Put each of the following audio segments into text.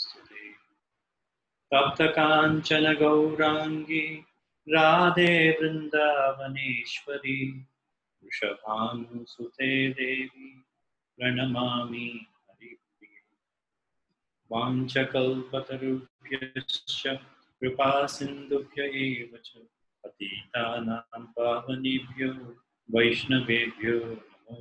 नमोऽस्तुते तप्तकाञ्चन गौराङ्गी राधे वृन्दावनेश्वरी वृषभानुसुते देवी प्रणमामि हरिप्रिये वाञ्छकल्पतरुभ्यश्च कृपा सिन्धुभ्य एव च पतितानां पावनेभ्यो वैष्णवेभ्यो नमो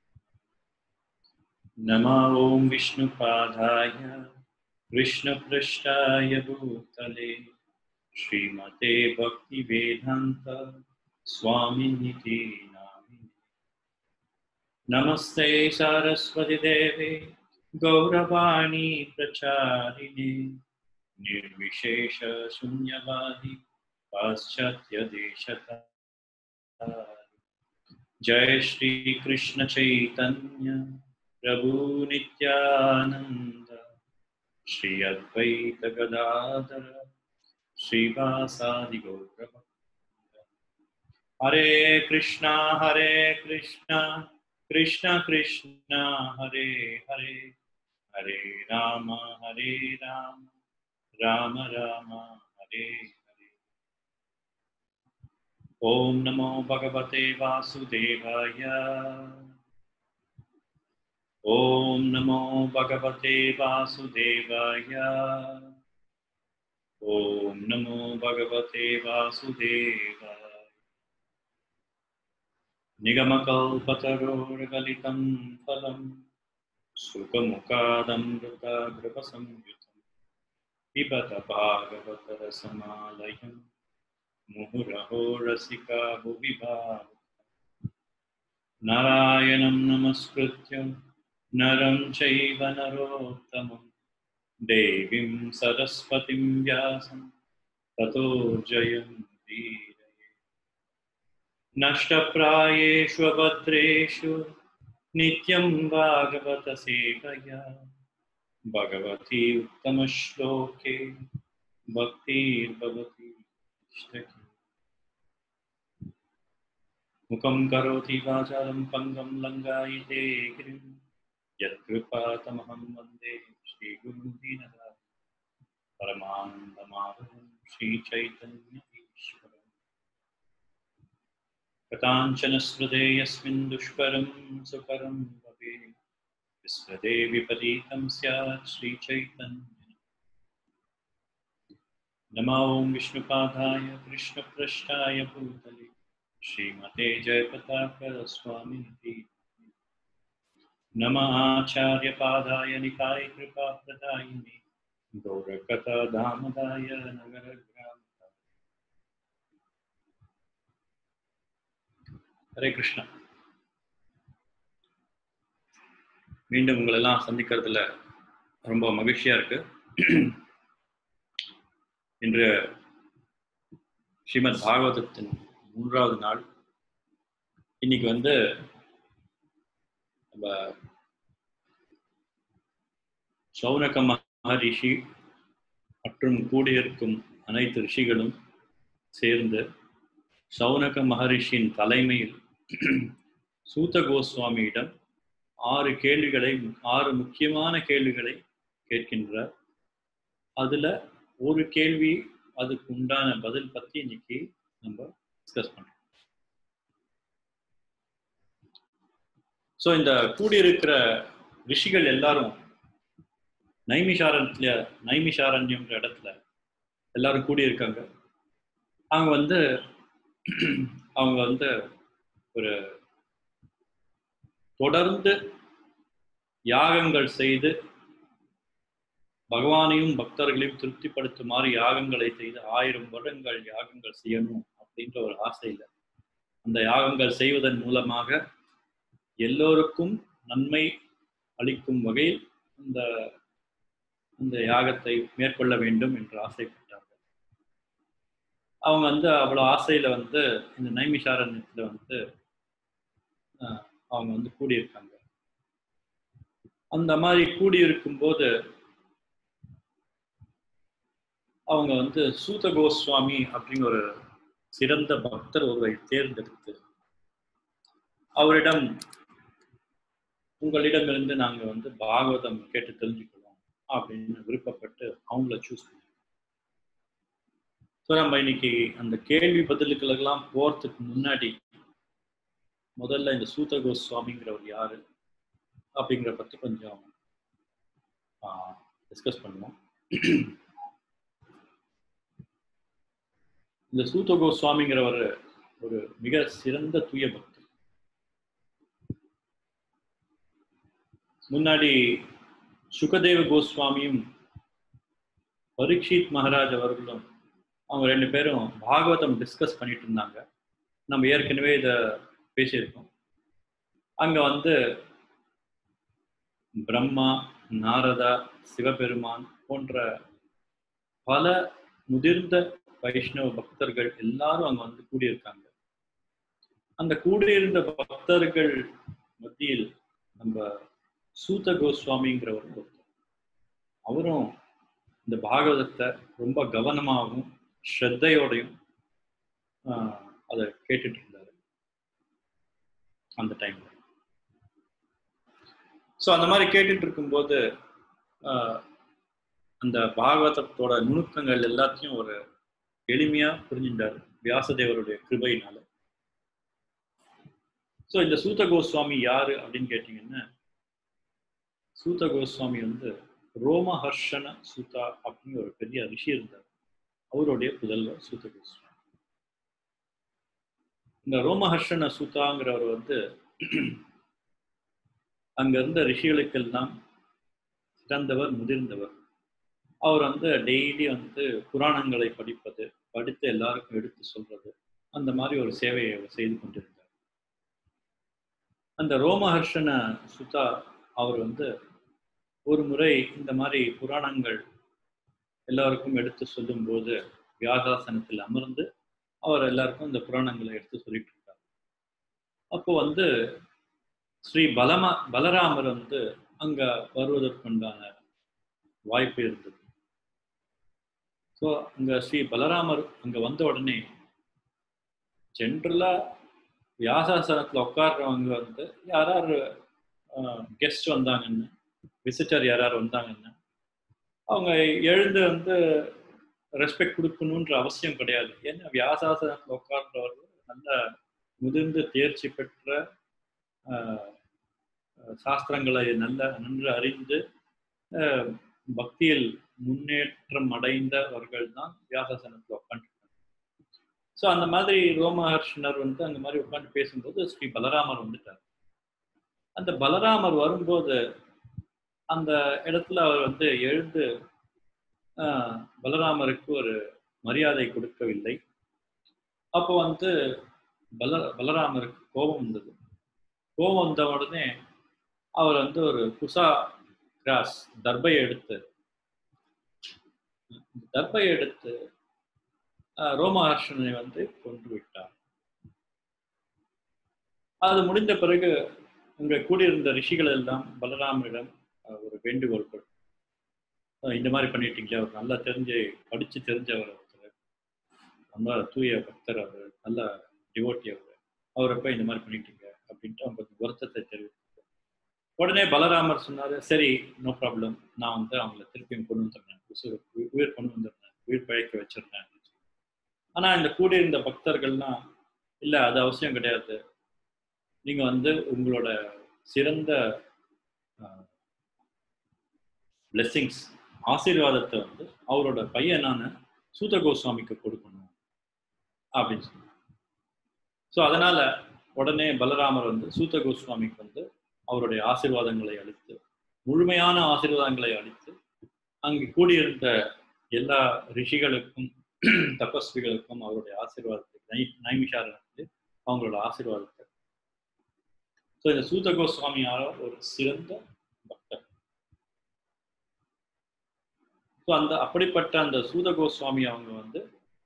नमो ॐ विष्णुपादाय कृष्णपृष्ठाय भूतले श्रीमते भक्तिवेदान्त स्वामिनिति नामिने नमस्ते सारस्वतीदेवे गौरवाणी प्रचारिणे निर्विशेषशून्यवादी पाश्चात्यदेशता जय श्रीकृष्ण चैतन्य प्रभु नित्यानन्द श्री अद्वैत गदाधर श्रीवासादि गौरव हरे कृष्णा हरे कृष्णा कृष्ण कृष्ण हरे हरे हरे राम हरे राम राम राम हरे हरे ॐ नमो भगवते वासुदेवाय ॐ नमो भगवते वासुदेवाय ॐ नमो भगवते वासुदेवाय निगमकल्पतरोर्गलितं फलं सुखमुखादमृतागृपसंयुतं पिबत भागवतरसमालयं मुहुरहो रसिका भुवि नारायणं नमस्कृत्य नरं चैव नरोत्तमं देवीं सरस्वतीं व्यासं ततो जयं धीरये नष्टप्रायेषु भद्रेषु नित्यं भागवतसेवया भगवती उत्तमश्लोके भक्तिर्भवति इष्टकी मुखं करोति वाचालं पङ्गं लङ्गायिते गिरिं यत्कृपातमहं वन्दे श्रीगुरुं दीनदा परमानन्दमाधवं श्रीचैतन्यईश्वरम् कथाञ्चनस्मृते यस्मिन् दुष्करं सुकरं भवे विस्मृते विपरीतं स्यात् श्रीचैतन्य नमो ॐ विष्णुपादाय कृष्णपृष्ठाय भूतले श्रीमते जयपताकस्वामिनिति नमः आचार्यपादाय निकाय कृपाप्रदायिने गौरकथाधामदाय नगरग्राम ஹரே கிருஷ்ணா மீண்டும் உங்களை எல்லாம் சந்திக்கிறதுல ரொம்ப மகிழ்ச்சியா இருக்கு இன்று ஸ்ரீமத் பாகவதத்தின் மூன்றாவது நாள் இன்னைக்கு வந்து நம்ம சௌனக மகரிஷி மற்றும் கூடியிருக்கும் அனைத்து ரிஷிகளும் சேர்ந்து சௌனக மகரிஷியின் தலைமையில் சூத கோஸ்வாமியிடம் ஆறு கேள்விகளை ஆறு முக்கியமான கேள்விகளை கேட்கின்றார் அதுல ஒரு கேள்வி அதுக்கு உண்டான பதில் பத்தி இன்னைக்கு நம்ம டிஸ்கஸ் பண்றோம் ஸோ இந்த கூடியிருக்கிற ரிஷிகள் எல்லாரும் நைமிஷாரண்ய நைமிஷாரண்யம்ன்ற இடத்துல எல்லாரும் கூடியிருக்காங்க அவங்க வந்து அவங்க வந்து ஒரு தொடர்ந்து யாகங்கள் செய்து பகவானையும் பக்தர்களையும் திருப்திப்படுத்துமாறு யாகங்களை செய்து ஆயிரம் வருடங்கள் யாகங்கள் செய்யணும் அப்படின்ற ஒரு ஆசையில் அந்த யாகங்கள் செய்வதன் மூலமாக எல்லோருக்கும் நன்மை அளிக்கும் வகையில் அந்த அந்த யாகத்தை மேற்கொள்ள வேண்டும் என்று ஆசைப்பட்டார்கள் அவங்க வந்து அவ்வளோ ஆசையில வந்து இந்த நைமிஷாரண்யத்துல வந்து அவங்க வந்து கூடியிருக்காங்க அந்த மாதிரி கூடியிருக்கும் போது அவங்க வந்து சூத கோஸ்வாமி அப்படிங்கிற ஒரு சிறந்த பக்தர் ஒருவரை தேர்ந்தெடுத்து அவரிடம் உங்களிடமிருந்து நாங்கள் வந்து பாகவதம் கேட்டு தெரிஞ்சுக்கிறோம் அப்படின்னு விருப்பப்பட்டு அவங்கள சூஸ் பண்ணி ஸோ நம்ம இன்னைக்கு அந்த கேள்வி பதிலுக்கெல்லாம் போறதுக்கு முன்னாடி முதல்ல இந்த சூத கோஸ்வாமிங்கிறவர் யாரு அப்படிங்கிற பத்தி கொஞ்சம் டிஸ்கஸ் பண்ணுவோம் இந்த சூத கோஸ்வாமிங்கிறவர் ஒரு மிக சிறந்த தூய பக்தர் முன்னாடி சுகதேவ கோஸ்வாமியும் பரீட்சித் மகாராஜ் அவர்களும் அவங்க ரெண்டு பேரும் பாகவதம் டிஸ்கஸ் பண்ணிட்டு இருந்தாங்க நம்ம ஏற்கனவே இதை பேசியிருக்கோம் அங்க வந்து பிரம்மா நாரதா சிவபெருமான் போன்ற பல முதிர்ந்த வைஷ்ணவ பக்தர்கள் எல்லாரும் அங்க வந்து கூடியிருக்காங்க அந்த கூடியிருந்த பக்தர்கள் மத்தியில் நம்ம சூத கோஸ்வாமிங்கிறவர் ஒருத்தர் அவரும் இந்த பாகவதத்தை ரொம்ப கவனமாகவும் ஸ்ரத்தையோடையும் அதை கேட்டுட்டு இருந்தாரு அந்த டைம்ல ஸோ அந்த மாதிரி கேட்டுட்டு இருக்கும்போது அந்த பாகவதத்தோட நுணுக்கங்கள் எல்லாத்தையும் ஒரு எளிமையா புரிஞ்சுட்டாரு வியாசதேவருடைய கிருபையினால ஸோ இந்த சூத கோஸ்வாமி யாரு அப்படின்னு கேட்டீங்கன்னா சூத கோஸ்வாமி வந்து ரோமஹர்ஷன சூதா அப்படின்னு ஒரு பெரிய ரிஷி இருந்தார் அவருடைய புதல்வர் சூத கோஸ்வாமி இந்த ரோமஹர்ஷன சூதாங்கிறவர் வந்து அங்க இருந்த ரிஷிகளுக்கெல்லாம் சிறந்தவர் முதிர்ந்தவர் அவர் வந்து டெய்லி வந்து புராணங்களை படிப்பது படித்து எல்லாருக்கும் எடுத்து சொல்றது அந்த மாதிரி ஒரு சேவையை அவர் செய்து கொண்டிருந்தார் அந்த ரோமஹர்ஷன சுதா அவர் வந்து ஒரு முறை இந்த மாதிரி புராணங்கள் எல்லாருக்கும் எடுத்து சொல்லும்போது வியாசாசனத்தில் அமர்ந்து அவர் எல்லாருக்கும் இந்த புராணங்களை எடுத்து சொல்லிட்டு இருக்கார் அப்போ வந்து ஸ்ரீ பலமா பலராமர் வந்து அங்க வருவதற்குண்டான வாய்ப்பு இருந்தது ஸோ அங்க ஸ்ரீ பலராமர் அங்க வந்த உடனே ஜென்ரலா வியாசாசனத்துல உட்கார்றவங்க வந்து யாராரு கெஸ்ட் வந்தாங்கன்னு விசிட்டர் யாராரு வந்தாங்கன்னா அவங்க எழுந்து வந்து ரெஸ்பெக்ட் கொடுக்கணுன்ற அவசியம் கிடையாது ஏன்னா வியாசாசனத்தில் உட்கார்றவர்கள் நல்ல முதிர்ந்து தேர்ச்சி பெற்ற சாஸ்திரங்களை நல்ல நன்கு அறிந்து பக்தியில் முன்னேற்றம் அடைந்தவர்கள் தான் வியாசாசனத்தில் உட்காந்துருக்காங்க ஸோ அந்த மாதிரி ரோமஹர்ஷனர் வந்து அந்த மாதிரி உட்காந்து பேசும்போது ஸ்ரீ பலராமர் வந்துட்டார் அந்த பலராமர் வரும்போது அந்த இடத்துல அவர் வந்து எழுந்து பலராமருக்கு ஒரு மரியாதை கொடுக்கவில்லை அப்போ வந்து பல பலராமருக்கு கோபம் வந்தது கோபம் வந்த உடனே அவர் வந்து ஒரு குசா கிராஸ் தர்பை எடுத்து தர்பை எடுத்து ரோமஹர்ஷனை வந்து கொன்று விட்டார் அது முடிந்த பிறகு அங்க கூடியிருந்த ரிஷிகள் எல்லாம் பலராமரிடம் ஒரு வேண்டுகோள் இந்த மாதிரி பண்ணிட்டீங்களே அவர் நல்லா தெரிஞ்சு படிச்சு தெரிஞ்சவர் ஒருத்தர் ரொம்ப தூய பக்தர் அவர் நல்ல டிவோட்டி அவர் அவரை போய் இந்த மாதிரி பண்ணிட்டீங்க அப்படின்ட்டு அவங்க கொஞ்சம் வருத்தத்தை தெரிவித்தார் உடனே பலராமர் சொன்னாரு சரி நோ ப்ராப்ளம் நான் வந்து அவங்கள திருப்பியும் கொண்டு வந்துடுறேன் உயிர் கொண்டு வந்துடுறேன் உயிர் பழைக்க வச்சிடுறேன் ஆனா இந்த கூடியிருந்த பக்தர்கள்லாம் இல்லை அது அவசியம் கிடையாது நீங்க வந்து உங்களோட சிறந்த பிளெஸ்ஸிங்ஸ் ஆசீர்வாதத்தை வந்து அவரோட பையனான சூத கோஸ்வாமிக்கு கொடுக்கணும் அப்படின்னு சொன்னார் ஸோ அதனால உடனே பலராமர் வந்து சூத்த கோஸ்வாமிக்கு வந்து அவருடைய ஆசீர்வாதங்களை அளித்து முழுமையான ஆசீர்வாதங்களை அளித்து அங்கு கூடியிருந்த எல்லா ரிஷிகளுக்கும் தபஸ்விகளுக்கும் அவருடைய ஆசீர்வாதத்தை நை நைமிஷாரனுக்கு அவங்களோட ஆசீர்வாதத்தை ஸோ இந்த சூத கோஸ்வாமியார் ஒரு சிறந்த பக்தர் ஸோ அந்த அப்படிப்பட்ட அந்த சூத கோஸ்வாமி அவங்க வந்து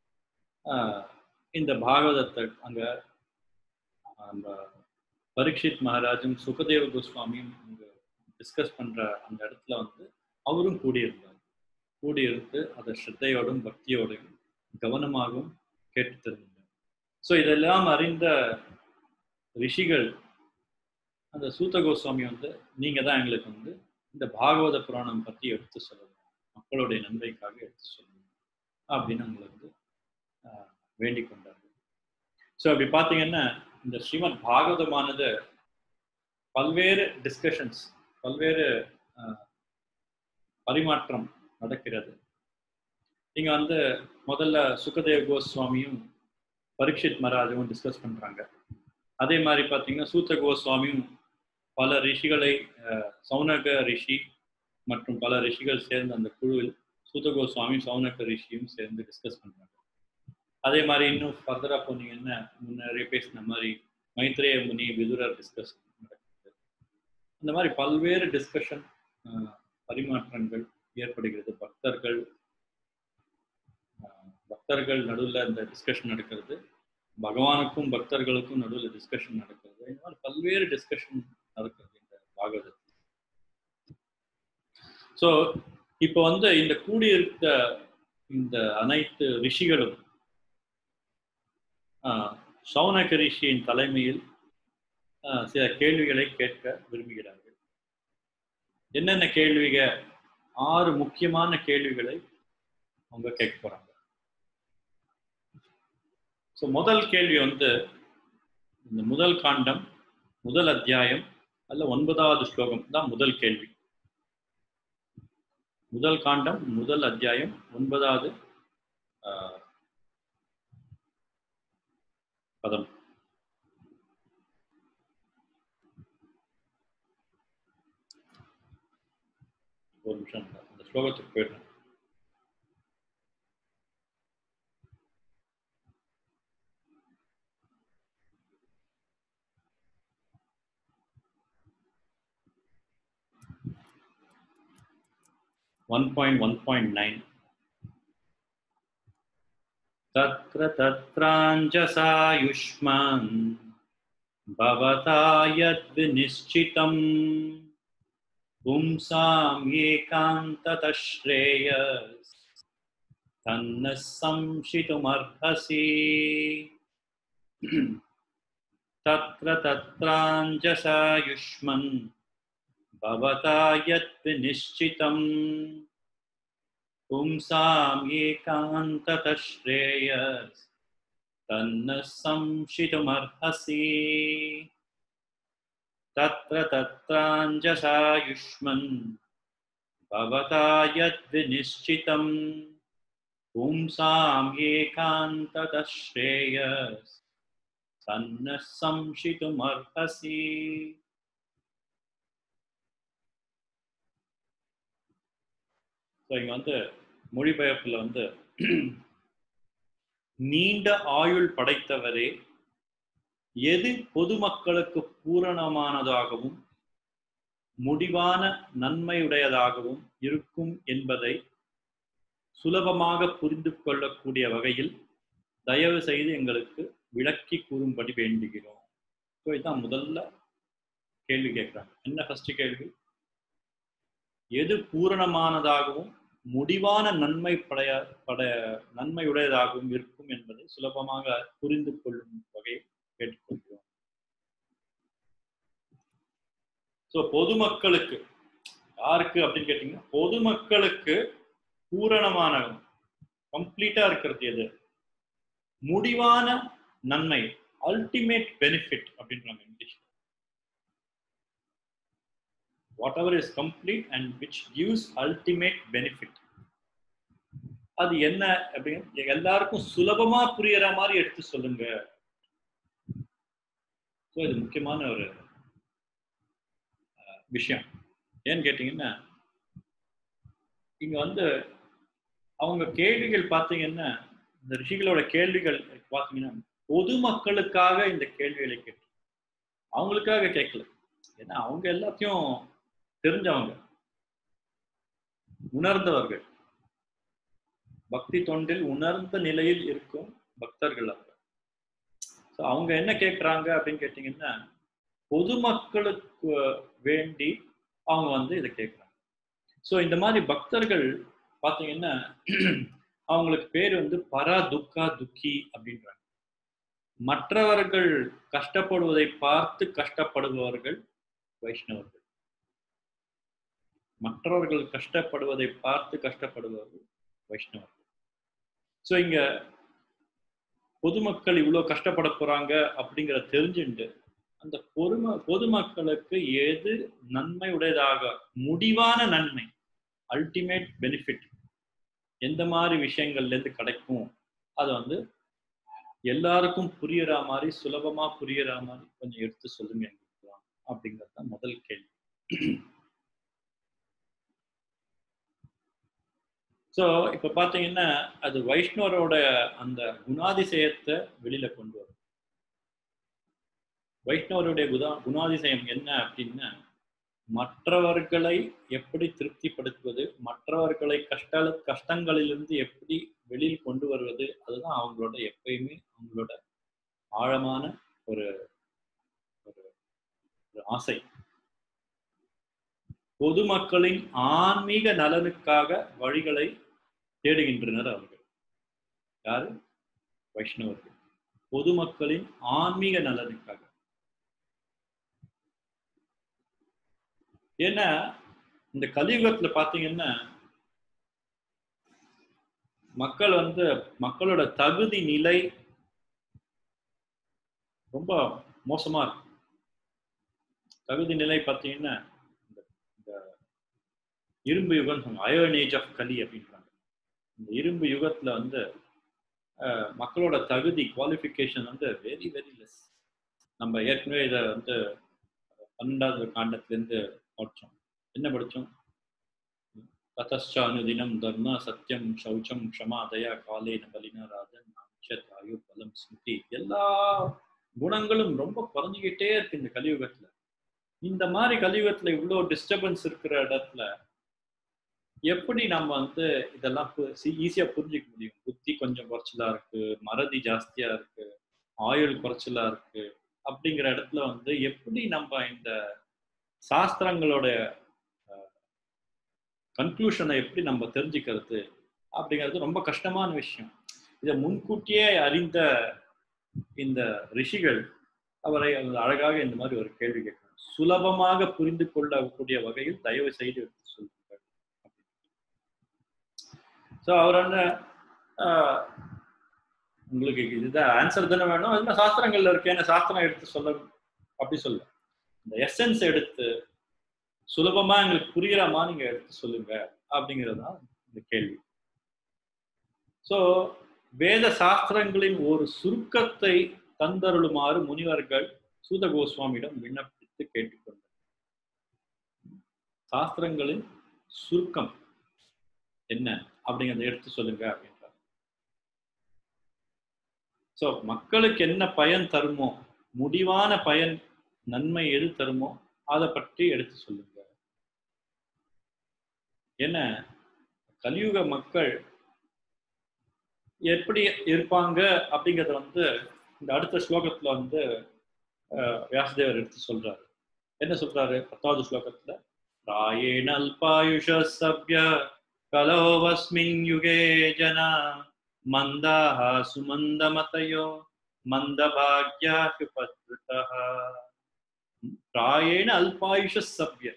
இந்த பாகவதத்தை அங்க நம்ம பரீட்சித் மகாராஜும் சுகதேவ கோஸ்வாமியும் அங்க டிஸ்கஸ் பண்ற அந்த இடத்துல வந்து அவரும் கூடியிருந்தார் கூடியிருந்து அதை ஸ்ரத்தையோடும் பக்தியோடும் கவனமாகவும் கேட்டு தெரிந்தார் ஸோ இதெல்லாம் அறிந்த ரிஷிகள் அந்த சூத்த கோஸ்வாமி வந்து நீங்க தான் எங்களுக்கு வந்து இந்த பாகவத புராணம் பத்தி எடுத்து சொல்லணும் மக்களுடைய நன்மைக்காக எடுத்து சொல்லணும் அப்படின்னு அவங்களை வந்து ஆஹ், வேண்டிக் கொண்டார்கள் ஸோ அப்படி பார்த்தீங்கன்னா இந்த ஸ்ரீமத் பாகவதமானது பல்வேறு டிஸ்கஷன்ஸ் பல்வேறு ஆஹ், பரிமாற்றம் நடக்கிறது இங்க வந்து முதல்ல சுகதேவ் கோஸ்வாமியும் பரீட்சித் மகாராஜும் டிஸ்கஸ் பண்றாங்க அதே மாதிரி பார்த்தீங்கன்னா சூத்த கோஸ்வாமியும் பல ரிஷிகளை அஹ், சௌனக ரிஷி மற்றும் பல ரிஷிகள் சேர்ந்த அந்த குழுவில் சூத்த கோஸ்வாமியும் சௌனக ரிஷியும் சேர்ந்து டிஸ்கஸ் பண்றாங்க அதே மாதிரி இன்னும் ஃபர்தரா போனீங்கன்னா முன்னாடியே பேசின மாதிரி மைத்ரேய முனி விதுரர் டிஸ்கஸ் நடக்குது அந்த மாதிரி பல்வேறு டிஸ்கஷன் பரிமாற்றங்கள் ஏற்படுகிறது பக்தர்கள் ஆஹ், பக்தர்கள் நடுவில் இந்த டிஸ்கஷன் நடக்கிறது பகவானுக்கும் பக்தர்களுக்கும் நடுவில் டிஸ்கஷன் நடக்கிறது இந்த மாதிரி பல்வேறு டிஸ்கஷன் நடக்கிறது இந்த பாகவதத்தில் ஸோ இப்போ வந்து இந்த கூடியிருக்க இந்த அனைத்து ரிஷிகளும் ஆஹ், சௌனக ரிஷியின் தலைமையில் ஆஹ், சில கேள்விகளை கேட்க விரும்புகிறார்கள் என்னென்ன கேள்விக ஆறு முக்கியமான கேள்விகளை அவங்க கேட்க போறாங்க ஸோ முதல் கேள்வி வந்து இந்த முதல் காண்டம் முதல் அத்தியாயம் அல்ல ஒன்பதாவது ஸ்லோகம் தான் முதல் கேள்வி முதல் காண்டம் முதல் அத்தியாயம் ஒன்பதாவது ஆஹ், பதம் ஒரு நிமிஷம் அந்த ஸ்லோகத்துக்கு போயிடுறேன் one point one point nine तत्र तत्राञ्जसायुष्मान् भवता यद्विनिश्चितम् पुंसाम् एकान्ततः श्रेयस् तन्नः संशितुमर्हसि तत्र तत्राञ्जसायुष्मन् भवता यद्विनिश्चितम् पुंसाम् एकान्ततः श्रेयस् तन्नः संशितुमर्हसि तत्र तत्राञ्जसायुष्मन् भवता यद्विनिश्चितम् पुंसाम् एकान्ततः श्रेयस् तन्नः संशितुमर्हसि ஸோ இங்க வந்து மொழிபெயர்ப்புல வந்து நீண்ட ஆயுள் படைத்தவரே எது பொதுமக்களுக்கு பூரணமானதாகவும் முடிவான நன்மையுடையதாகவும் இருக்கும் என்பதை சுலபமாக புரிந்து கொள்ளக்கூடிய வகையில் தயவு செய்து எங்களுக்கு விளக்கி கூறும்படி வேண்டுகிறோம் ஸோ இதுதான் முதல்ல கேள்வி கேட்குறாங்க என்ன ஃபர்ஸ்ட் கேள்வி எது பூரணமானதாகவும் முடிவான நன்மை படைய படைய நன்மையுடையதாகவும் இருக்கும் என்பதை சுலபமாக புரிந்து கொள்ளும் வகையில் கேட்டுக்கொள்கிறோம் ஸோ பொதுமக்களுக்கு யாருக்கு அப்படின்னு கேட்டீங்கன்னா பொதுமக்களுக்கு பூரணமான கம்ப்ளீட்டா இருக்கிறது எது முடிவான நன்மை அல்டிமேட் பெனிஃபிட் அப்படின்றாங்க English whatever is complete and which gives ultimate benefit அது என்ன அப்படின்னு எல்லாருக்கும் சுலபமா புரியற மாதிரி எடுத்து சொல்லுங்க ஸோ இது முக்கியமான ஒரு அஹ், விஷயம் ஏன்னு கேட்டீங்கன்னா இங்க வந்து அவங்க கேள்விகள் பார்த்தீங்கன்னா இந்த ரிஷிகளோட கேள்விகள் பார்த்தீங்கன்னா பொதுமக்களுக்காக இந்த கேள்விகளை கேட்டு அவங்களுக்காக கேட்கல ஏன்னா அவங்க எல்லாத்தையும் தெரிஞ்சவங்க உணர்ந்தவர்கள் பக்தி தொண்டில் உணர்ந்த நிலையில் இருக்கும் பக்தர்கள் அவங்க ஸோ அவங்க என்ன கேட்குறாங்க அப்படின்னு கேட்டிங்கன்னா பொதுமக்களுக்கு வேண்டி அவங்க வந்து இதை கேட்குறாங்க ஸோ இந்த மாதிரி பக்தர்கள் பார்த்தீங்கன்னா அவங்களுக்கு பேர் வந்து பரா துக்கா துக்கி அப்படின்றாங்க மற்றவர்கள் கஷ்டப்படுவதை பார்த்து கஷ்டப்படுபவர்கள் வைஷ்ணவர்கள் மற்றவர்கள் கஷ்டப்படுவதை பார்த்து கஷ்டப்படுபவர்கள் வைஷ்ணவர்கள் ஸோ இங்க பொதுமக்கள் இவ்வளோ கஷ்டப்பட போறாங்க அப்படிங்கிற தெரிஞ்சுண்டு அந்த பொதும பொதுமக்களுக்கு எது நன்மை உடையதாக முடிவான நன்மை அல்டிமேட் பெனிஃபிட் எந்த மாதிரி விஷயங்கள்ல இருந்து கிடைக்கும் அதை வந்து எல்லாருக்கும் புரியற மாதிரி சுலபமா புரியற மாதிரி கொஞ்சம் எடுத்து சொல்லுங்க எங்களுக்கு அப்படிங்கிறது தான் முதல் கேள்வி ஸோ இப்போ பார்த்தீங்கன்னா அது வைஷ்ணவரோட அந்த குணாதிசயத்தை வெளியில கொண்டு வரும் வைஷ்ணவருடைய குதா குணாதிசயம் என்ன அப்படின்னா மற்றவர்களை எப்படி திருப்திப்படுத்துவது மற்றவர்களை கஷ்ட கஷ்டங்களிலிருந்து எப்படி வெளியில் கொண்டு வருவது அதுதான் அவங்களோட எப்பயுமே அவங்களோட ஆழமான ஒரு ஒரு ஆசை பொதுமக்களின் ஆன்மீக நலனுக்காக வழிகளை தேடுகின்றனர் அவர்கள் யாரு வைஷ்ணவர்கள் பொதுமக்களின் ஆன்மீக நலனுக்காக ஏன்னா இந்த கலியுகத்துல பாத்தீங்கன்னா மக்கள் வந்து மக்களோட தகுதி நிலை ரொம்ப மோசமா இருக்கு தகுதி நிலை பார்த்தீங்கன்னா இந்த இரும்பு யுகம் அயர்ன் ஏஜ் ஆஃப் கலி அப்படின்றாங்க இந்த இரும்பு யுகத்துல வந்து மக்களோட தகுதி குவாலிஃபிகேஷன் வந்து வெரி வெரி லெஸ் நம்ம ஏற்கனவே இதை வந்து பன்னெண்டாவது காண்டத்திலேருந்து படித்தோம் என்ன படித்தோம் ததச்சானுதினம் தர்ம சத்தியம் சௌச்சம் க்ஷமா தயா காலேன பலின ராஜன் ஆயு பலம் ஸ்மிருதி எல்லா குணங்களும் ரொம்ப குறைஞ்சிக்கிட்டே இருக்கு இந்த கலியுகத்துல இந்த மாதிரி கலியுகத்துல இவ்வளோ டிஸ்டர்பன்ஸ் இருக்கிற இடத்துல எப்படி நம்ம வந்து இதெல்லாம் ஈஸியா புரிஞ்சிக்க முடியும் புத்தி கொஞ்சம் குறைச்சலா இருக்கு மறதி ஜாஸ்தியா இருக்கு ஆயுள் குறைச்சலா இருக்கு அப்படிங்கிற இடத்துல வந்து எப்படி நம்ம இந்த சாஸ்திரங்களோட கன்க்ளூஷனை எப்படி நம்ம தெரிஞ்சுக்கிறது அப்படிங்கிறது ரொம்ப கஷ்டமான விஷயம் இதை முன்கூட்டியே அறிந்த இந்த ரிஷிகள் அவரை அழகாக இந்த மாதிரி ஒரு கேள்வி கேட்கிறார் சுலபமாக புரிந்து கொள்ளக்கூடிய வகையில் தயவு செய்து எடுத்து சொல்லுங்கள் ஸோ அவர் வந்து உங்களுக்கு இதுதான் ஆன்சர் தானே வேணும் அதுல சாஸ்திரங்கள்ல இருக்கு என்ன சாஸ்திரம் எடுத்து சொல்ல அப்படி சொல்ல இந்த எசன்ஸ் எடுத்து சுலபமா எங்களுக்கு புரியலாமா நீங்க எடுத்து சொல்லுங்க அப்படிங்கிறது தான் இந்த கேள்வி ஸோ வேத சாஸ்திரங்களின் ஒரு சுருக்கத்தை தந்தருளுமாறு முனிவர்கள் சூத கோஸ்வாமியிடம் விண்ணப்பித்து கேட்டுக்கொண்டார் சாஸ்திரங்களின் சுருக்கம் என்ன அப்படிங்கிறத எடுத்து சொல்லுங்க அப்படின்றார் ஸோ மக்களுக்கு என்ன பயன் தருமோ முடிவான பயன் நன்மை எது தருமோ அதை பற்றி எடுத்து சொல்லுங்க என்ன கலியுக மக்கள் எப்படி இருப்பாங்க அப்படிங்கிறத வந்து இந்த அடுத்த ஸ்லோகத்துல வந்து வியாசதேவர் எடுத்து சொல்றாரு என்ன சொல்றாரு பத்தாவது ஸ்லோகத்துல ராயேண அல்பாயுஷ சப்ய கலோவஸ்மின் யுகே ஜனா மந்தாக சுமந்தமதயோ மந்தபாக்யாஹுபத்ருதா ராயேண அல்பாயுஷ சப்ய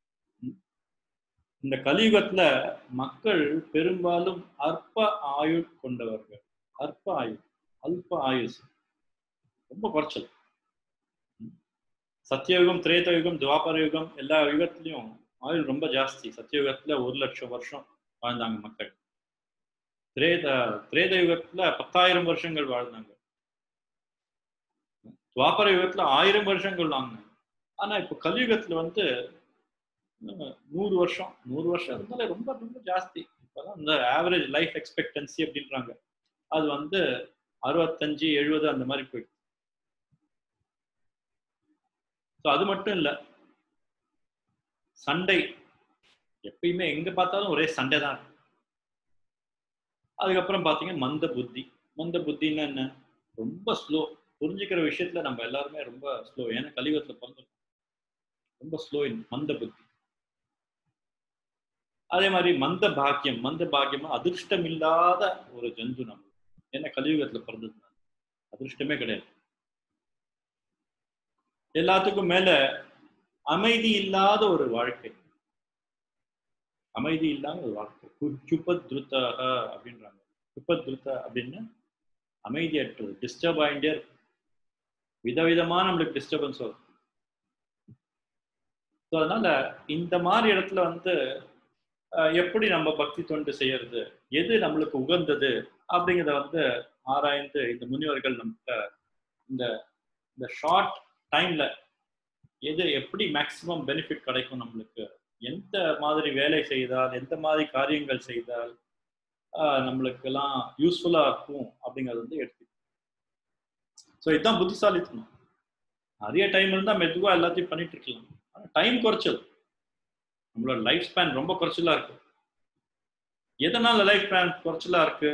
இந்த கலியுகத்துல மக்கள் பெரும்பாலும் அற்ப ஆயுள் கொண்டவர்கள் அற்ப ஆயுள் அல்ப ஆயுஷ் ரொம்ப குறைச்சல் சத்தியயுகம் திரேதயுகம் துவாபர யுகம் எல்லா யுகத்திலையும் ஆயுள் ரொம்ப ஜாஸ்தி சத்தியயுகத்துல ஒரு லட்சம் வருஷம் வாழ்ந்தாங்க மக்கள் திரேத திரேத யுகத்துல பத்தாயிரம் வருஷங்கள் வாழ்ந்தாங்க துவாபர யுகத்துல ஆயிரம் வருஷங்கள் வாழ்ந்தாங்க ஆனா இப்ப கலியுகத்துல வந்து நூறு வருஷம் நூறு வருஷம் இருந்தாலே ரொம்ப ரொம்ப ஜாஸ்தி இப்போதான் இந்த ஆவரேஜ் லைஃப் எக்ஸ்பெக்டன்சி அப்படின்றாங்க அது வந்து அறுபத்தஞ்சு எழுபது அந்த மாதிரி போயிடுது ஸோ அது மட்டும் இல்லை சண்டை எப்பயுமே எங்க பார்த்தாலும் ஒரே சண்டை தான் இருக்கும் அதுக்கப்புறம் பார்த்தீங்கன்னா மந்த புத்தி மந்த புத்தின்னா என்ன ரொம்ப ஸ்லோ புரிஞ்சுக்கிற விஷயத்துல நம்ம எல்லாருமே ரொம்ப ஸ்லோ ஏன்னா கலியுகத்துல பிறந்திருக்கோம் ரொம்ப ஸ்லோ மந்த புத்தி அதே மாதிரி மந்த பாக்கியம் மந்த பாக்கியமா அதிர்ஷ்டம் இல்லாத ஒரு ஜந்து நம்ம என்ன கலியுகத்துல பிறந்ததுனால அதிர்ஷ்டமே கிடையாது எல்லாத்துக்கும் மேல அமைதி இல்லாத ஒரு வாழ்க்கை அமைதி இல்லாம ஒரு வாழ்க்கை சுபத்ருத்தக அப்படின்றாங்க சுபத்ருத்த அப்படின்னு அமைதியற்றது டிஸ்டர்ப் ஆகிட்டே இருக்கும் விதவிதமா நம்மளுக்கு டிஸ்டர்பன்ஸ் வரும் ஸோ அதனால இந்த மாதிரி இடத்துல வந்து அஹ், எப்படி நம்ம பக்தி தொண்டு செய்யறது எது நம்மளுக்கு உகந்தது அப்படிங்கிறத வந்து ஆராய்ந்து இந்த முனிவர்கள் நமக்கு இந்த இந்த ஷார்ட் டைம்ல எது எப்படி மேக்சிமம் பெனிஃபிட் கிடைக்கும் நம்மளுக்கு எந்த மாதிரி வேலை செய்தால் எந்த மாதிரி காரியங்கள் செய்தால் ஆஹ், நம்மளுக்கெல்லாம் யூஸ்ஃபுல்லா இருக்கும் அப்படிங்கிறது வந்து எடுத்து ஸோ இதுதான் புத்திசாலித்தனம் நிறைய டைம் இருந்தா மெதுவா எல்லாத்தையும் பண்ணிட்டு இருக்கலாம் ஆனா டைம் குறைச்சல் நம்மளோட லைஃப் ஸ்பேன் ரொம்ப குறைச்சலா இருக்கு எதனால லைஃப் ஸ்பேன் குறைச்சலா இருக்கு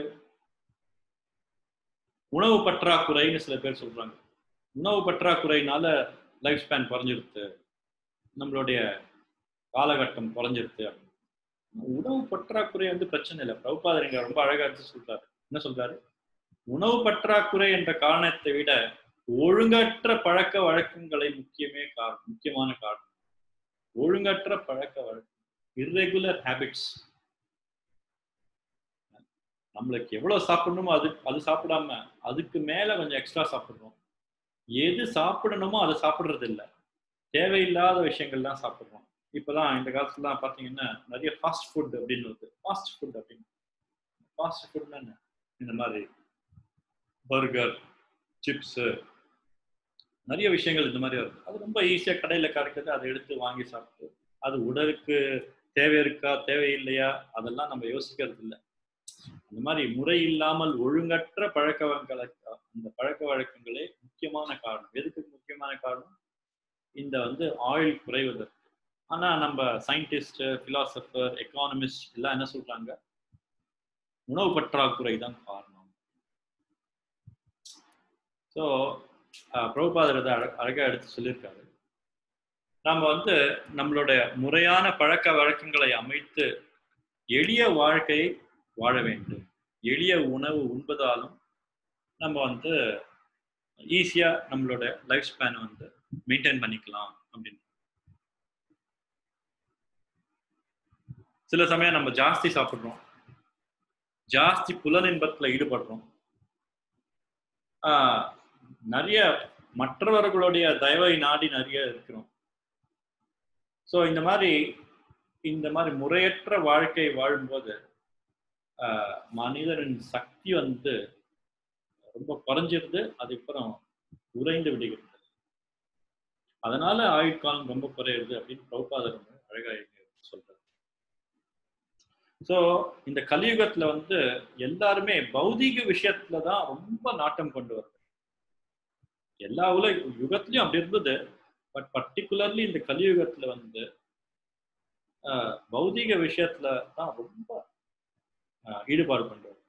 உணவு பற்றாக்குறைன்னு சில பேர் சொல்றாங்க உணவு பற்றாக்குறையினால லைஃப் ஸ்பேன் குறைஞ்சிருது நம்மளுடைய காலகட்டம் குறைஞ்சிருது அப்படின்னு. உணவு பற்றாக்குறை வந்து பிரச்சனை இல்லை பிரபுபாதர் இங்க ரொம்ப அழகா எடுத்து சொல்றாரு என்ன சொல்றாரு உணவு பற்றாக்குறை என்ற காரணத்தை விட ஒழுங்கற்ற பழக்க வழக்கங்களை முக்கியமே காரணம் முக்கியமான காரணம் ஒழுங்கற்ற பழக்க வழக்கம் இர்ரெகுலர் ஹேபிட்ஸ் நம்மளுக்கு எவ்வளவு சாப்பிடணுமோ அது அது சாப்பிடாம அதுக்கு மேல கொஞ்சம் எக்ஸ்ட்ரா சாப்பிடுறோம் எது சாப்பிடணுமோ அதை சாப்பிடுறது இல்ல தேவையில்லாத விஷயங்கள் தான் சாப்பிடுறோம் இப்பதான் இந்த காலத்துலாம் பாத்தீங்கன்னா நிறைய ஃபாஸ்ட் ஃபுட் அப்படின்னு வருது ஃபாஸ்ட் ஃபுட் அப்படின்னு ஃபாஸ்ட் ஃபுட்னா என்ன இந்த மாதிரி பர்கர் சிப்ஸு நிறைய விஷயங்கள் இந்த மாதிரி வருது அது ரொம்ப ஈஸியாக கடையில் கிடைக்கிறது அதை எடுத்து வாங்கி சாப்பிட்டு அது உடலுக்கு தேவை இருக்கா தேவையில்லையா அதெல்லாம் நம்ம யோசிக்கிறது இல்லை அந்த மாதிரி முறை இல்லாமல் ஒழுங்கற்ற பழக்க வழக்கங்களை அந்த பழக்க வழக்கங்களே முக்கியமான காரணம் எதுக்கு முக்கியமான காரணம் இந்த வந்து ஆயில் குறைவதற்கு ஆனா நம்ம சயின்டிஸ்ட் பிலாசபர் எக்கானமிஸ்ட் எல்லாம் என்ன சொல்றாங்க உணவு பற்றாக்குறை தான் காரணம் ஸோ பிரபுபாதர் இதை அழ- அழகா எடுத்து சொல்லியிருக்காரு நம்ம வந்து நம்மளுடைய முறையான பழக்க வழக்கங்களை அமைத்து எளிய வாழ்க்கையை வாழ வேண்டும் எளிய உணவு உண்பதாலும் நம்ம வந்து ஈஸியா நம்மளோட லைஃப் ஸ்பேன் வந்து மெயின்டைன் பண்ணிக்கலாம் அப்படின்னு சில சமயம் நம்ம ஜாஸ்தி சாப்பிடுறோம் ஜாஸ்தி புலனின்பத்துல ஈடுபடுறோம் ஆஹ் நிறைய மற்றவர்களுடைய தயவை நாடி நிறைய இருக்கிறோம் ஸோ இந்த மாதிரி இந்த மாதிரி முறையற்ற வாழ்க்கை வாழும்போது ஆஹ் மனிதனின் சக்தி வந்து ரொம்ப குறைஞ்சிருது அதுக்கப்புறம் உறைந்து விடுகிறது அதனால ஆயுட்காலம் ரொம்ப குறையுது அப்படின்னு பிரபுபாதர் வந்து அழகா இங்க சொல்றாரு ஸோ இந்த கலியுகத்துல வந்து எல்லாருமே பௌதீக விஷயத்துல தான் ரொம்ப நாட்டம் கொண்டு வருது எல்லா உலக யுகத்திலயும் அப்படி இருந்தது பட் பர்டிகுலர்லி இந்த கலியுகத்துல வந்து ஆஹ், பௌதீக விஷயத்துல தான் ரொம்ப ஆஹ், ஈடுபாடு கொண்டு வருது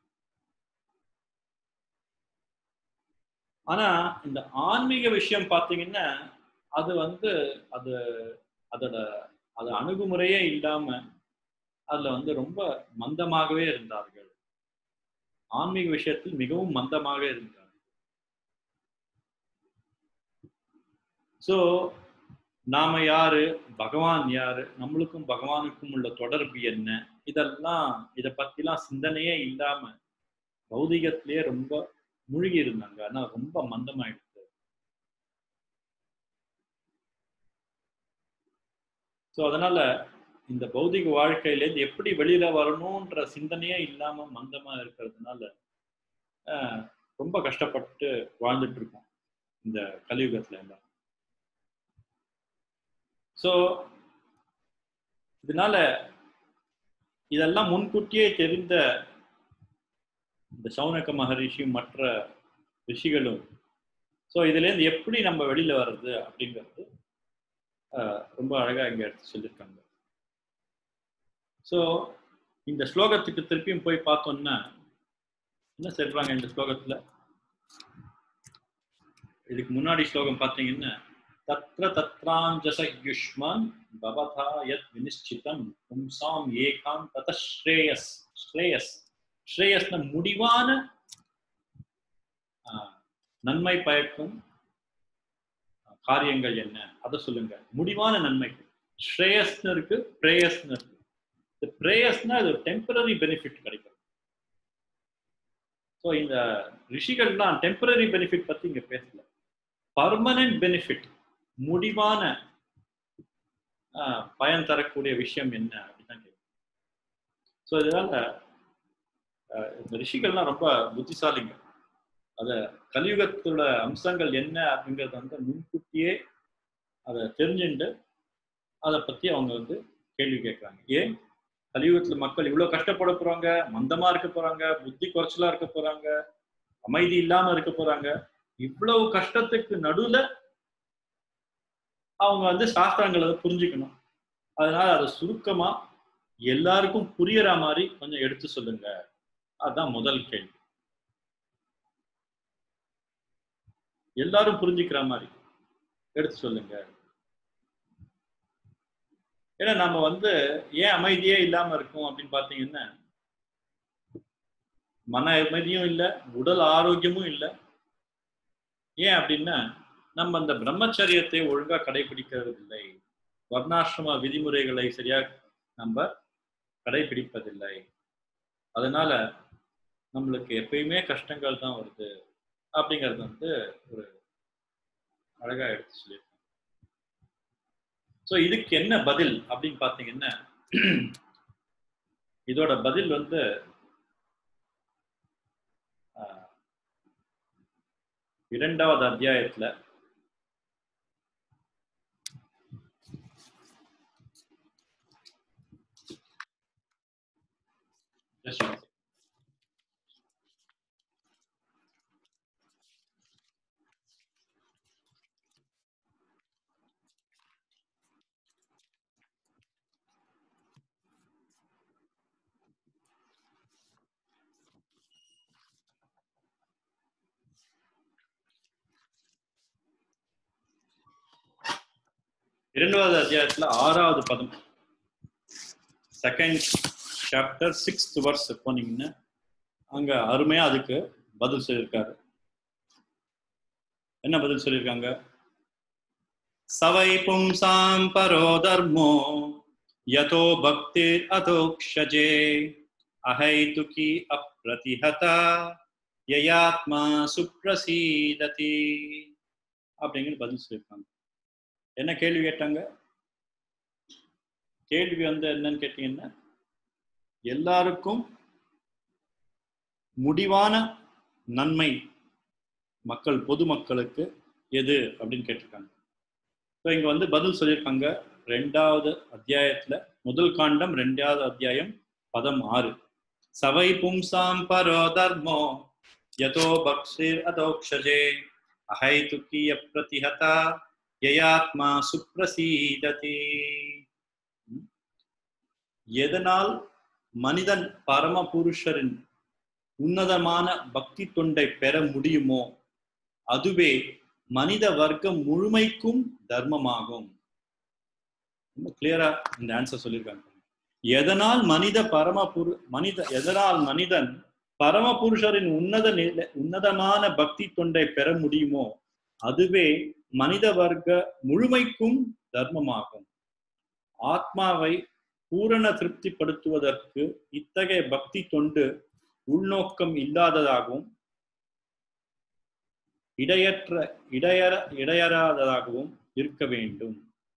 ஆனா இந்த ஆன்மீக விஷயம் பாத்தீங்கன்னா அது வந்து அது அதோட அது அணுகுமுறையே இல்லாம அதுல வந்து ரொம்ப மந்தமாகவே இருந்தார்கள் ஆன்மீக விஷயத்தில் மிகவும் மந்தமாக இருந்தார்கள் சோ நாம யாரு பகவான் யாரு நம்மளுக்கும் பகவானுக்கும் உள்ள தொடர்பு என்ன இதெல்லாம் இத பத்திலாம் சிந்தனையே இல்லாம பௌதிகத்திலேயே ரொம்ப மூழ்கி இருந்தாங்க ஆனா ரொம்ப மந்தமாயிடுச்சு ஸோ அதனால இந்த பௌதிக வாழ்க்கையிலேருந்து எப்படி வெளியில வரணும்ன்ற சிந்தனையே இல்லாம மந்தமா இருக்கிறதுனால ஆஹ், ரொம்ப கஷ்டப்பட்டு வாழ்ந்துட்டு இருக்கோம் இந்த கலியுகத்துல எல்லாம் ஸோ இதனால இதெல்லாம் முன்கூட்டியே தெரிந்த இந்த சௌனக மகரிஷியும் மற்ற ரிஷிகளும் ஸோ இதுலேருந்து எப்படி நம்ம வெளியில வர்றது அப்படிங்கிறது ஆஹ், ரொம்ப அழகா இங்க எடுத்து சொல்லியிருக்காங்க ஸோ இந்த ஸ்லோகத்துக்கு திருப்பியும் போய் பார்த்தோம்னா என்ன சொல்றாங்க இந்த ஸ்லோகத்துல இதுக்கு முன்னாடி ஸ்லோகம் பார்த்தீங்கன்னா தத்ர தத்ராஞ்சச யுஷ்மான் பவதா யத் வினிஷ்சிதம் பும்சாம் ஏகாம் தத ஸ்ரேயஸ் ஸ்ரேயஸ் ஸ்ரேயஸ்ன முடிவான ஆஹ், நன்மை பயக்கும் காரியங்கள் என்ன அதை சொல்லுங்க முடிவான நன்மை ஸ்ரேயஸ்னு இருக்கு பிரேயஸ்னு இருக்கு இந்த ப்ரேயர்ஸ்னா இது டெம்பரரி பெனிஃபிட் கிடைக்கும் ஸோ இந்த ரிஷிகள்லாம் டெம்பரரி பெனிஃபிட் பத்தி இங்க பேசல பர்மனன்ட் பெனிஃபிட் முடிவான ஆஹ், பயன் தரக்கூடிய விஷயம் என்ன அப்படின்னு தான் கேட்கும் ஸோ இதனால ஆஹ், இந்த ரிஷிகள்லாம் ரொம்ப புத்திசாலிங்க அத கலியுகத்தோட அம்சங்கள் என்ன அப்படிங்கறத வந்து முன்கூட்டியே அதை தெரிஞ்சுட்டு அதை பத்தி அவங்க வந்து கேள்வி கேட்கறாங்க ஏன் கலியுகத்துல மக்கள் இவ்வளவு கஷ்டப்பட போறாங்க மந்தமா இருக்க போறாங்க புத்தி குறைச்சலா இருக்க போறாங்க அமைதி இல்லாம இருக்க போறாங்க இவ்வளவு கஷ்டத்துக்கு நடுவுல அவங்க வந்து சாஸ்திரங்களை வந்து புரிஞ்சுக்கணும் அதனால அதை சுருக்கமா எல்லாருக்கும் புரியற மாதிரி கொஞ்சம் எடுத்து சொல்லுங்க அதுதான் முதல் கேள்வி எல்லாரும் புரிஞ்சுக்கிற மாதிரி எடுத்து சொல்லுங்க ஏன்னா நம்ம வந்து ஏன் அமைதியே இல்லாம இருக்கோம் அப்படின்னு பாத்தீங்கன்னா மன அமைதியும் இல்லை உடல் ஆரோக்கியமும் இல்லை ஏன் அப்படின்னா நம்ம அந்த பிரம்மச்சரியத்தை ஒழுங்கா கடைபிடிக்கிறது இல்லை வர்ணாசிரம விதிமுறைகளை சரியா நம்ம கடைபிடிப்பதில்லை அதனால நம்மளுக்கு எப்பயுமே கஷ்டங்கள் தான் வருது அப்படிங்கிறது வந்து ஒரு அழகா எடுத்து சொல்லியிருக்காங்க ஸோ இதுக்கு என்ன பதில் அப்படின்னு பார்த்தீங்கன்னா இதோட பதில் வந்து ஆஹ், இரண்டாவது அத்தியாயத்துல Just one second. இரண்டாவது அத்தியாயத்துல ஆறாவது பதம் செகண்ட் சாப்டர் சிக்ஸ்த் வர்ஸ் போனீங்கன்னா அங்க அருமையா அதுக்கு பதில் சொல்லியிருக்காரு என்ன பதில் சொல்லியிருக்காங்க சவை பும்சாம் பரோ தர்மோ யதோ பக்திர் அதோக்ஷஜே அஹைதுகி அப்ரதிஹதா யயாத்மா சுப்ரசீததி அப்படிங்கிற பதில் சொல்லியிருக்காங்க என்ன கேள்வி கேட்டாங்க கேள்வி வந்து என்னன்னு கேட்டீங்கன்னா எல்லாருக்கும் முடிவான நன்மை மக்கள் பொதுமக்களுக்கு எது அப்படின்னு கேட்டிருக்காங்க ஸோ இங்க வந்து பதில் சொல்லியிருக்காங்க ரெண்டாவது அத்தியாயத்துல முதல் காண்டம் ரெண்டாவது அத்தியாயம் பதம் ஆறு சவை பும்சாம் பரோ தர்மோ யதோ பக்ஷிர் அதோக்ஷஜே அஹைதுக்கிய பிரதிஹதா யயாத்மா சுப்ரசீததி எதனால் மனிதன் பரமபுருஷரின் உன்னதமான பக்தி தொண்டை பெற முடியுமோ அதுவே மனித வர்க்கம் முழுமைக்கும் தர்மமாகும் ரொம்ப கிளியரா இந்த ஆன்சர் சொல்லியிருக்காங்க எதனால் மனித பரமபுரு மனித எதனால் மனிதன் பரமபுருஷரின் உன்னத நிலை உன்னதமான பக்தி தொண்டை பெற முடியுமோ அதுவே மனித வர்க்க முழுமைக்கும் தர்மமாகும் ஆத்மாவை பூரண திருப்திப்படுத்துவதற்கு இத்தகைய பக்தி தொண்டு உள்நோக்கம் இல்லாததாகவும் இடையற்ற இடையற இடையறாததாகவும் இருக்க வேண்டும்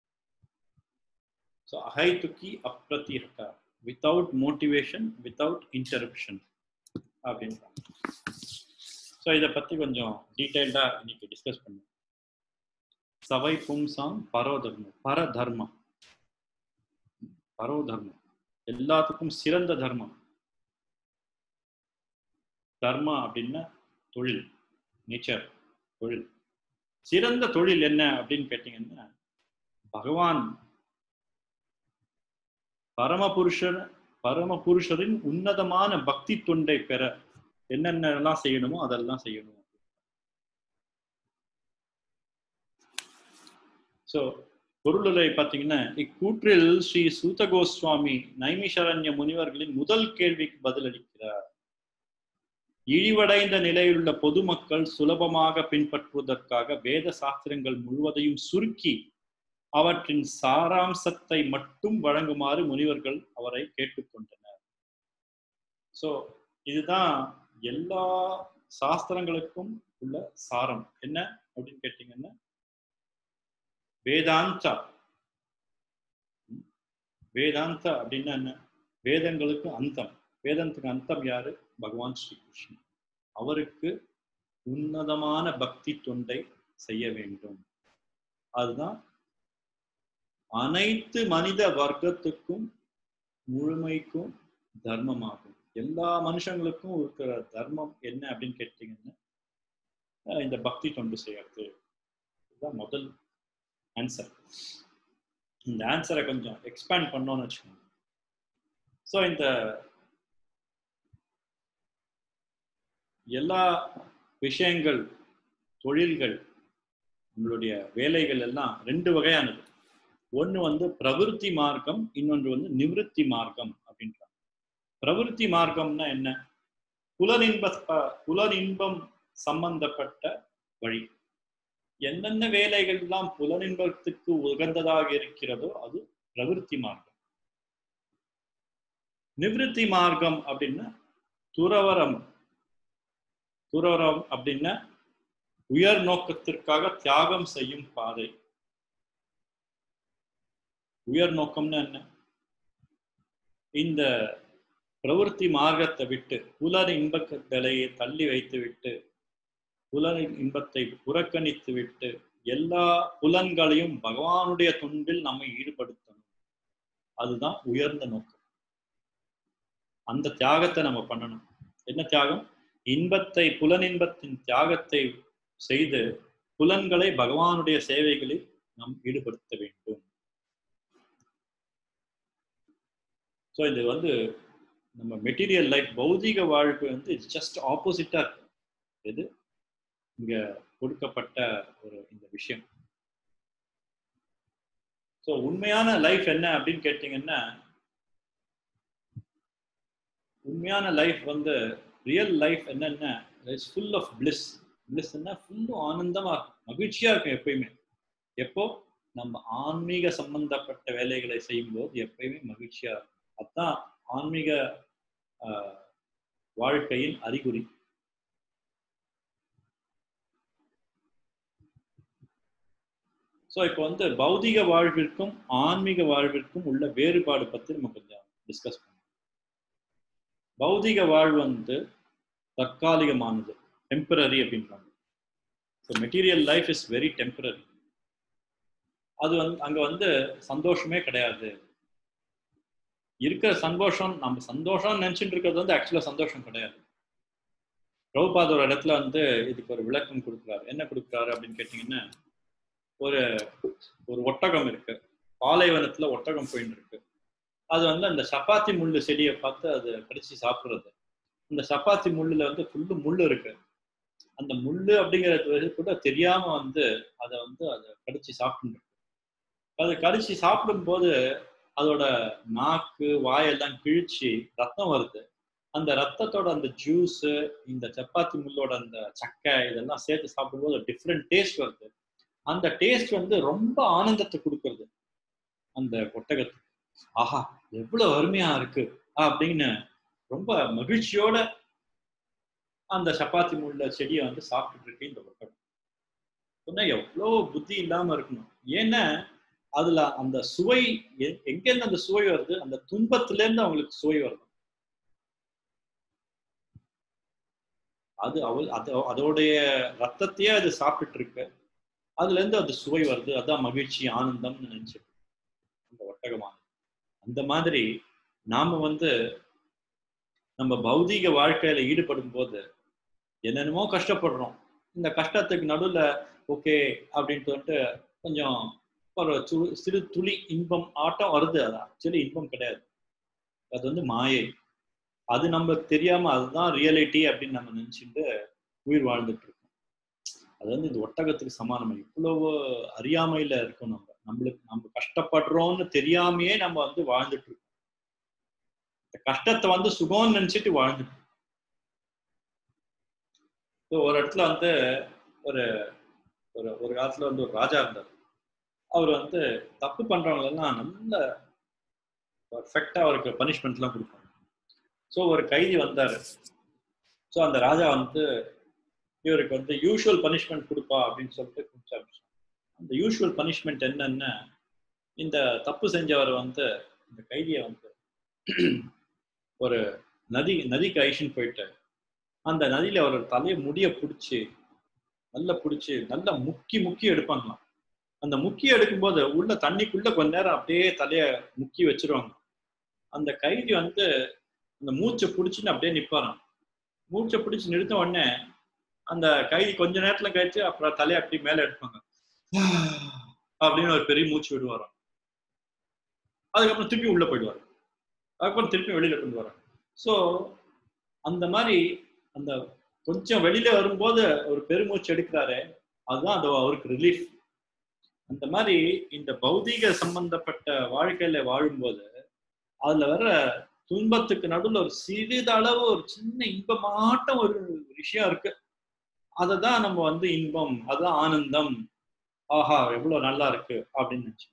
ஸோ அஹைதுக்கி அப்ரதிஹதா வித்தவுட் மோட்டிவேஷன் வித்தவுட் இன்டரப்ஷன் அப்படின்றாங்க ஸோ இதை பத்தி கொஞ்சம் டீட்டெயில்டா இன்னைக்கு டிஸ்கஸ் பண்ணுவோம் சவை பும்சாம் பரோதர்மம் பரதர்மம் பரோதர்மம் எல்லாத்துக்கும் சிறந்த தர்மம் தர்மா அப்படின்னா தொழில் நேச்சர் தொழில் சிறந்த தொழில் என்ன அப்படின்னு கேட்டீங்கன்னா பகவான் பரமபுருஷர் பரமபுருஷரின் உன்னதமான பக்தி தொண்டை பெற என்னென்னலாம் செய்யணுமோ அதெல்லாம் செய்யணும் ஸோ பொருளுரை பார்த்தீங்கன்னா இக்கூற்றில் ஸ்ரீ சூத கோஸ்வாமி நைமிஷரண்ய முனிவர்களின் முதல் கேள்விக்கு பதிலளிக்கிறார் இழிவடைந்த நிலையிலுள்ள பொதுமக்கள் சுலபமாக பின்பற்றுவதற்காக வேத சாஸ்திரங்கள் முழுவதையும் சுருக்கி அவற்றின் சாராம்சத்தை மட்டும் வழங்குமாறு முனிவர்கள் அவரை கேட்டுக்கொண்டனர் ஸோ இதுதான் எல்லா சாஸ்திரங்களுக்கும் உள்ள சாரம் என்ன அப்படின்னு கேட்டீங்கன்னா வேதாந்தா வேதாந்தா அப்படின்னா என்ன வேதங்களுக்கு அந்தம் வேதத்துக்கு அந்தம் யாரு பகவான் ஸ்ரீ கிருஷ்ணன் அவருக்கு உன்னதமான பக்தி தொண்டை செய்ய வேண்டும் அதுதான் அனைத்து மனித வர்க்கத்துக்கும் முழுமைக்கும் தர்மமாகும் எல்லா மனுஷங்களுக்கும் இருக்கிற தர்மம் என்ன அப்படின்னு கேட்டீங்கன்னா இந்த பக்தி தொண்டு செய்யறது இதுதான் முதல் ஆன்சர் இந்த ஆன்சரை கொஞ்சம் எக்ஸ்பேண்ட் பண்ணோம்னு வச்சுக்கோங்க ஸோ இந்த எல்லா விஷயங்கள் தொழில்கள் நம்மளுடைய வேலைகள் எல்லாம் ரெண்டு வகையானது ஒன்று வந்து பிரவிற்த்தி மார்க்கம் இன்னொன்று வந்து நிவிருத்தி மார்க்கம் அப்படின்றாங்க பிரவிற்த்தி மார்க்கம்னா என்ன புலனின்ப புலனின்பம் சம்பந்தப்பட்ட வழி என்னென்ன வேலைகள் எல்லாம் புலனின்பத்துக்கு உகந்ததாக இருக்கிறதோ அது பிரவிற்த்தி மார்க்கம் நிவிருத்தி மார்க்கம் அப்படின்னா துறவரம் துறவரம் அப்படின்னா உயர் நோக்கத்திற்காக தியாகம் செய்யும் பாதை உயர் நோக்கம்னா என்ன இந்த பிரவருத்தி மார்க்கத்தை விட்டு புலர் இன்பங்களை தள்ளி வைத்து விட்டு புலர் இன்பத்தை புறக்கணித்து விட்டு எல்லா புலன்களையும் பகவானுடைய தொண்டில் நம்மை ஈடுபடுத்தணும் அதுதான் உயர்ந்த நோக்கம் அந்த தியாகத்தை நம்ம பண்ணணும் என்ன தியாகம் இன்பத்தை புலனின்பத்தின் தியாகத்தை செய்து புலன்களை பகவானுடைய சேவைகளில் நாம் ஈடுபடுத்த வேண்டும் ஸோ இது வந்து நம்ம மெட்டீரியல் லைஃப் பௌதிக வாழ்க்கை வந்து இட்ஸ் ஜஸ்ட் ஆப்போசிட்டா இருக்கு எது இங்க கொடுக்கப்பட்ட ஒரு இந்த விஷயம் ஸோ உண்மையான லைஃப் என்ன அப்படின்னு கேட்டீங்கன்னா உண்மையான லைஃப் வந்து ரியல் லைஃப் என்னன்னா இட்ஸ் ஃபுல் ஆஃப் பிளிஸ் பிளிஸ்ன்னா ஃபுல்லும் ஆனந்தமா இருக்கும் மகிழ்ச்சியா இருக்கும் எப்பயுமே எப்போ நம்ம ஆன்மீக சம்பந்தப்பட்ட வேலைகளை செய்யும்போது எப்பயுமே மகிழ்ச்சியா இருக்கும் அதுதான் ஆன்மீக வாழ்க்கையின் அறிகுறி ஸோ இப்போ வந்து பௌதிக வாழ்விற்கும் ஆன்மீக வாழ்விற்கும் உள்ள வேறுபாடு பற்றி நம்ம கொஞ்சம் டிஸ்கஸ் பண்ணோம் பௌதிக வாழ்வு வந்து தற்காலிகமானது டெம்பரரி அப்படின்றாங்க so material life is very temporary அது வந்து அங்கே வந்து சந்தோஷமே கிடையாது இருக்கிற சந்தோஷம் நம்ம சந்தோஷம் நினைச்சிட்டு இருக்கிறது வந்து ஆக்சுவலா சந்தோஷம் கிடையாது பிரபுபாத் ஒரு இடத்துல வந்து இதுக்கு ஒரு விளக்கம் கொடுக்குறாரு என்ன கொடுக்குறாரு அப்படின்னு கேட்டீங்கன்னா ஒரு ஒரு ஒட்டகம் இருக்கு பாலைவனத்துல ஒட்டகம் போயிட்டு இருக்கு அது வந்து அந்த சப்பாத்தி முள்ளு செடியை பார்த்து அது கடிச்சு சாப்பிடுறது இந்த சப்பாத்தி முள்ளுல வந்து ஃபுல்லு முள்ளு இருக்கு அந்த முள்ளு அப்படிங்கிறது கூட தெரியாம வந்து அதை வந்து அதை கடிச்சு சாப்பிட்டு அது கடிச்சு சாப்பிடும்போது அதோட நாக்கு வாயெல்லாம் கிழிச்சு ரத்தம் வருது அந்த ரத்தத்தோட அந்த ஜூஸ் இந்த சப்பாத்தி முள்ளோட அந்த சக்கை இதெல்லாம் சேர்த்து சாப்பிடும்போது டிஃப்ரெண்ட் டேஸ்ட் வருது அந்த டேஸ்ட் வந்து ரொம்ப ஆனந்தத்தை கொடுக்கறது அந்த ஒட்டகத்துக்கு ஆஹா எவ்வளவு அருமையா இருக்கு அப்படின்னு ரொம்ப மகிழ்ச்சியோட அந்த சப்பாத்தி முள்ள செடியை வந்து சாப்பிட்டுட்டு இருக்கு இந்த ஒட்டகம் சொன்னா எவ்வளோ புத்தி இல்லாம இருக்கணும் ஏன்னா அதுல அந்த சுவை எங்கேருந்து அந்த சுவை வருது அந்த துன்பத்துல இருந்து அவங்களுக்கு சுவை வருது அது அவள் அது அதோடைய ரத்தத்தையே அது சாப்பிட்டுட்டு இருக்கு அதுல இருந்து அது சுவை வருது அதான் மகிழ்ச்சி ஆனந்தம்னு நினைச்சிட்டு அந்த ஒட்டகமானது அந்த மாதிரி நாம வந்து நம்ம பௌதீக வாழ்க்கையில ஈடுபடும் போது என்னென்னமோ கஷ்டப்படுறோம் இந்த கஷ்டத்துக்கு நடுவுல ஓகே அப்படின்னு சொல்லிட்டு கொஞ்சம் ஒரு சிறு துளி இன்பம் ஆட்டம் வருது அது ஆக்சுவலி இன்பம் கிடையாது அது வந்து மாயை அது நம்மளுக்கு தெரியாம அதுதான் ரியாலிட்டி அப்படின்னு நம்ம நினைச்சுட்டு உயிர் வாழ்ந்துட்டு இருக்கோம் அது வந்து இந்த ஒட்டகத்துக்கு சமானம் இவ்வளவு அறியாமையில இருக்கும் நம்ம நம்மளுக்கு நம்ம கஷ்டப்படுறோம்னு தெரியாமையே நம்ம வந்து வாழ்ந்துட்டு இருக்கோம் இந்த கஷ்டத்தை வந்து சுகம்னு நினைச்சிட்டு வாழ்ந்துட்டு ஸோ ஒரு இடத்துல வந்து ஒரு ஒரு ஒரு காலத்துல வந்து ஒரு ராஜா இருந்தார் அவர் வந்து தப்பு பண்றவங்களெல்லாம் நல்ல பர்ஃபெக்டா அவருக்கு பனிஷ்மெண்ட்லாம் கொடுப்பாங்க ஸோ ஒரு கைதி வந்தாரு ஸோ அந்த ராஜா வந்து இவருக்கு வந்து யூஷுவல் பனிஷ்மெண்ட் கொடுப்பா அப்படின்னு சொல்லிட்டு கொடுத்தாரு அந்த யூஷுவல் பனிஷ்மெண்ட் என்னன்னா இந்த தப்பு செஞ்சவர் வந்து இந்த கைதியை வந்து ஒரு நதி நதிக்கு ஐஷன் போயிட்டு அந்த நதியில அவர் தலையை முடிய பிடிச்சி நல்லா பிடிச்சி நல்லா முக்கி முக்கி எடுப்பாங்களாம் அந்த முக்கி எடுக்கும்போது உள்ள தண்ணிக்குள்ள கொஞ்ச நேரம் அப்படியே தலைய முக்கி வச்சிருவாங்க அந்த கைதி வந்து அந்த மூச்சை பிடிச்சின்னு அப்படியே நிப்பாராம் மூச்சை பிடிச்சி நிறுத்த உடனே அந்த கைதி கொஞ்ச நேரத்துல கழிச்சு அப்புறம் தலையை அப்படி மேல எடுப்பாங்க அப்படின்னு ஒரு பெரிய மூச்சு விடுவாராம் அதுக்கப்புறம் திருப்பி உள்ள போயிடுவார் அதுக்கப்புறம் திருப்பி வெளியில கொண்டு வராங்க ஸோ அந்த மாதிரி அந்த கொஞ்சம் வெளியில வரும்போது ஒரு பெருமூச்சு எடுக்கிறாரு அதுதான் அது அவருக்கு ரிலீஃப் அந்த மாதிரி இந்த பௌதீக சம்பந்தப்பட்ட வாழ்க்கையில வாழும்போது அதுல வர துன்பத்துக்கு நடுவில் ஒரு சிறிதளவு ஒரு சின்ன இன்பமாட்டம் ஒரு விஷயம் இருக்கு அதை தான் நம்ம வந்து இன்பம் அதுதான் ஆனந்தம் ஆஹா எவ்வளவு நல்லா இருக்கு அப்படின்னு நினைச்சு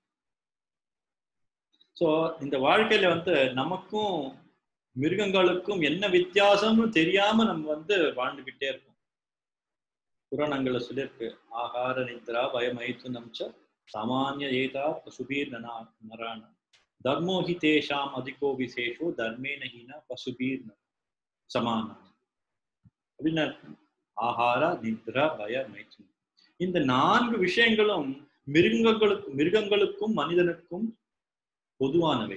ஸோ இந்த வாழ்க்கையில வந்து நமக்கும் மிருகங்களுக்கும் என்ன வித்தியாசம்னு தெரியாம நம்ம வந்து வாழ்ந்துகிட்டே இருக்கோம் புராணங்களை சொல்லியிருக்கு ஆகார நித்ரா பயமைத்து நம்ச சாமானிய ஏதா பசுபீர் நனா நரான தர்மோ ஹி தேஷாம் அதிகோ விசேஷோ தர்மே நகின பசுபீர் சமான அப்படின்னு ஆகார நித்ரா பய மைத்துனம் இந்த நான்கு விஷயங்களும் மிருகங்களுக்கு மிருகங்களுக்கும் மனிதனுக்கும் பொதுவானவை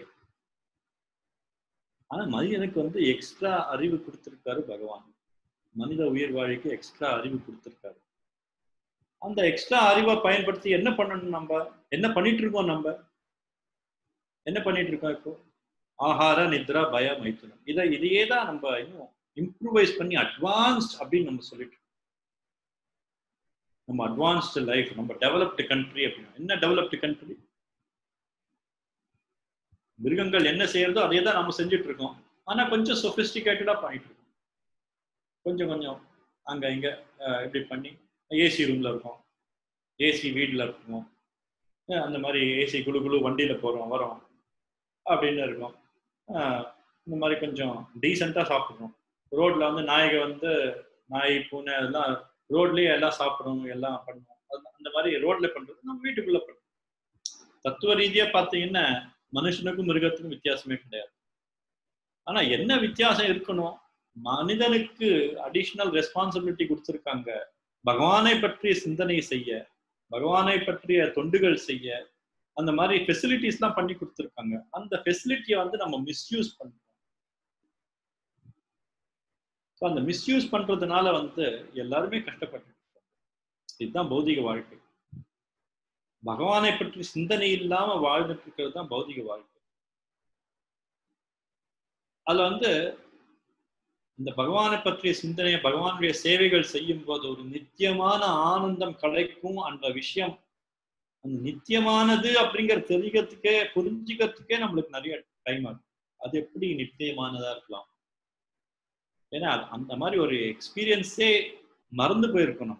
ஆனா மனிதனுக்கு வந்து எக்ஸ்ட்ரா அறிவு கொடுத்திருக்காரு பகவான் மனித உயிர் வாழிக்கு எக்ஸ்ட்ரா அறிவு கொடுத்திருக்காரு அந்த எக்ஸ்ட்ரா அறிவை பயன்படுத்தி என்ன பண்ணணும் நம்ம என்ன பண்ணிட்டு இருக்கோம் நம்ம என்ன பண்ணிட்டு இருக்கோம் இப்போ ஆகார நித்ரா பய மைத்துனம் இதை இதையே தான் நம்ம இன்னும் இம்ப்ரூவைஸ் பண்ணி அட்வான்ஸ்ட் அப்படின்னு நம்ம சொல்லிட்டு நம்ம அட்வான்ஸ்டு லைஃப் நம்ம டெவலப்டு கண்ட்ரி அப்படின்னா என்ன டெவலப்டு கண்ட்ரி மிருகங்கள் என்ன செய்யறதோ அதே தான் நம்ம செஞ்சுட்டு இருக்கோம் ஆனா கொஞ்சம் சொபிஸ்டிகேட்டடா பண்ணிட்டு இருக்கோம் கொஞ்சம் கொஞ்சம் அங்க இங்க இப்படி பண்ணி ஏசி ரூம்ல இருக்கோம் ஏசி வீட்டில் இருக்கோம் அந்த மாதிரி ஏசி குழு குழு வண்டியில போறோம் வரோம் அப்படின்னு இருக்கோம் இந்த மாதிரி கொஞ்சம் டீசெண்டாக சாப்பிட்றோம் ரோட்ல வந்து நாய்க வந்து நாய் பூனை எல்லாம் ரோட்லயே எல்லாம் சாப்பிட்றோம் எல்லாம் பண்ணுவோம் அந்த மாதிரி ரோட்ல பண்றது நம்ம வீட்டுக்குள்ள பண்றோம் தத்துவ ரீதியா பார்த்தீங்கன்னா மனுஷனுக்கும் மிருகத்துக்கும் வித்தியாசமே கிடையாது ஆனா என்ன வித்தியாசம் இருக்கணும் மனிதனுக்கு அடிஷ்னல் ரெஸ்பான்சிபிலிட்டி கொடுத்துருக்காங்க பகவானை பற்றிய சிந்தனை செய்ய பகவானை பற்றிய தொண்டுகள் செய்ய அந்த மாதிரி ஃபெசிலிட்டிஸ்லாம் பண்ணி கொடுத்துருக்காங்க அந்த ஃபெசிலிட்டியை வந்து நம்ம மிஸ்யூஸ் பண்றோம் ஸோ அந்த மிஸ்யூஸ் பண்றதுனால வந்து எல்லாருமே கஷ்டப்பட்டு இதுதான் பௌதிக வாழ்க்கை பகவானை பற்றி சிந்தனை இல்லாம வாழ்ந்துட்டு இருக்கிறது தான் பௌதிக வாழ்க்கை அதுல வந்து இந்த பகவானை பற்றிய சிந்தனையை பகவானுடைய சேவைகள் செய்யும் போது ஒரு நித்தியமான ஆனந்தம் கிடைக்கும் அந்த விஷயம் அந்த நித்தியமானது அப்படிங்கிற தெரிகிறதுக்கே புரிஞ்சுக்கிறதுக்கே நம்மளுக்கு நிறைய டைம் ஆகும் அது எப்படி நித்தியமானதா இருக்கலாம் ஏன்னா அந்த மாதிரி ஒரு எக்ஸ்பீரியன்ஸே மறந்து போயிருக்கணும்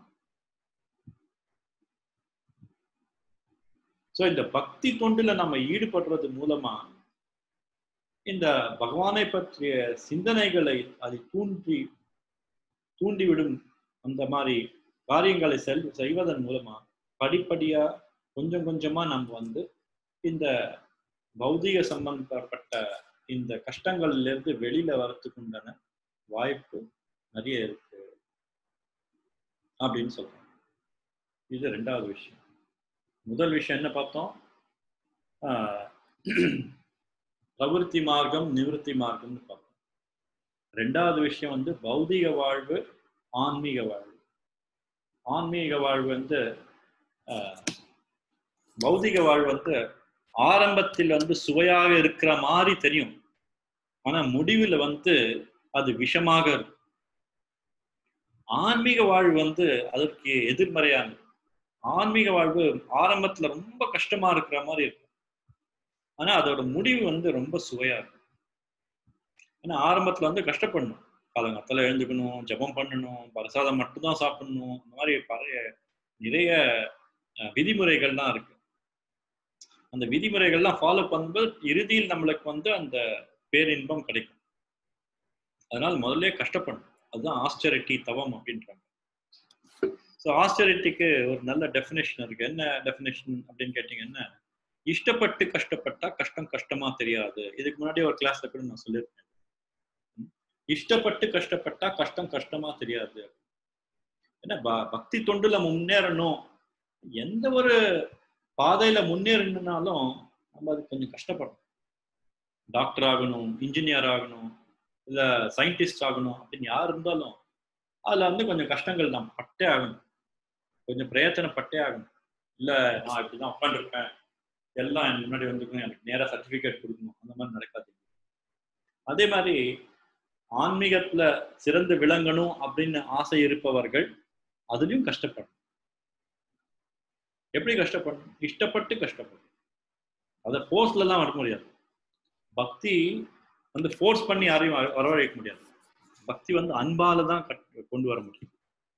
ஸோ இந்த பக்தி தொண்டுல நம்ம ஈடுபடுறது மூலமா இந்த பகவானை பற்றிய சிந்தனைகளை அதை தூண்டி தூண்டிவிடும் அந்த மாதிரி காரியங்களை செல் செய்வதன் மூலமா படிப்படியா கொஞ்சம் கொஞ்சமா நம்ம வந்து இந்த பௌதிக சம்பந்தப்பட்ட இந்த கஷ்டங்கள்ல இருந்து வெளியில வரத்துக்கு உண்டான வாய்ப்பு நிறைய இருக்கு அப்படின்னு சொல்றோம் இது ரெண்டாவது விஷயம் முதல் விஷயம் என்ன பார்த்தோம் பிரவருத்தி மார்க்கம் நிவர்த்தி மார்க்கம்னு பார்த்தோம் ரெண்டாவது விஷயம் வந்து பௌதிக வாழ்வு ஆன்மீக வாழ்வு ஆன்மீக வாழ்வு வந்து பௌதிக வாழ்வு வந்து ஆரம்பத்தில் வந்து சுவையாக இருக்கிற மாதிரி தெரியும் ஆனா முடிவில் வந்து அது விஷமாக இருக்கும் ஆன்மீக வாழ்வு வந்து அதற்கு எதிர்மறையானது ஆன்மீக வாழ்வு ஆரம்பத்துல ரொம்ப கஷ்டமா இருக்கிற மாதிரி இருக்கும் ஆனா அதோட முடிவு வந்து ரொம்ப சுவையா இருக்கும் ஏன்னா ஆரம்பத்துல வந்து கஷ்டப்படணும் காலங்கத்துல எழுந்துக்கணும் ஜபம் பண்ணணும் பிரசாதம் மட்டும்தான் சாப்பிடணும் இந்த மாதிரி பழைய நிறைய விதிமுறைகள்லாம் இருக்கு அந்த விதிமுறைகள்லாம் ஃபாலோ பண்ணும்போது இறுதியில் நம்மளுக்கு வந்து அந்த பேரின்பம் கிடைக்கும் அதனால முதல்ல கஷ்டப்படணும் அதுதான் ஆஸ்டரிட்டி தவம் அப்படின்றாங்க ஸோ ஆஸ்டரிட்டிக்கு ஒரு நல்ல டெஃபினேஷன் இருக்கு என்ன டெஃபினேஷன் அப்படின்னு கேட்டீங்கன்னா இஷ்டப்பட்டு கஷ்டப்பட்டா கஷ்டம் கஷ்டமா தெரியாது இதுக்கு முன்னாடி ஒரு கிளாஸ்ல கூட நான் சொல்லியிருக்கேன் இஷ்டப்பட்டு கஷ்டப்பட்டா கஷ்டம் கஷ்டமா தெரியாது ஏன்னா ப- பக்தி தொண்டுல முன்னேறணும் எந்த ஒரு பாதையில முன்னேறணும்னாலும் நம்ம அது கொஞ்சம் கஷ்டப்படணும் டாக்டர் ஆகணும் இன்ஜினியர் ஆகணும் இல்ல சயின்டிஸ்ட் ஆகணும் அப்படின்னு யார் இருந்தாலும் அதுல வந்து கொஞ்சம் கஷ்டங்கள் நாம் பட்டே ஆகணும் கொஞ்சம் பிரயத்தனப்பட்டே ஆகணும் இல்ல நான் இப்படிதான் உட்காந்துருப்பேன் எல்லாம் எனக்கு முன்னாடி வந்துக்கணும் எனக்கு நேரா சர்டிபிகேட் கொடுக்கணும் அந்த மாதிரி நடக்காது அதே மாதிரி ஆன்மீகத்துல சிறந்து விளங்கணும் அப்படின்னு ஆசை இருப்பவர்கள் அதுலயும் கஷ்டப்படணும் எப்படி கஷ்டப்படணும் இஷ்டப்பட்டு கஷ்டப்படணும் அதை ஃபோர்ஸ்ல எல்லாம் வர முடியாது பக்தி வந்து ஃபோர்ஸ் பண்ணி யாரையும் வர- வரவழைக்க முடியாது பக்தி வந்து அன்பால தான் கட்- கொண்டு வர முடியும்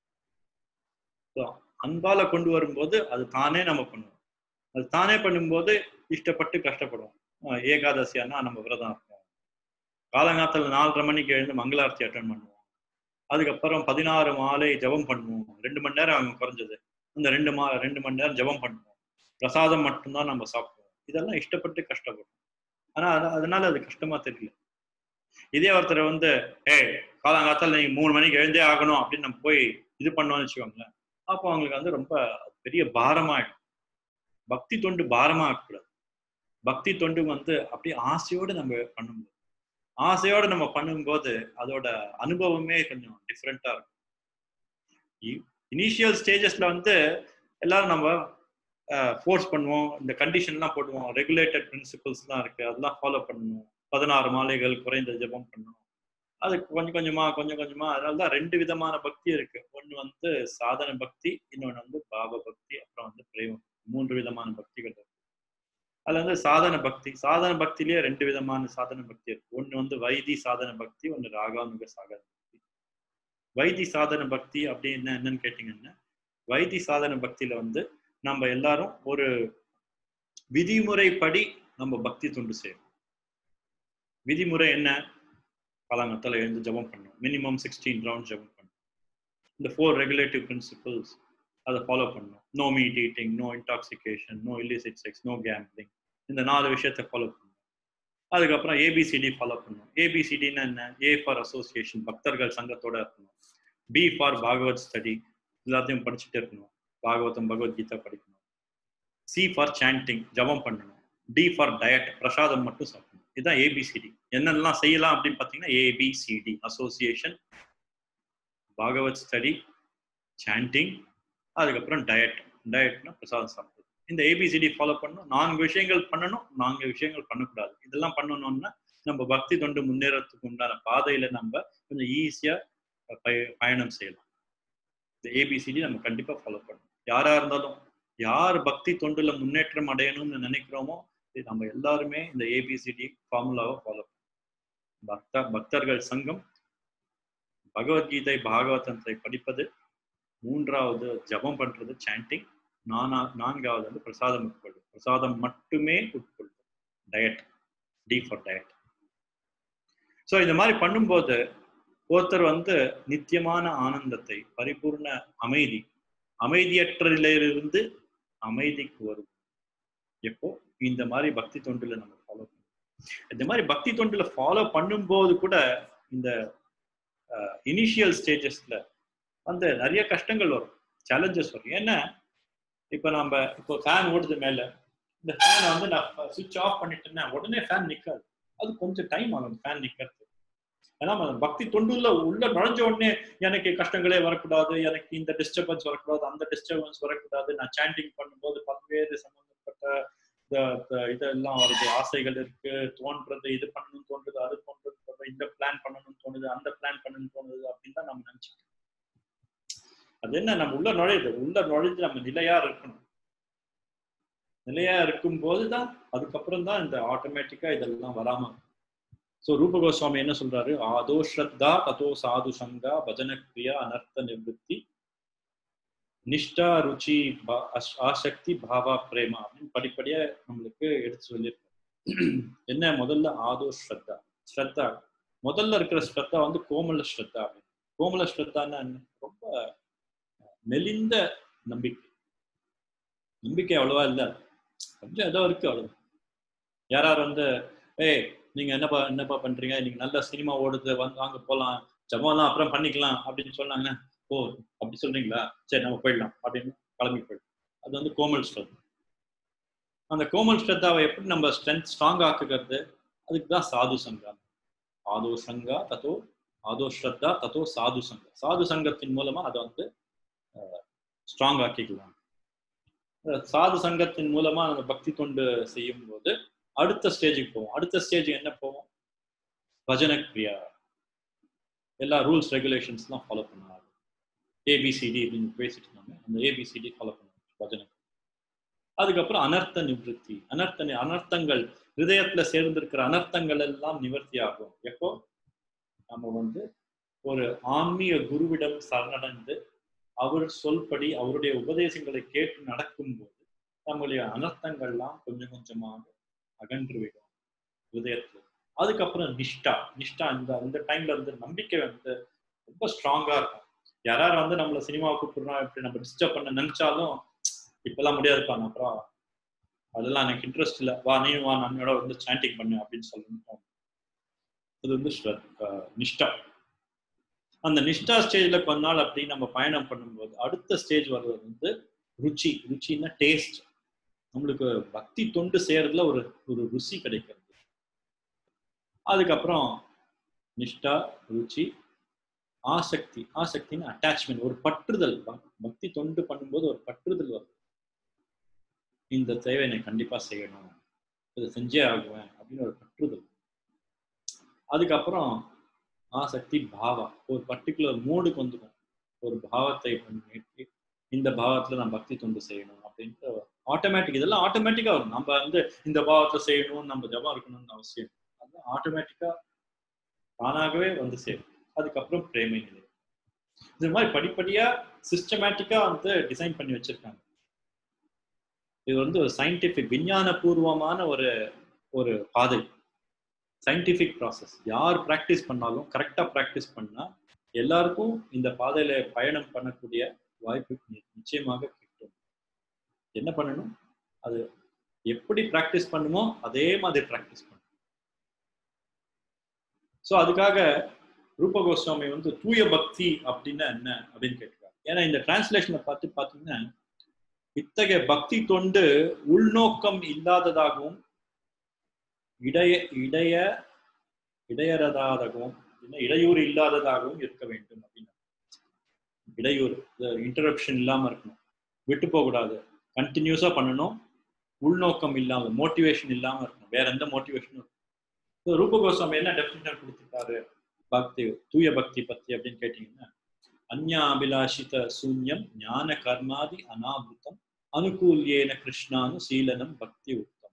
So, அன்பால கொண்டு வரும்போது அது தானே நம்ம பண்ணுவோம் அது தானே பண்ணும்போது இஷ்டப்பட்டு கஷ்டப்படுவோம் ஆஹ் ஏகாதசியானா நம்ம விரதம் இருப்போம் காலங்காலத்துல நாலரை மணிக்கு எழுந்து மங்களார்த்தி அட்டன் பண்ணுவோம் அதுக்கப்புறம் பதினாறு மாலை ஜெபம் பண்ணுவோம் ரெண்டு மணி நேரம் அவங்க குறைஞ்சது அந்த ரெண்டு மா ரெண்டு மணி நேரம் ஜெபம் பண்ணுவோம் பிரசாதம் மட்டும்தான் நம்ம சாப்பிடுவோம் இதெல்லாம் இஷ்டப்பட்டு கஷ்டப்படும் ஆனா அது- அதனால அது கஷ்டமா தெரியல இதே ஒருத்தர் வந்து ஏய் காலங்காலத்துல நீங்க மூணு மணிக்கு எழுந்தே ஆகணும் அப்படின்னு நம்ம போய் இது பண்ணோம்னு வச்சுக்கோங்களேன் அப்போ அவங்களுக்கு வந்து ரொம்ப பெரிய பாரமாயிடும் பக்தி தொண்டு பாரமா இருக்கக்கூடாது பக்தி தொண்டு வந்து அப்படியே ஆசையோடு நம்ம பண்ணும்போது ஆசையோடு நம்ம பண்ணும்போது அதோட அனுபவமே கொஞ்சம் டிஃப்ரெண்டா இருக்கும் இனிஷியல் ஸ்டேஜஸ்ல வந்து எல்லாரும் நம்ம ஃபோர்ஸ் பண்ணுவோம் இந்த கண்டிஷன்லாம் போடுவோம் ரெகுலேட்டட் பிரின்சிபல்ஸ்லாம் இருக்கு அதெல்லாம் ஃபாலோ பண்ணணும் பதினாறு மாலைகள் குறைந்த ஜெபம் பண்ணணும் அது கொஞ்சம் கொஞ்சமா கொஞ்சம் கொஞ்சமா அதனால தான் ரெண்டு விதமான பக்தி இருக்கு ஒன்று வந்து சாதன பக்தி இன்னொன்று வந்து பாவ பக்தி அப்புறம் வந்து பிரேமம் மூன்று விதமான பக்திகள் இருக்கு அதுல வந்து சாதன பக்தி சாதன பக்தியிலேயே ரெண்டு விதமான சாதன பக்தி இருக்கு ஒன்று வந்து வைதி சாதன பக்தி ஒன்று ராகாமிக சாதன பக்தி வைதி சாதன பக்தி அப்படின்னு என்னன்னு கேட்டீங்கன்னா வைதி சாதன பக்தியில வந்து நம்ம எல்லாரும் ஒரு விதிமுறைப்படி நம்ம பக்தி தொண்டு செய்யணும் விதிமுறை என்ன காலங்கத்தில் எழுந்து ஜெபம் பண்ணணும் மினிமம் சிக்ஸ்டீன் ரவுண்ட் ஜெபம் பண்ணணும் இந்த ஃபோர் ரெகுலேட்டிவ் பிரின்சிபல்ஸ் அதை ஃபாலோ பண்ணணும் no meat eating no intoxication no illicit sex no gambling இந்த நாலு விஷயத்தை ஃபாலோ பண்ணணும் அதுக்கப்புறம் ஏபிசிடி ஃபாலோ பண்ணணும் ஏபிசிடின்னா என்ன ஏ ஃபார் அசோசியேஷன் பக்தர்கள் சங்கத்தோட இருக்கணும் பி ஃபார் பாகவத் ஸ்டடி எல்லாத்தையும் படிச்சுட்டே இருக்கணும் பாகவதம் பகவத்கீதா படிக்கணும் சி ஃபார் சாண்டிங் ஜபம் பண்ணணும் டி ஃபார் டயட் பிரசாதம் மட்டும் சாப்பிடணும் இதுதான் ஏபிசிடி என்னெல்லாம் செய்யலாம் அப்படின்னு பார்த்தீங்கன்னா ABCD association Bhagavat study chanting அதுக்கப்புறம் டயட் டயட்னா பிரசாதம் சாப்பிடுறது இந்த ஏபிசிடி ஃபாலோ பண்ணணும் நான்கு விஷயங்கள் பண்ணணும் நான்கு விஷயங்கள் பண்ணக்கூடாது இதெல்லாம் பண்ணணும்னா நம்ம பக்தி தொண்டு முன்னேறத்துக்கு உண்டான பாதையில நம்ம கொஞ்சம் ஈஸியா பய- பயணம் செய்யலாம் இந்த ஏபிசிடி நம்ம கண்டிப்பா ஃபாலோ பண்ணணும் யாரா இருந்தாலும் யார் பக்தி தொண்டுல முன்னேற்றம் அடையணும்னு நினைக்கிறோமோ இது நம்ம எல்லாருமே இந்த ஏபிசிடி ஃபார்முலாவை ஃபாலோ பண்ணணும் பக்த பக்தர்கள் சங்கம் பகவத்கீதை பாகவதத்தை படிப்பது மூன்றாவது ஜபம் பண்றது சாண்டிங் நானா நான்காவது வந்து பிரசாதம் உட்கொள்ளும் பிரசாதம் மட்டுமே உட்கொள்ளும் diet D for diet so இந்த மாதிரி பண்ணும்போது ஒருத்தர் வந்து நித்தியமான ஆனந்தத்தை பரிபூர்ண அமைதி அமைதியற்றிலிருந்து அமைதிக்கு வரும் எப்போ இந்த மாதிரி பக்தி தொண்டுல நம்ம ஃபாலோ பண்ணும் இந்த மாதிரி பக்தி தொண்டுல ஃபாலோ பண்ணும்போது கூட இந்த இனிஷியல் ஸ்டேஜஸ்ல வந்து நிறைய கஷ்டங்கள் வரும் சேலஞ்சஸ் வரும் ஏன்னா இப்போ நம்ம இப்போ ஃபேன் ஓடுது மேல இந்த ஃபேனை வந்து நான் சுவிட்ச் ஆஃப் பண்ணிட்டேன்னா உடனே ஃபேன் நிக்காது அது கொஞ்சம் டைம் ஆகும் ஃபேன் நிக்கிறது ஏன்னா நம்ம பக்தி தொண்டுல உள்ள நுழைஞ்ச உடனே எனக்கு கஷ்டங்களே வரக்கூடாது எனக்கு இந்த டிஸ்டர்பன்ஸ் வரக்கூடாது அந்த டிஸ்டர்பன்ஸ் வரக்கூடாது நான் சாண்டிங் பண்ணும்போது பல்வேறு சம்பந்தப்பட்ட இந்த- இந்த இதெல்லாம் வருது ஆசைகள் இருக்கு தோன்றது இது பண்ணணும்னு தோன்றுது அது தோன்றது தோன்றுது, இந்த பிளான் பண்ணணும்னு தோணுது அந்த பிளான் பண்ணணும்னு தோணுது அப்படின்னு தான் நம்ம நினைச்சுக்கோம் அது என்ன நம்ம உள்ள நுழையுது உள்ள நுழைஞ்சு நம்ம நிலையா இருக்கணும் நிலையா இருக்கும் போதுதான் அதுக்கப்புறம் தான் இந்த ஆட்டோமேட்டிக்கா இதெல்லாம் வராம இருக்கும். சோ ரூப கோஸ்வாமி என்ன சொல்றாரு ஆதோ ஸ்ரத்தா ததோ சாது சங்கா பஜன கிரியா அனர்த்த நிவృత్తి நிஷ்டா ருச்சி பா- அஸ்- ஆசக்தி பாவா பிரேமா அப்படின்னு படிப்படியா நம்மளுக்கு எடுத்து சொல்லியிருக்கோம் என்ன முதல்ல ஆதோ ஸ்ரத்தா ஸ்ரத்தா முதல்ல இருக்கிற ஸ்ரத்தா வந்து கோமல ஸ்ரத்தா அப்படின்னு கோமல ஸ்ரத்தான்னா என்ன? ரொம்ப மெலிந்த நம்பிக்கை நம்பிக்கை அவ்வளவா இல்ல கொஞ்சம் ஏதோ இருக்கு அவ்வளவு யார் யார் வந்து ஏய் நீங்க என்னப்பா என்னப்பா பண்றீங்க நீங்க நல்ல சினிமா ஓடுது வந்து வாங்க போலாம் ஜமாலாம் அப்புறம் பண்ணிக்கலாம் அப்படின்னு சொன்னாங்க ஓ அப்படி சொல்றீங்களா சரி நம்ம போயிடலாம் அப்படின்னு கிளம்பி போயிடலாம் அது வந்து கோமல் ஸ்ரத்தா அந்த கோமல் ஸ்ரத்தாவை எப்படி நம்ம ஸ்ட்ரென்த் ஸ்ட்ராங் ஆக்குகிறது அதுக்கு தான் சாது சங்கா ஆதோ சங்கா தத்தோ ஆதோ ஸ்ரத்தா தத்தோ சாது சங்கா சாது சங்கத்தின் மூலமா அதை வந்து ஸ்ட்ராங் ஆக்கிக்கலாம் அஹ் சாது சங்கத்தின் மூலமா நம்ம பக்தி தொண்டு செய்யும் போது அடுத்த ஸ்டேஜுக்கு போவோம் அடுத்த ஸ்டேஜ் என்ன போவோம் பஜன கிரியா எல்லா ரூல்ஸ் ரெகுலேஷன்ஸ்லாம் ஃபாலோ பண்ணாங்க ஏபிசிடி அப்படின்னு பேசிட்டு இருந்தாங்க அந்த ஏபிசிடி ஃபாலோ பண்ணுவாங்க பஜனை அதுக்கப்புறம் அனர்த்த நிவர்த்தி அனர்த்த நி- அனர்த்தங்கள் ஹிருதயத்துல சேர்ந்திருக்கிற அனர்த்தங்கள் எல்லாம் நிவர்த்தி ஆகும் எப்போ நம்ம வந்து ஒரு ஆன்மீக குருவிடம் சரணடைந்து அவர் சொல்படி அவருடைய உபதேசங்களை கேட்டு நடக்கும்போது நம்முடைய அனர்த்தங்கள்லாம் கொஞ்சம் கொஞ்சமாக அகன்றுவிடும் ஹிருதயத்துல அதுக்கப்புறம் நிஷ்டா நிஷ்டா இந்த இந்த டைம்ல வந்து நம்பிக்கை வந்து ரொம்ப ஸ்ட்ராங்கா இருக்கும் யாராவது வந்து நம்மள சினிமா கூப்பிடுறோம் இப்படி நம்ம டிஸ்டர்ப் பண்ண நினைச்சாலும் இப்பெல்லாம் முடியாதுப்பா நான் அப்புறம் அதெல்லாம் எனக்கு இன்ட்ரெஸ்ட் இல்லை வா நீ வா நன்னோட வந்து சாண்டிங் பண்ணு அப்படின்னு சொல்லணும் அது வந்து ஸ்ர- அஹ் நிஷ்டா அந்த நிஷ்டா ஸ்டேஜ்ல கொஞ்ச நாள் அப்படி நம்ம பயணம் பண்ணும்போது அடுத்த ஸ்டேஜ் வர்றது வந்து ருச்சி ருச்சின்னா டேஸ்ட் நம்மளுக்கு பக்தி தொண்டு செய்யறதுல ஒரு ஒரு ருசி கிடைக்கிறது அதுக்கப்புறம் நிஷ்டா ருச்சி ஆசக்தி ஆசக்தின்னு அட்டாச்மெண்ட் ஒரு பற்றுதல் பக்- பக்தி தொண்டு பண்ணும்போது ஒரு பற்றுதல் வரும் இந்த தேவை நான் கண்டிப்பா செய்யணும் இதை செஞ்சே ஆகுவேன் அப்படின்னு ஒரு பற்றுதல் அதுக்கப்புறம் ஆசக்தி பாவா ஒரு பர்டிகுலர் மூடுக்கு வந்துடும் ஒரு பாவத்தை பண்ணி இந்த பாவத்துல நான் பக்தி தொண்டு செய்யணும் அப்படின்ட்டு ஆட்டோமேட்டிக் இதெல்லாம் ஆட்டோமேட்டிக்கா வரும் நம்ம வந்து இந்த பாவத்தை செய்யணும் நம்ம ஜபம் இருக்கணும்னு அவசியம் இல்லை. அது ஆட்டோமேட்டிக்கா தானாகவே வந்து சேரும் அதுக்கப்புறம் பிரேமை நிலை இது மாதிரி படிப்படியா சிஸ்டமேட்டிக்கா வந்து டிசைன் பண்ணி வச்சிருக்காங்க இது வந்து ஒரு சயின்டிபிக் விஞ்ஞான பூர்வமான ஒரு ஒரு பாதை சயின்டிபிக் ப்ராசஸ் யார் ப்ராக்டிஸ் பண்ணாலும் கரெக்டா ப்ராக்டிஸ் பண்ணா எல்லாருக்கும் இந்த பாதையில பயணம் பண்ணக்கூடிய வாய்ப்பு நி- நிச்சயமாக கிட்டும் என்ன பண்ணணும் அது எப்படி ப்ராக்டிஸ் பண்ணுமோ அதே மாதிரி ப்ராக்டிஸ் பண்ணணும் ஸோ அதுக்காக ரூப கோஸ்வாமி வந்து தூய பக்தி அப்படின்னா என்ன அப்படின்னு கேட்கிறார் ஏன்னா இந்த டிரான்ஸ்லேஷனை பார்த்து பார்த்தீங்கன்னா இத்தகைய பக்தி தொண்டு உள்நோக்கம் இல்லாததாகவும் இடைய இடைய இடையறதாகவும் இல்ல இடையூறு இல்லாததாகவும் இருக்க வேண்டும் அப்படின்னு இடையூறு இன்டரப்ஷன் இல்லாம இருக்கணும் விட்டு போக கூடாது கண்டினியூஸா பண்ணணும் உள்நோக்கம் இல்லாம மோட்டிவேஷன் இல்லாம இருக்கணும் வேற எந்த மோட்டிவேஷனும் So, ரூப கோஸ்வாமி என்ன டெஃபினேஷன் கொடுத்துருக்காரு பக்தி தூய பக்தி பத்தி அப்படின்னு கேட்டீங்கன்னா அந்யாபிலாஷித சூன்யம் ஞான கர்மாதி அனாபுத்தம் அனுகூல்யேன கிருஷ்ணானு சீலனம் பக்தி உத்தமம்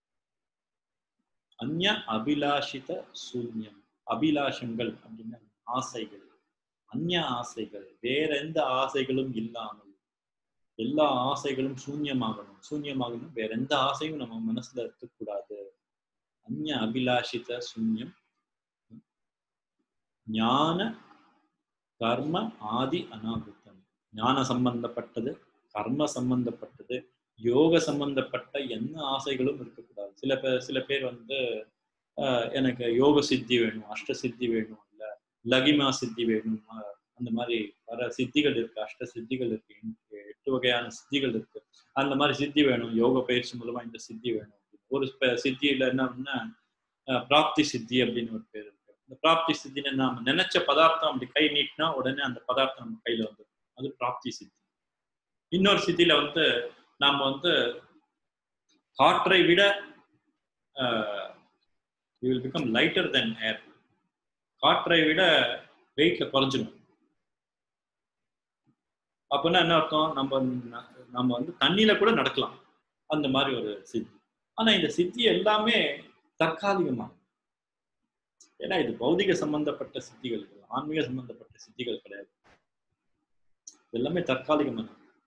அந்ய அபிலாஷித சூன்யம் அபிலாஷங்கள் அப்படின்னா ஆசைகள் அந்நிய ஆசைகள் வேற எந்த ஆசைகளும் இல்லாமல் எல்லா ஆசைகளும் சூன்யமாகணும் சூன்யமாகணும் வேற எந்த ஆசையும் நம்ம மனசுல இருக்கக்கூடாது அந்நிய அபிலாஷித சூன்யம் ஞான கர்ம ஆதி அனாபுத்தம் ஞான சம்பந்தப்பட்டது கர்ம சம்பந்தப்பட்டது யோக சம்பந்தப்பட்ட என்ன ஆசைகளும் இருக்கக்கூடாது சில பேர் சில பேர் வந்து ஆஹ், எனக்கு யோக சித்தி வேணும் அஷ்ட சித்தி வேணும் இல்ல லகிமா சித்தி வேணும் ஆஹ், அந்த மாதிரி வர சித்திகள் இருக்கு அஷ்ட சித்திகள் இருக்கு எட்டு- எட்டு வகையான சித்திகள் இருக்கு அந்த மாதிரி சித்தி வேணும் யோக பயிற்சி மூலமா இந்த சித்தி வேணும் ஒரு ஸ்ப- சித்தியில என்னன்னா ஆஹ், பிராப்தி சித்தி அப்படின்னு ஒரு பேர் இருக்கு இந்த பிராப்தி சித்தின்னு நாம நினைச்ச பதார்த்தம் அப்படி கை நீட்டினா உடனே அந்த பதார்த்தம் நம்ம கையில வந்துடும் அது பிராப்தி சித்தி இன்னொரு சித்தியில வந்து நாம வந்து காற்றை விட you will become lighter than air காற்றை விட வெயிட்ல குறைஞ்சிடும் அப்படின்னா என்ன அர்த்தம் நம்ம ந- நம்ம வந்து தண்ணியில கூட நடக்கலாம் அந்த மாதிரி ஒரு சித்தி ஆனா இந்த சித்தி எல்லாமே தற்காலிகமானது ஏன்னா இது பௌதிக சம்பந்தப்பட்ட சித்திகள் இது ஆன்மீக சம்பந்தப்பட்ட சித்திகள் கிடையாது இது எல்லாமே தற்காலிகமானது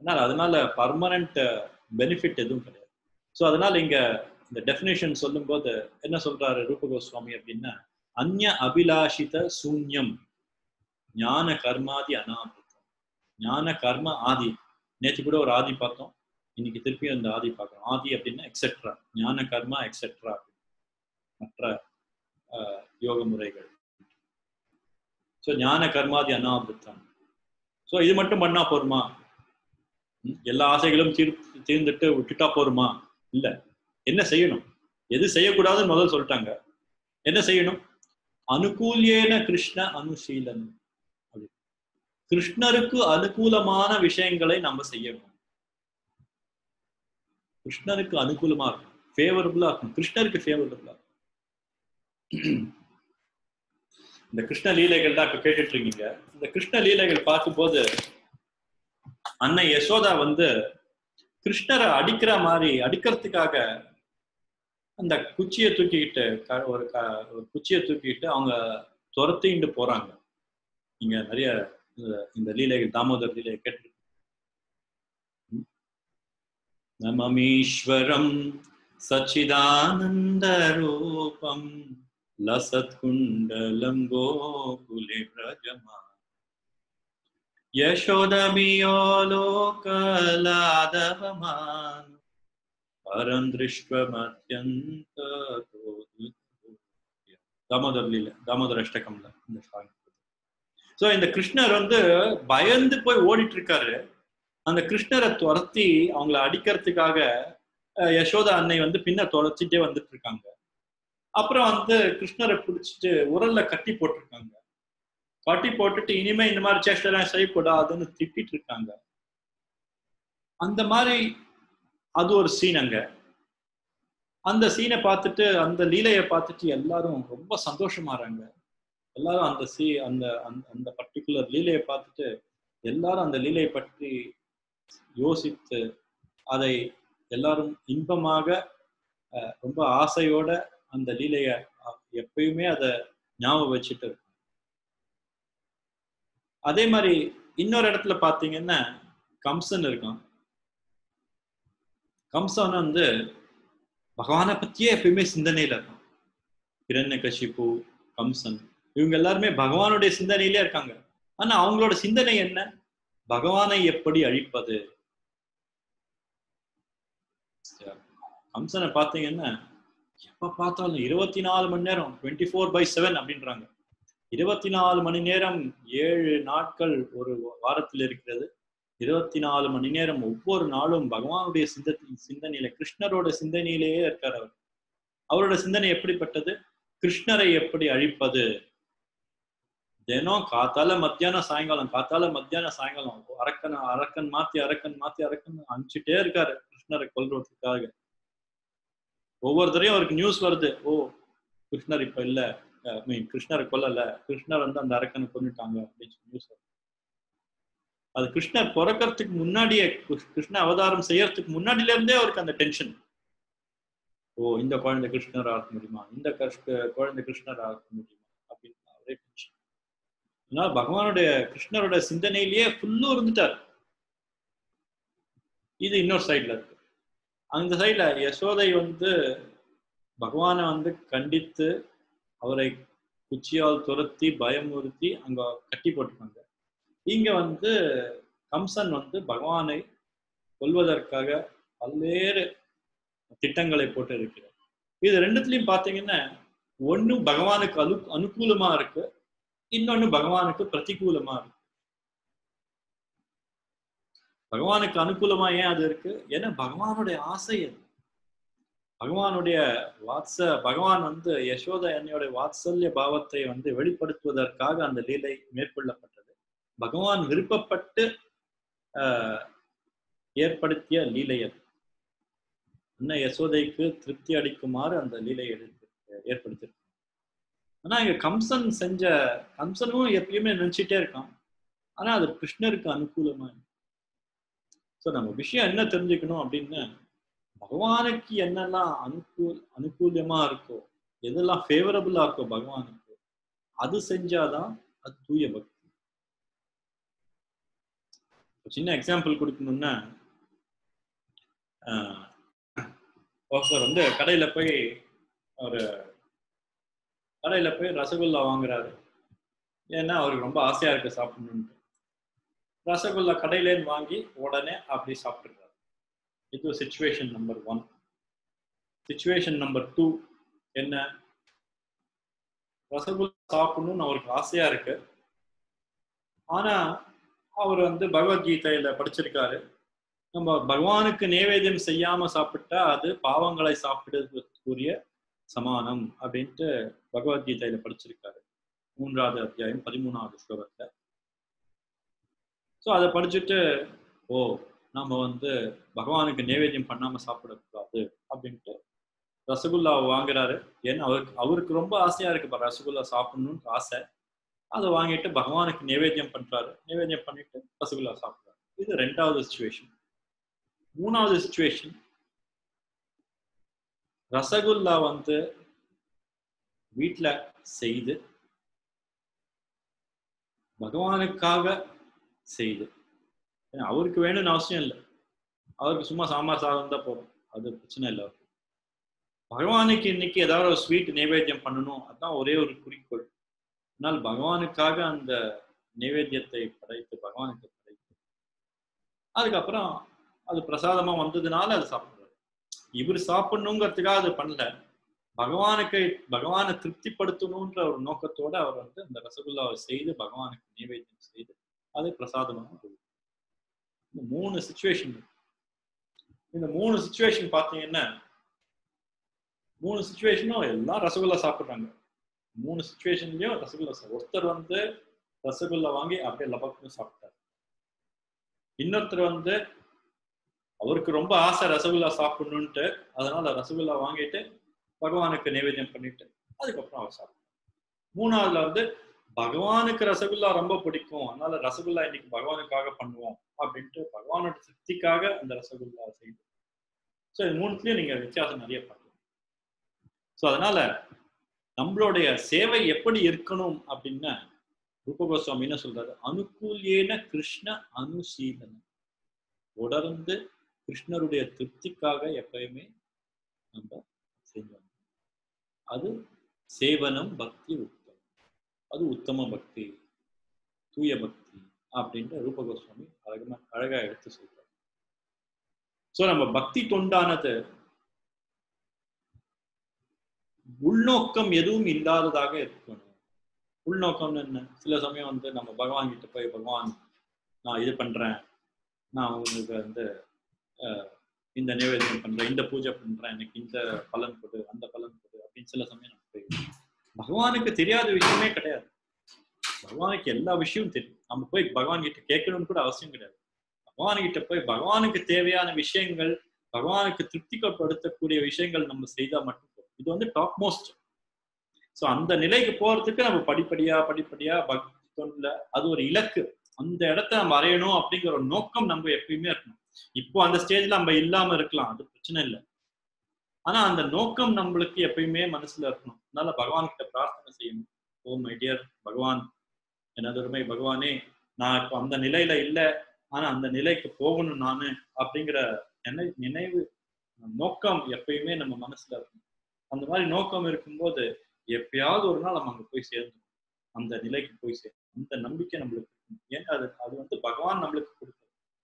அதனால அதனால பர்மனண்ட் பெனிஃபிட் எதுவும் கிடையாது ஸோ அதனால இங்க இந்த டெஃபினேஷன் சொல்லும்போது என்ன சொல்றாரு ரூப கோஸ்வாமி அப்படின்னா அந்நிய அபிலாஷித சூன்யம் ஞான கர்மாதி அனாமிருத்தம் ஞான கர்ம ஆதி நேற்று கூட ஒரு ஆதி பார்த்தோம் இன்னைக்கு திருப்பி அந்த ஆதி பார்க்கறோம் ஆதி அப்படின்னா எக்ஸெட்ரா ஞான கர்மா எக்ஸெட்ரா மற்ற யோக முறைகள் ஸோ ஞான கர்மாதி அனாமிருத்தம் ஸோ இது மட்டும் பண்ணா போருமா எல்லா ஆசைகளும் தீர் தீர்ந்துட்டு விட்டுட்டா போருமா இல்ல என்ன செய்யணும் எது செய்யக்கூடாதுன்னு முதல்ல சொல்லிட்டாங்க என்ன செய்யணும் அனுகூலியேன கிருஷ்ண அனுசீலன் கிருஷ்ணருக்கு அனுகூலமான விஷயங்களை நம்ம செய்யணும் கிருஷ்ணருக்கு அனுகூலமா இருக்கும் ஃபேவரபுளா இருக்கும் கிருஷ்ணருக்கு ஃபேவரபுளா இந்த கிருஷ்ண லீலைகள் தான் இப்ப கேட்டுட்டு இருக்கீங்க இந்த கிருஷ்ண லீலைகள் பார்க்கும்போது அன்னை யசோதா வந்து கிருஷ்ணரை அடிக்கிற மாதிரி அடிக்கிறதுக்காக அந்த குச்சியை தூக்கிக்கிட்டு ஒரு ஒரு குச்சியை தூக்கிக்கிட்டு அவங்க துரத்திட்டு போறாங்க நீங்க நிறைய இந்த லீலைகள் தாமோதர் லீலை கேட்டு நமமீஸ்வரம் சச்சிதானந்த ரூபம் லசத் குண்டலம் கோகுலே பிரஜமா यशोदमियो लोकलादवमान परं दृष्ट्वमत्यन्त தாமோதர் லீல தாமோதர் அஷ்டகம்ல இந்த சாங் ஸோ இந்த கிருஷ்ணர் வந்து பயந்து போய் ஓடிட்டு இருக்காரு அந்த கிருஷ்ணரை துரத்தி அவங்கள அடிக்கிறதுக்காக யசோதா அன்னை வந்து பின்ன துரத்திட்டே வந்துட்டு இருக்காங்க அப்புறம் வந்து கிருஷ்ணரை பிடிச்சிட்டு உரல்ல கட்டி போட்டிருக்காங்க கட்டி போட்டுட்டு இனிமே இந்த மாதிரி சேஷ்டெல்லாம் செய்யக்கூடாதுன்னு திட்டிட்டு இருக்காங்க அந்த மாதிரி அது ஒரு சீன் அங்க அந்த சீனை பார்த்துட்டு அந்த லீலையை பார்த்துட்டு எல்லாரும் ரொம்ப சந்தோஷமாறாங்க எல்லாரும் அந்த சீ அந்த அந்த பர்டிகுலர் லீலையை பார்த்துட்டு எல்லாரும் அந்த லீலையை பற்றி யோசித்து அதை எல்லாரும் இன்பமாக ரொம்ப ஆசையோட அந்த லீலைய எப்பயுமே அதை ஞாபகம் வச்சுட்டு இருக்கும் அதே மாதிரி இன்னொரு இடத்துல பாத்தீங்கன்னா கம்சன் இருக்கான் கம்சன் வந்து பகவானை பத்தியே எப்பயுமே சிந்தனையில இருக்கான் கிரண்ய கஷிப்பு கம்சன் இவங்க எல்லாருமே பகவானுடைய சிந்தனையிலே இருக்காங்க ஆனா அவங்களோட சிந்தனை என்ன பகவானை எப்படி அழிப்பது கம்சனை பார்த்தீங்கன்னா எப்ப பார்த்தாலும் இருபத்தி நாலு மணி நேரம் டுவெண்ட்டி ஃபோர் பை செவன் அப்படின்றாங்க இருபத்தி நாலு மணி நேரம் ஏழு நாட்கள் ஒரு வாரத்தில் இருக்கிறது இருபத்தி நாலு மணி நேரம் ஒவ்வொரு நாளும் பகவானுடைய சிந்த சிந்தனையில கிருஷ்ணரோட சிந்தனையிலேயே இருக்கார் அவர் அவரோட சிந்தனை எப்படிப்பட்டது கிருஷ்ணரை எப்படி அழிப்பது தினம் காத்தால மத்தியானம் சாயங்காலம் காத்தால மத்தியானம் சாயங்காலம் அரக்கன் அரக்கன் மாத்தி அரக்கன் மாத்தி அரக்கன் அனுப்பிச்சுட்டே இருக்காரு கிருஷ்ணரை கொல்றதுக்காக ஒவ்வொருத்தரையும் அவருக்கு நியூஸ் வருது ஓ கிருஷ்ணர் இப்ப இல்ல மீன் கிருஷ்ணரை கொல்லல கிருஷ்ணர் வந்து அந்த அரக்கனை கொண்டுட்டாங்க அப்படின்னு சொல்லி நியூஸ் வருது அது கிருஷ்ணர் பிறக்கிறதுக்கு முன்னாடியே கிருஷ்ண அவதாரம் செய்யறதுக்கு முன்னாடில இருந்தே அவருக்கு அந்த டென்ஷன் ஓ இந்த குழந்தை கிருஷ்ணர் ஆக முடியுமா இந்த குழந்தை கிருஷ்ணர் ஆக முடியுமா அப்படின்னு அவரே டென்ஷன் அதனால பகவானுடைய கிருஷ்ணரோட சிந்தனையிலேயே ஃபுல்லு இருந்துட்டார் இது இன்னொரு சைட்ல இருக்கு அந்த சைட்ல யசோதை வந்து பகவானை வந்து கண்டித்து அவரை குச்சியால் துரத்தி பயமுறுத்தி அங்க கட்டி போட்டுருக்காங்க இங்க வந்து கம்சன் வந்து பகவானை கொல்வதற்காக பல்வேறு திட்டங்களை போட்டு இருக்கிறார் இது ரெண்டுத்துலயும் பாத்தீங்கன்னா ஒண்ணு பகவானுக்கு அனு அனுகூலமா இருக்கு இன்னொன்னு பகவானுக்கு பிரதிகூலமா இருக்கு பகவானுக்கு அனுகூலமா ஏன் அது இருக்கு ஏன்னா பகவானுடைய ஆசை அது பகவானுடைய வாத்ச பகவான் வந்து யசோத என்னையோட வாத்சல்ய பாவத்தை வந்து வெளிப்படுத்துவதற்காக அந்த லீலை மேற்கொள்ளப்பட்டது பகவான் விருப்பப்பட்டு ஆஹ் ஏற்படுத்திய லீலை அது அன்ன யசோதைக்கு திருப்தி அளிக்குமாறு அந்த லீலை எடுத்து ஏற்படுத்தியிருக்கு ஆனா இங்க கம்சன் செஞ்ச கம்சனும் எப்பயுமே நினைச்சிட்டே இருக்கான் ஆனா அது கிருஷ்ணருக்கு அனுகூலமா ஸோ நம்ம விஷயம் என்ன தெரிஞ்சுக்கணும் அப்படின்னு பகவானுக்கு என்னெல்லாம் அனுகூல் அனுகூலியமா இருக்கோ எதெல்லாம் ஃபேவரபிளா இருக்கோ பகவானுக்கு அது செஞ்சாதான் அது தூய பக்தி ஒரு சின்ன எக்ஸாம்பிள் கொடுக்கணும்னா ஆஹ், ஒருத்தர் வந்து கடையில போய் ஒரு கடையில போய் ரசகுல்லா வாங்குறாரு ஏன்னா அவருக்கு ரொம்ப ஆசையா இருக்கு சாப்பிடணும்ட்டு ரசகுல்லா கடையிலேருந்து வாங்கி உடனே அப்படி சாப்பிட்டுருக்காரு இது situation number one situation number two என்ன ரசகுல்லா சாப்பிடணும்னு அவருக்கு ஆசையா இருக்கு ஆனா அவர் வந்து பகவத்கீதையில படிச்சிருக்காரு நம்ம பகவானுக்கு நைவேத்தியம் செய்யாம சாப்பிட்டா அது பாவங்களை சாப்பிடுவதற்குரிய சமானம் அப்படின்ட்டு பகவத்கீதையில படிச்சிருக்காரு மூன்றாவது அத்தியாயம் பதிமூணாவது ஸ்லோகத்துல ஸோ அதை படிச்சுட்டு ஓ நம்ம வந்து பகவானுக்கு நைவேத்தியம் பண்ணாம சாப்பிடக்கூடாது அப்படின்ட்டு ரசகுல்லா வாங்குறாரு ஏன்னா அவருக்கு அவருக்கு ரொம்ப ஆசையா இருக்கு இப்ப ரசகுல்லா சாப்பிடணும்னு ஆசை அதை வாங்கிட்டு பகவானுக்கு நைவேத்தியம் பண்றாரு நைவேத்தியம் பண்ணிட்டு ரசகுல்லா சாப்பிடுறாரு இது ரெண்டாவது சுச்சுவேஷன் மூணாவது சுச்சுவேஷன் ரசகுல்லா வந்து வீட்ல செய்து பகவானுக்காக செய்து ஏன்னா அவருக்கு வேணும்னு அவசியம் இல்லை அவருக்கு சும்மா சாம்பார் சாதம் தான் போதும் அது பிரச்சனை இல்லை அவருக்கு பகவானுக்கு இன்னைக்கு ஏதாவது ஒரு ஸ்வீட் நைவேத்தியம் பண்ணணும் அதுதான் ஒரே ஒரு குறிக்கோள் ஆனால் பகவானுக்காக அந்த நைவேத்தியத்தை படைத்து பகவானுக்கு படைத்து அதுக்கப்புறம் அது பிரசாதமா வந்ததுனால அது சாப்பிடுறாரு இவர் சாப்பிடணுங்கிறதுக்காக அது பண்ணல பகவானுக்கு பகவானை திருப்திப்படுத்தணுன்ற ஒரு நோக்கத்தோட அவர் வந்து அந்த ரசகுல்லாவை செய்து பகவானுக்கு நைவேத்தியம் செய்து அதை பிரசாதமாக கொடுத்தார். இந்த மூணு சுச்சுவேஷன் இந்த மூணு சுச்சுவேஷன் பார்த்தீங்கன்னா மூணு சுச்சுவேஷனும் எல்லாம் ரசகுல்லா சாப்பிடுறாங்க மூணு சுச்சுவேஷன்லயும் ரசகுல்லா சாப்பிடு ஒருத்தர் வந்து ரசகுல்லா வாங்கி அப்படியே லபக்குன்னு சாப்பிட்டார் இன்னொருத்தர் வந்து அவருக்கு ரொம்ப ஆசை ரசகுல்லா சாப்பிடணுன்ட்டு அதனால ரசகுல்லா வாங்கிட்டு பகவானுக்கு நைவேத்தியம் பண்ணிட்டு அதுக்கப்புறம் அவர் சாப்பிட்டார் மூணாவதுல வந்து பகவானுக்கு ரசகுல்லா ரொம்ப பிடிக்கும் அதனால ரசகுல்லா இன்னைக்கு பகவானுக்காக பண்ணுவோம் அப்படின்ட்டு பகவானோட திருப்திக்காக அந்த ரசகுல்லா செய்து ஸோ இது மூணுத்துலயும் நீங்க வித்தியாசம் நிறைய பார்க்கலாம் ஸோ அதனால நம்மளுடைய சேவை எப்படி இருக்கணும் அப்படின்னா ரூப கோஸ்வாமி என்ன சொல்றாரு அனுகூலியேன கிருஷ்ண அனுசீலனம் தொடர்ந்து கிருஷ்ணருடைய திருப்திக்காக எப்பயுமே நம்ம செய்யணும் அது சேவனம் பக்தி உத்தமம் அது உத்தம பக்தி தூய பக்தி அப்படின்ட்டு ரூப கோஸ்வாமி அழகமா அழகா எடுத்து சொல்றாரு சோ நம்ம பக்தி தொண்டானது உள்நோக்கம் எதுவும் இல்லாததாக இருக்கணும் உள்நோக்கம்னு என்ன சில சமயம் வந்து நம்ம பகவான் கிட்ட போய் பகவான் நான் இது பண்றேன் நான் உங்களுக்கு வந்து அஹ், இந்த நிவேதனம் பண்றேன் இந்த பூஜை பண்றேன் எனக்கு இந்த பலன் கொடு அந்த பலன் கொடு அப்படின்னு சில சமயம் நம்ம போய் பகவானுக்கு தெரியாத விஷயமே கிடையாது பகவானுக்கு எல்லா விஷயமும் தெரியும் நம்ம போய் பகவான் கிட்ட கேட்கணும்னு கூட அவசியம் கிடையாது பகவான் கிட்ட போய் பகவானுக்கு தேவையான விஷயங்கள் பகவானுக்கு திருப்திப்படுத்தக்கூடிய விஷயங்கள் நம்ம செய்தா மட்டும் போதும். இது வந்து டாப் மோஸ்ட் ஸோ அந்த நிலைக்கு போறதுக்கு நம்ம படிப்படியா படிப்படியா பக்தி தொண்டுல அது ஒரு இலக்கு அந்த இடத்த நம்ம அறையணும் அப்படிங்கிற ஒரு நோக்கம் நம்ம எப்பயுமே இருக்கணும் இப்போ அந்த ஸ்டேஜ்ல நம்ம இல்லாம இருக்கலாம் அது பிரச்சனை இல்லை ஆனா அந்த நோக்கம் நம்மளுக்கு எப்பயுமே மனசுல இருக்கணும் அதனால பகவான் கிட்ட பிரார்த்தனை செய்யணும் ஓ மை டியர் பகவான் எனதொருமை பகவானே நான் இப்போ அந்த நிலையில இல்லை ஆனா அந்த நிலைக்கு போகணும் நானு அப்படிங்கிற நினை நினைவு நோக்கம் எப்பயுமே நம்ம மனசுல இருக்கணும் அந்த மாதிரி நோக்கம் இருக்கும்போது எப்பயாவது ஒரு நாள் நம்ம அங்க போய் சேர்ந்தோம் அந்த நிலைக்கு போய் சேரும் அந்த நம்பிக்கை நம்மளுக்கு இருக்கணும். ஏன்னா அது அது வந்து பகவான் நம்மளுக்கு கொடுக்குறது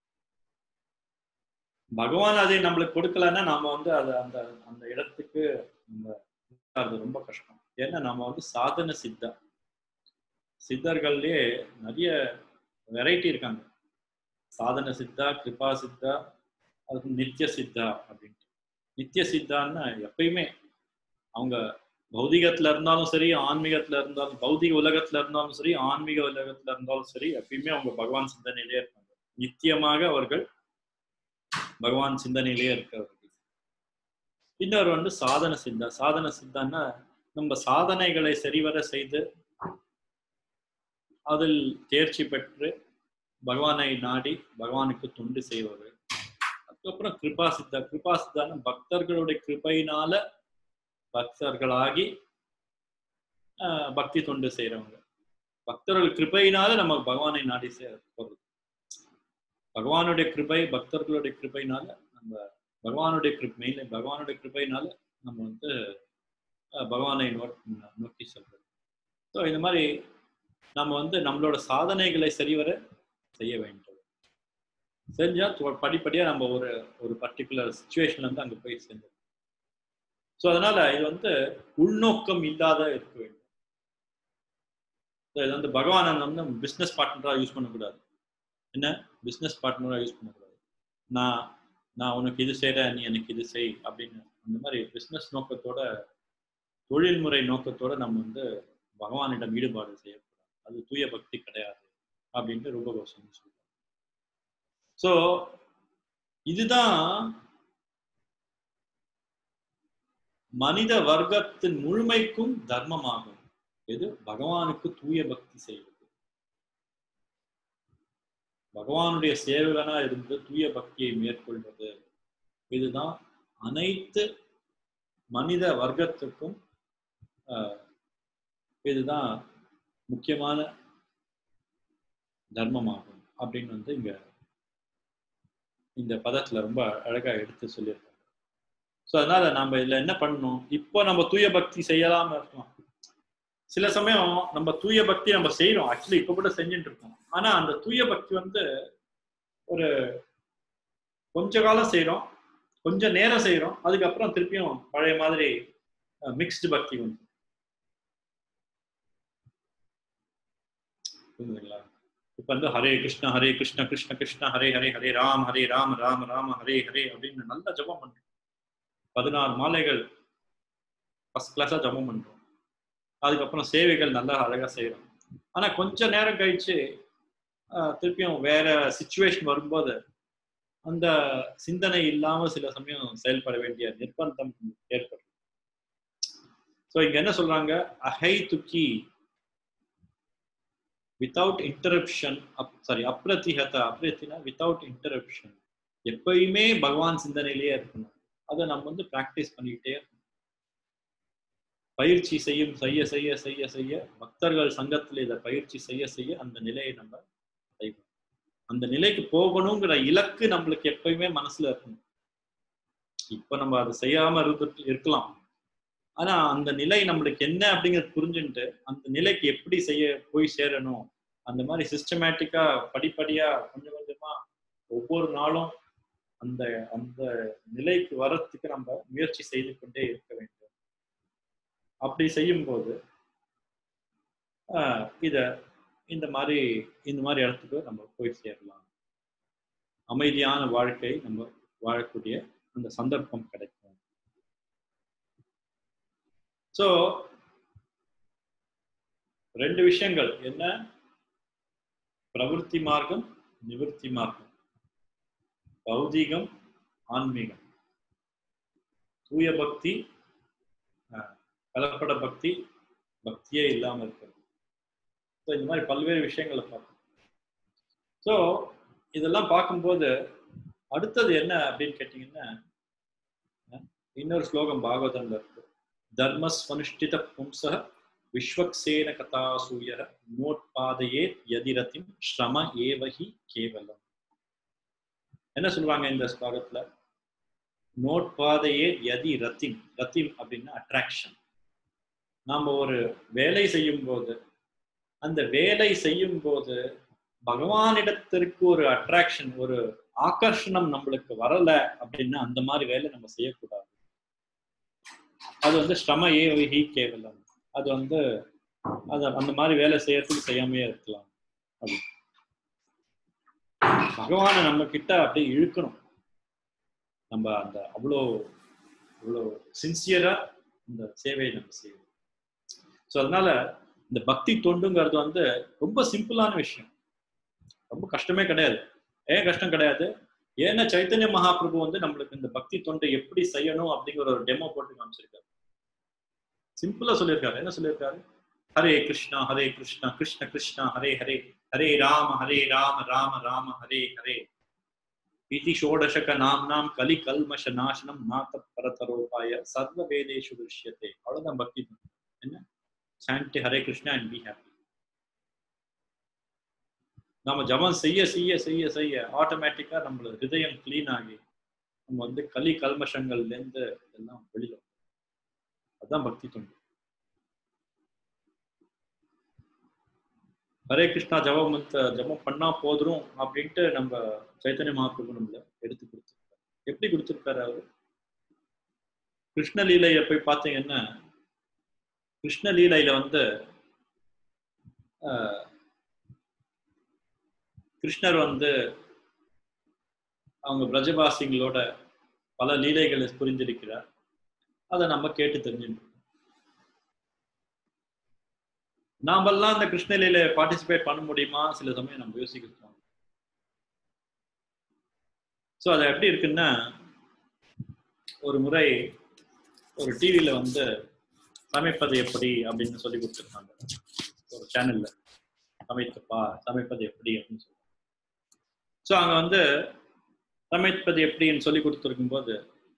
பகவான் அதை நம்மளுக்கு கொடுக்கலன்னா நாம வந்து அது அந்த அந்த இடத்துக்கு நம்ம அது ரொம்ப கஷ்டம் ஏன்னா நம்ம வந்து சாதன சித்தா சித்தர்கள்லயே நிறைய வெரைட்டி இருக்காங்க சாதன சித்தா கிருபா சித்தா அது நித்திய சித்தா அப்படின்ட்டு நித்திய சித்தான்னா எப்பயுமே அவங்க பௌதிகத்துல இருந்தாலும் சரி ஆன்மீகத்துல இருந்தாலும் பௌதிக உலகத்துல இருந்தாலும் சரி ஆன்மீக உலகத்துல இருந்தாலும் சரி எப்பயுமே அவங்க பகவான் சிந்தனையிலேயே இருப்பாங்க நித்தியமாக அவர்கள் பகவான் சிந்தனையிலேயே இருக்கவர்கள் இன்னொரு வந்து சாதன சித்தா சாதன சித்தான்னா நம்ம சாதனைகளை சரிவர செய்து அதில் தேர்ச்சி பெற்று பகவானை நாடி பகவானுக்கு தொண்டு செய்வார்கள் அதுக்கப்புறம் கிருபா சித்தா கிருபா சித்தான பக்தர்களுடைய கிருபையினால பக்தர்களாகி ஆஹ், பக்தி தொண்டு செய்யறவங்க பக்தர்கள் கிருபையினால நம்ம பகவானை நாடி சே- போறது பகவானுடைய கிருபை பக்தர்களுடைய கிருபைனால நம்ம பகவானுடைய கிருப் மெயின்ல பகவானுடைய கிருபைனால நம்ம வந்து அஹ், பகவானை நோட் நோக்கி செல்றோம் ஸோ இந்த மாதிரி நம்ம வந்து நம்மளோட சாதனைகளை சரிவர செய்ய வேண்டும் செஞ்சா தொ- படிப்படியா நம்ம ஒரு ஒரு பர்டிகுலர் சுச்சுவேஷன்ல இருந்து அங்க போய் சேர்ந்துடும் ஸோ அதனால இது வந்து உள்நோக்கம் இல்லாத இருக்க வேண்டும் So இது வந்து பகவானை வந்து பிஸ்னஸ் பார்ட்னரா யூஸ் பண்ணக்கூடாது என்ன பிஸ்னஸ் பார்ட்னரா யூஸ் பண்ணக்கூடாது நான் நான் உனக்கு இது செய்கிறேன் நீ எனக்கு இது செய் அப்படின்னு அந்த மாதிரி பிஸ்னஸ் நோக்கத்தோட தொழில்முறை நோக்கத்தோட நம்ம வந்து பகவானிடம் ஈடுபாடு செய்யக்கூடாது அது தூய பக்தி கிடையாது அப்படின்ட்டு ரூபகோஷம் சொல்றாங்க ஸோ இதுதான் மனித வர்க்கத்தின் முழுமைக்கும் தர்மமாகும் எது பகவானுக்கு தூய பக்தி செய்வது பகவானுடைய சேவகனா இருந்து தூய பக்தியை மேற்கொள்வது இதுதான் அனைத்து மனித வர்க்கத்துக்கும் ஆஹ், இதுதான் முக்கியமான தர்மமாகும் அப்படின்னு வந்து இங்க இந்த பதத்துல ரொம்ப அழகா எடுத்து சொல்லியிருக்காங்க ஸோ அதனால நம்ம இதுல என்ன பண்ணணும் இப்போ நம்ம தூய பக்தி செய்யலாம இருக்கலாம் சில சமயம் நம்ம தூய பக்தி நம்ம செய்யறோம் ஆக்சுவலி இப்ப கூட செஞ்சுட்டு இருக்கோம் ஆனா அந்த தூய பக்தி வந்து ஒரு கொஞ்ச காலம் செய்றோம் கொஞ்ச நேரம் செய்றோம் அதுக்கப்புறம் திருப்பியும் பழைய மாதிரி மிக்ஸ்டு பக்தி வந்து புரியுதுங்களா இப்ப வந்து ஹரே கிருஷ்ண ஹரே கிருஷ்ண கிருஷ்ண கிருஷ்ண ஹரே ஹரே ஹரே ராம் ஹரே ராம் ராம் ராம ஹரே ஹரே அப்படின்னு நல்லா ஜபம் பண்றோம் பதினாறு மாலைகள் ஃபர்ஸ்ட் கிளாஸா ஜபம் பண்றோம் அதுக்கப்புறம் சேவைகள் நல்லா அழகா செய்றோம் ஆனா கொஞ்ச நேரம் கழிச்சு ஆஹ், திருப்பியும் வேற சுச்சுவேஷன் வரும்போது அந்த சிந்தனை இல்லாம சில சமயம் செயல்பட வேண்டிய நிர்பந்தம் ஏற்படும் ஸோ இங்க என்ன சொல்றாங்க அஹை துக்கி வித்தவுட் இன்டரப்ஷன் அப் சாரி அப்ரதிஹத அப்ரத்தினா வித்தவுட் இன்டரப்ஷன் எப்பயுமே பகவான் சிந்தனையிலேயே இருக்கணும் அதை நம்ம வந்து ப்ராக்டிஸ் பண்ணிக்கிட்டே இருக்கணும் பயிற்சி செய்யும் செய்ய செய்ய செய்ய செய்ய பக்தர்கள் சங்கத்தில் இதை பயிற்சி செய்ய செய்ய அந்த நிலையை நம்ம அடைவோம் அந்த நிலைக்கு போகணுங்கிற இலக்கு நம்மளுக்கு எப்பயுமே மனசுல இருக்கணும் இப்ப நம்ம அதை செய்யாம இருந்துட்டு இருக்கலாம் ஆனா அந்த நிலை நம்மளுக்கு என்ன அப்படிங்கறது புரிஞ்சுட்டு அந்த நிலைக்கு எப்படி செய்ய போய் சேரணும் அந்த மாதிரி சிஸ்டமேட்டிக்கா படிப்படியா கொஞ்சம் கொஞ்சமா ஒவ்வொரு நாளும் அந்த அந்த நிலைக்கு வர்றதுக்கு நம்ம முயற்சி செய்து கொண்டே இருக்க வேண்டும் அப்படி செய்யும்போது ஆஹ் இத இந்த மாதிரி இந்த மாதிரி இடத்துக்கு நம்ம போய் சேரலாம் அமைதியான வாழ்க்கை நம்ம வாழக்கூடிய அந்த சந்தர்ப்பம் கிடைக்கும் ஸோ ரெண்டு விஷயங்கள் என்ன பிரவருத்தி மார்க்கம் நிவர்த்தி மார்க்கம் பௌதீகம் ஆன்மீகம் தூய பக்தி ஆஹ், கலப்பட பக்தி பக்தியே இல்லாம இருக்கிறது ஸோ இந்த மாதிரி பல்வேறு விஷயங்களை பார்க்கணும் ஸோ இதெல்லாம் பார்க்கும்போது அடுத்தது என்ன அப்படின்னு கேட்டிங்கன்னா அஹ், இன்னொரு ஸ்லோகம் பாகவதம்ல இருக்கு தர்மஸ்வனுஷ்டித பும்ச விஸ்வக்சேன கதாசூய நோட்பாதையே யதிரதிம் ஸ்ரம ஏவகி கேவலம் என்ன சொல்லுவாங்க இந்த ஸ்லோகத்துல நோட்பாதையே யதி ரத்திம் ரத்திம் அப்படின்னா அட்ராக்ஷன் நாம ஒரு வேலை செய்யும் போது அந்த வேலை செய்யும் போது பகவானிடத்திற்கு ஒரு அட்ராக்ஷன் ஒரு ஆகர்ஷணம் நம்மளுக்கு வரல அப்படின்னா அந்த மாதிரி வேலை நம்ம செய்யக்கூடாது அது வந்து ஸ்ரம ஏ கேவலம் அது வந்து அது அந்த மாதிரி வேலை செய்யறதுக்கு செய்யாமையே இருக்கலாம் அப்படி பகவானை நம்ம கிட்ட அப்படியே இழுக்கணும் நம்ம அந்த அவ்வளோ அவ்வளோ சின்சியரா இந்த சேவையை நம்ம செய்யணும் ஸோ அதனால இந்த பக்தி தொண்டுங்கிறது வந்து ரொம்ப சிம்பிளான விஷயம் ரொம்ப கஷ்டமே கிடையாது ஏன் கஷ்டம் கிடையாது ஏன்னா சைத்தன்ய மகாபிரபு வந்து நம்மளுக்கு இந்த பக்தி தொண்டை எப்படி செய்யணும் அப்படிங்கிற ஒரு டெமோ போட்டு காமிச்சிருக்காரு சிம்பிளா சொல்லியிருக்காரு என்ன சொல்லியிருக்காரு ஹரே கிருஷ்ணா ஹரே கிருஷ்ணா கிருஷ்ண கிருஷ்ணா ஹரே ஹரே ஹரே ராம ஹரே ராம ராம ராம ஹரே ஹரே இதி ஷோடசக நாம்னாம் கலி கல்மஷ நாசனம் நாத்த பரதரோபாய சர்வ வேதேஷு திருஷ்யத்தை அவ்வளவுதான் பக்தி தொண்டு. என்ன chant Hare Krishna and be happy நம்ம ஜபம் செய்ய செய்ய செய்ய செய்ய ஆட்டோமேட்டிக்கா நம்மளோட ஹிருதயம் கிளீன் ஆகி நம்ம வந்து களி கல்மஷங்கள்ல இருந்து இதெல்லாம் வெளியில வரும். அதுதான் பக்தி தொண்டு ஹரே கிருஷ்ணா ஜபம் வந்து ஜபம் பண்ணா போதும் அப்படின்ட்டு நம்ம சைத்தன்ய மகாபிரபு நம்மள எடுத்து கொடுத்துருக்காரு எப்படி கொடுத்துருக்காரு அவரு கிருஷ்ணலீலைய போய் பார்த்தீங்கன்னா கிருஷ்ணலீலையில வந்து ஆஹ், கிருஷ்ணர் வந்து அவங்க பிரஜபாசிங்களோட பல லீலைகளை புரிந்திருக்கிறார் அதை நம்ம கேட்டு தெரிஞ்சுட்டு நாமெல்லாம் அந்த கிருஷ்ணலீலை பார்ட்டிசிபேட் பண்ண முடியுமா சில சமயம் நம்ம யோசிக்கிறோம் ஸோ அது எப்படி இருக்குன்னா ஒரு முறை ஒரு டிவியில வந்து சமைப்பது எப்படி அப்படின்னு சொல்லி கொடுத்துருக்காங்க ஒரு சேனல்ல சமைத்துப்பா சமைப்பது எப்படி அப்படின்னு சொல்லி ஸோ அங்க வந்து சமைப்பது எப்படின்னு சொல்லி கொடுத்துருக்கும் போது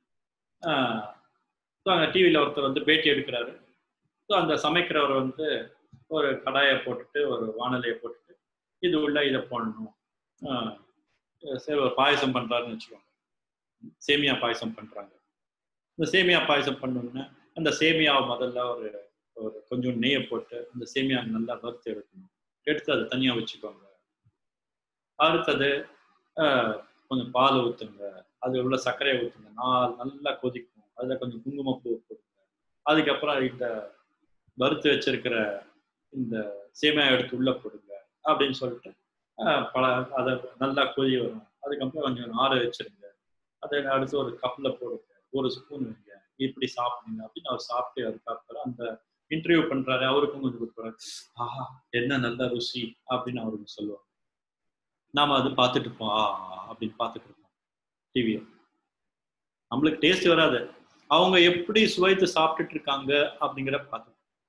ஸோ அங்கே டிவியில் ஒருத்தர் வந்து பேட்டி எடுக்கிறாரு ஸோ அந்த சமைக்கிறவர் வந்து ஒரு கடாயை போட்டுட்டு ஒரு வானலையை போட்டுட்டு இது உள்ள இதை போடணும் ஆஹ் சரி ஒரு பாயசம் பண்றாருன்னு வச்சுக்கோங்க சேமியா பாயசம் பண்றாங்க இந்த சேமியா பாயசம் பண்ணோம்னா அந்த சேமியாவை முதல்ல ஒரு ஒரு கொஞ்சம் நெய்யை போட்டு அந்த சேமியா நல்லா வறுத்து எடுக்கணும் எடுத்து அதை தனியா வச்சுக்கோங்க அடுத்தது ஆஹ், கொஞ்சம் பால் ஊற்றுங்க அது உள்ள சர்க்கரையை ஊற்றுங்க நாள் நல்லா கொதிக்கும் அதில் கொஞ்சம் குங்குமப்பூ போடுங்க அதுக்கப்புறம் இந்த வறுத்து வச்சிருக்கிற இந்த சேமியா எடுத்து உள்ள போடுங்க அப்படின்னு சொல்லிட்டு ஆஹ், பல அதை நல்லா கொதி வரும் அதுக்கப்புறம் கொஞ்சம் ஆற வச்சிருங்க அதை அடுத்து ஒரு கப்பில் போடுங்க ஒரு ஸ்பூன் வைங்க இப்படி சாப்பிடுங்க அப்படின்னு அவர் சாப்பிட்டு அதுக்கப்புறம் அந்த இன்டர்வியூ பண்றாரு அவருக்கும் கொஞ்சம் கொடுக்குறாரு ஆஹா என்ன நல்ல ருசி அப்படின்னு அவருக்கு சொல்லுவாங்க நாம அது பார்த்துட்டு இருப்போம் ஆ அப்படின்னு பார்த்துட்டு இருப்போம் டிவியை நம்மளுக்கு டேஸ்ட் வராது அவங்க எப்படி சுவைத்து சாப்பிட்டுட்டு இருக்காங்க அப்படிங்கிற பார்த்து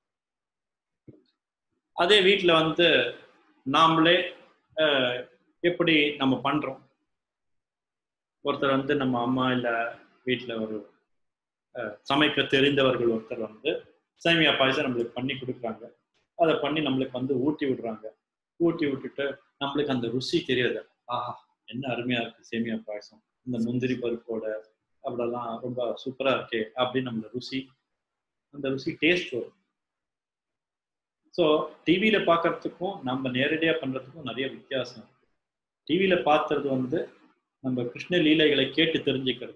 அதே வீட்டில் வந்து நாமளே அஹ், எப்படி நம்ம பண்றோம் ஒருத்தர் வந்து நம்ம அம்மா இல்லை வீட்டில் ஒரு அஹ், சமைக்க தெரிந்தவர்கள் ஒருத்தர் வந்து சேமியா பாயசம் நம்மளுக்கு பண்ணி கொடுக்குறாங்க அதை பண்ணி நம்மளுக்கு வந்து ஊட்டி விடுறாங்க ஊட்டி விட்டுட்டு நம்மளுக்கு அந்த ருசி தெரியாது ஆஹா என்ன அருமையா இருக்கு சேமியா பாயசம் இந்த முந்திரி பருப்போட அப்படிலாம் ரொம்ப சூப்பரா இருக்கே அப்படின்னு நம்மள ருசி அந்த ருசி டேஸ்ட் வரும் ஸோ டிவியில பார்க்கறதுக்கும் நம்ம நேரடியா பண்றதுக்கும் நிறைய வித்தியாசம் இருக்கு டிவியில பார்த்தது வந்து நம்ம கிருஷ்ண லீலைகளை கேட்டு தெரிஞ்சுக்கிறது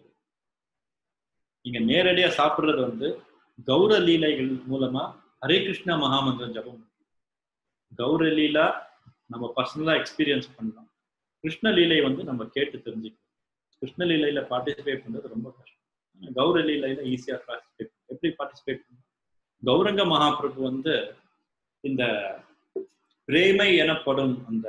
நீங்க நேரடியா சாப்பிடுறது வந்து கௌர லீலைகள் மூலமா ஹரே கிருஷ்ணா மகாமந்திரம் ஜபம் கௌர லீலா நம்ம பர்சனலா எக்ஸ்பீரியன்ஸ் பண்ணலாம் கிருஷ்ண லீலை வந்து நம்ம கேட்டு தெரிஞ்சுக்கணும் கிருஷ்ண லீலையில பார்ட்டிசிபேட் பண்றது ரொம்ப கஷ்டம் கௌர லீலையில ஈஸியா பார்ட்டிசிபேட் எப்படி பார்ட்டிசிபேட் பண்ணணும் கௌரங்க மகாபிரபு வந்து இந்த பிரேமை எனப்படும் அந்த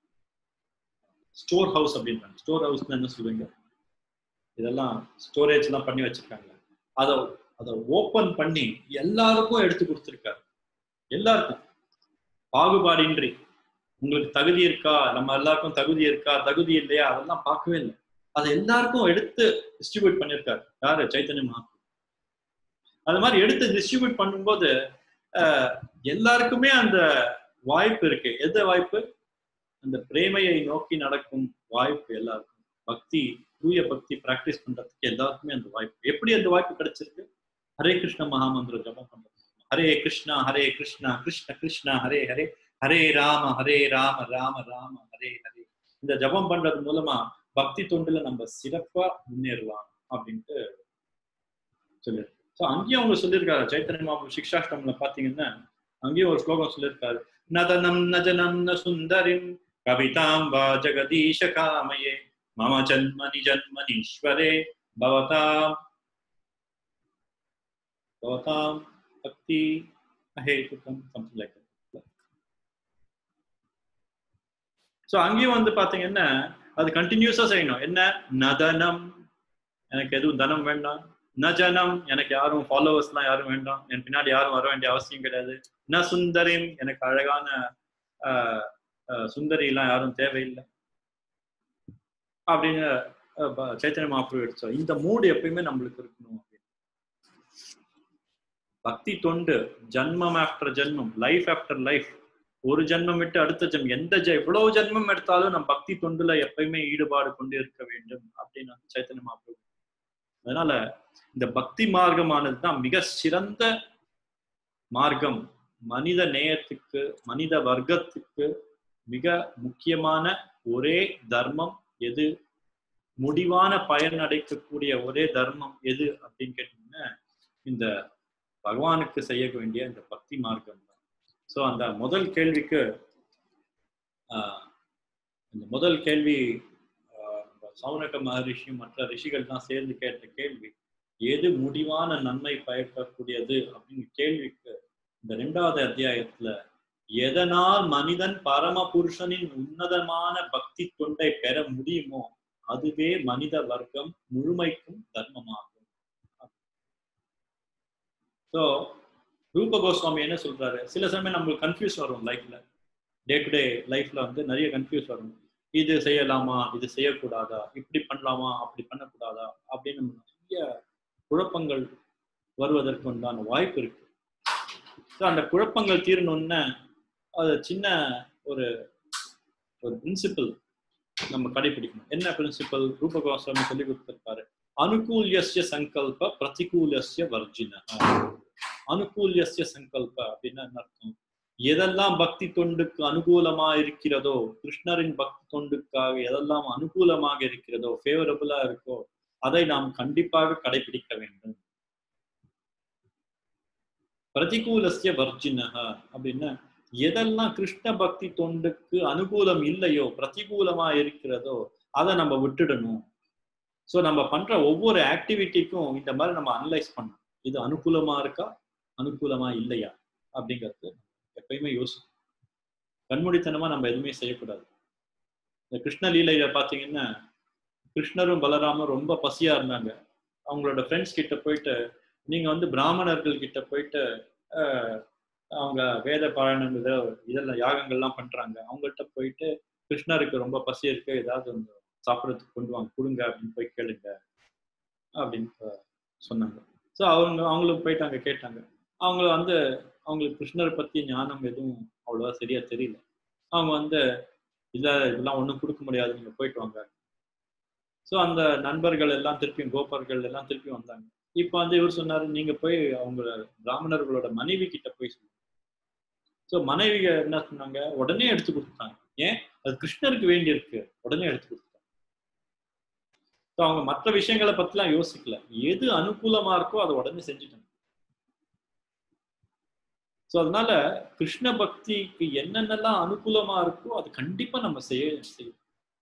ஸ்டோர் ஹவுஸ் அப்படின்றாங்க ஸ்டோர் ஹவுஸ்னு என்ன சொல்லுவீங்க இதெல்லாம் ஸ்டோரேஜ் எல்லாம் பண்ணி வச்சிருக்காங்க அதை அதை ஓபன் பண்ணி எல்லாருக்கும் எடுத்து கொடுத்துருக்காரு எல்லாருக்கும் பாகுபாடின்றி உங்களுக்கு தகுதி இருக்கா நம்ம எல்லாருக்கும் தகுதி இருக்கா தகுதி இல்லையா அதெல்லாம் பார்க்கவே இல்லை அதை எல்லாருக்கும் எடுத்து டிஸ்ட்ரிபியூட் பண்ணியிருக்காரு யாரு சைத்தன்ய மகாபுரு அது மாதிரி எடுத்து டிஸ்ட்ரிபியூட் பண்ணும்போது ஆஹ், எல்லாருக்குமே அந்த வாய்ப்பு இருக்கு எந்த வாய்ப்பு அந்த பிரேமையை நோக்கி நடக்கும் வாய்ப்பு எல்லாருக்கும் பக்தி தூய பக்தி பிராக்டிஸ் பண்றதுக்கு எல்லாருக்குமே அந்த வாய்ப்பு எப்படி அந்த வாய்ப்பு கிடைச்சிருக்கு ஹரே கிருஷ்ண மகாமந்திர ஜபம் பண்றது ஹரே கிருஷ்ணா ஹரே கிருஷ்ணா கிருஷ்ண கிருஷ்ணா ஹரே ஹரே ஹரே ராம ஹரே ராம ராம ராம ஹரே ஹரே இந்த ஜபம் பண்றது மூலமா பக்தி தொண்டுல நம்ம சிறப்பா முன்னேறலாம் அப்படின்ட்டு சொல்லியிருக்கு ஸோ அங்கேயும் அவங்க சொல்லியிருக்காரு சைத்தன்ய மாபு சிக்ஷாஷ்டம்ல பாத்தீங்கன்னா அங்கேயும் ஒரு ஸ்லோகம் சொல்லியிருக்காரு நதனம் நஜனம் ந சுந்தரிம் கவிதாம் வா ஜெகதீஷ காமயே மம ஜன்மனி ஜன்மனீஸ்வரே பவதாம் பவதாம் பக்தி அஹேதுக்கம் சம்திங் லைக் ஸோ அங்கேயும் வந்து பாத்தீங்கன்னா அது கண்டினியூஸா செய்யணும் என்ன நதனம் எனக்கு எதுவும் தனம் வேண்டாம் ந ஜனம் எனக்கு யாரும் ஃபாலோவர்ஸ்லாம் யாரும் வேண்டாம் என் பின்னாடி யாரும் வர வேண்டிய அவசியம் கிடையாது ந சுந்தரிம் எனக்கு அழகான ஆஹ், ஆஹ், சுந்தரிலாம் யாரும் தேவையில்லை அப்படின்னு ஆஹ், ப- சைத்தன்ய மாப்பு எடுத்தோம் இந்த மூடு எப்பயுமே நம்மளுக்கு இருக்கணும் அப்படின்னு. பக்தி தொண்டு ஜன்மம் ஆஃப்டர் ஜென்மம் லைஃப் ஆஃப்டர் லைஃப் ஒரு ஜென்மம் விட்டு அடுத்த ஜென்மம் எந்த ஜெ- எவ்வளவு ஜென்மம் எடுத்தாலும் நம்ம பக்தி தொண்டுல எப்பயுமே ஈடுபாடு கொண்டு இருக்க வேண்டும் அப்படின்னு வந்து சைத்தன்ய மகாபிரபு அதனால இந்த பக்தி மார்க்கமானது தான் மிக சிறந்த மார்க்கம் மனித நேயத்துக்கு மனித வர்க்கத்துக்கு மிக முக்கியமான ஒரே தர்மம் எது முடிவான பயன் அடைக்கக்கூடிய ஒரே தர்மம் எது அப்படின்னு கேட்டீங்கன்னா இந்த பகவானுக்கு செய்ய வேண்டிய இந்த பக்தி மார்க்கம் தான் ஸோ அந்த முதல் கேள்விக்கு ஆஹ், இந்த முதல் கேள்வி ஆஹ், சௌனக மகரிஷியும் மற்ற ரிஷிகள் தான் சேர்ந்து கேட்ட கேள்வி எது முடிவான நன்மை பயக்கக்கூடியது அப்படின்னு கேள்விக்கு இந்த ரெண்டாவது அத்தியாயத்துல எதனால் மனிதன் பரம புருஷனின் உன்னதமான பக்தி தொண்டை பெற முடியுமோ அதுவே மனித வர்க்கம் முழுமைக்கும் தர்மமாகும் ஸோ ரூப கோஸ்வாமி என்ன சொல்றாரு சில சமயம் நம்மளுக்கு கன்ஃபியூஸ் வரும் லைஃப்ல டே டு டே லைஃப்ல வந்து நிறைய கன்ஃபியூஸ் வரும் இது செய்யலாமா இது செய்யக்கூடாதா இப்படி பண்ணலாமா அப்படி பண்ணக்கூடாதா அப்படின்னு நிறைய குழப்பங்கள் வருவதற்கு உண்டான வாய்ப்பு இருக்கு ஸோ அந்த குழப்பங்கள் தீரணும்னா அது சின்ன ஒரு ஒரு பிரின்சிபல் நம்ம கடைபிடிக்கணும் என்ன பிரின்சிபல் ரூப கோஸ்வாமி சொல்லி கொடுத்திருப்பாரு அனுகூல்யஸ்ய சங்கல்ப பிரதிகூலஸ்ய வர்ஜின அனுகூல்யஸ்ய சங்கல்ப அப்படின்னா என்ன அர்த்தம் எதெல்லாம் பக்தி தொண்டுக்கு அனுகூலமா இருக்கிறதோ கிருஷ்ணரின் பக்தி தொண்டுக்காக எதெல்லாம் அனுகூலமாக இருக்கிறதோ ஃபேவரபிளா இருக்கோ அதை நாம் கண்டிப்பாக கடைபிடிக்க வேண்டும் பிரதிகூலஸ்ய வர்ஜினக அப்படின்னா எதெல்லாம் கிருஷ்ண பக்தி தொண்டுக்கு அனுகூலம் இல்லையோ பிரதிகூலமா இருக்கிறதோ அதை நம்ம விட்டுடணும் ஸோ நம்ம பண்ற ஒவ்வொரு ஆக்டிவிட்டிக்கும் இந்த மாதிரி நம்ம அனலைஸ் பண்ணணும் இது அனுகூலமா இருக்கா அனுகூலமா இல்லையா அப்படிங்கிறது எப்பயுமே யோசிக்கணும் கண்மூடித்தனமா நம்ம எதுவுமே செய்யக்கூடாது இந்த கிருஷ்ண லீலையில பாத்தீங்கன்னா கிருஷ்ணரும் பலராமரும் ரொம்ப பசியா இருந்தாங்க அவங்களோட ஃப்ரெண்ட்ஸ் கிட்ட போயிட்டு நீங்க வந்து பிராமணர்கள் கிட்ட போயிட்டு ஆஹ், அவங்க வேத பாராயணம் இத இதெல்லாம் யாகங்கள்லாம் பண்றாங்க அவங்கள்ட்ட போயிட்டு கிருஷ்ணருக்கு ரொம்ப பசி இருக்கு ஏதாவது ஒன்று சாப்பிட்றதுக்கு கொண்டு வாங்க கொடுங்க அப்படின்னு போய் கேளுங்க அப்படின்னு ஆஹ், சொன்னாங்க ஸோ அவங்க அவங்களும் போயிட்டு அங்க கேட்டாங்க அவங்க வந்து அவங்களுக்கு கிருஷ்ணரை பத்தி ஞானம் எதுவும் அவ்வளோவா சரியா தெரியல அவங்க வந்து இல்ல இதெல்லாம் ஒண்ணும் கொடுக்க முடியாது நீங்க போயிட்டு வாங்க ஸோ அந்த நண்பர்கள் எல்லாம் திருப்பியும் கோபர்கள் எல்லாம் திருப்பி வந்தாங்க இப்போ வந்து இவர் சொன்னாரு நீங்க போய் அவங்க பிராமணர்களோட மனைவி கிட்ட போய் சொல்லுங்க ஸோ மனைவி என்ன சொன்னாங்க உடனே எடுத்து கொடுத்தாங்க ஏன் அது கிருஷ்ணருக்கு வேண்டி இருக்கு உடனே எடுத்து கொடுத்தாங்க ஸோ அவங்க மற்ற விஷயங்களை பத்திலாம் யோசிக்கல எது அனுகூலமா இருக்கோ அதை உடனே செஞ்சுட்டாங்க ஸோ அதனால கிருஷ்ண பக்திக்கு என்னென்னலாம் அனுகூலமா இருக்கோ அது கண்டிப்பா நம்ம செய்ய செய்யணும்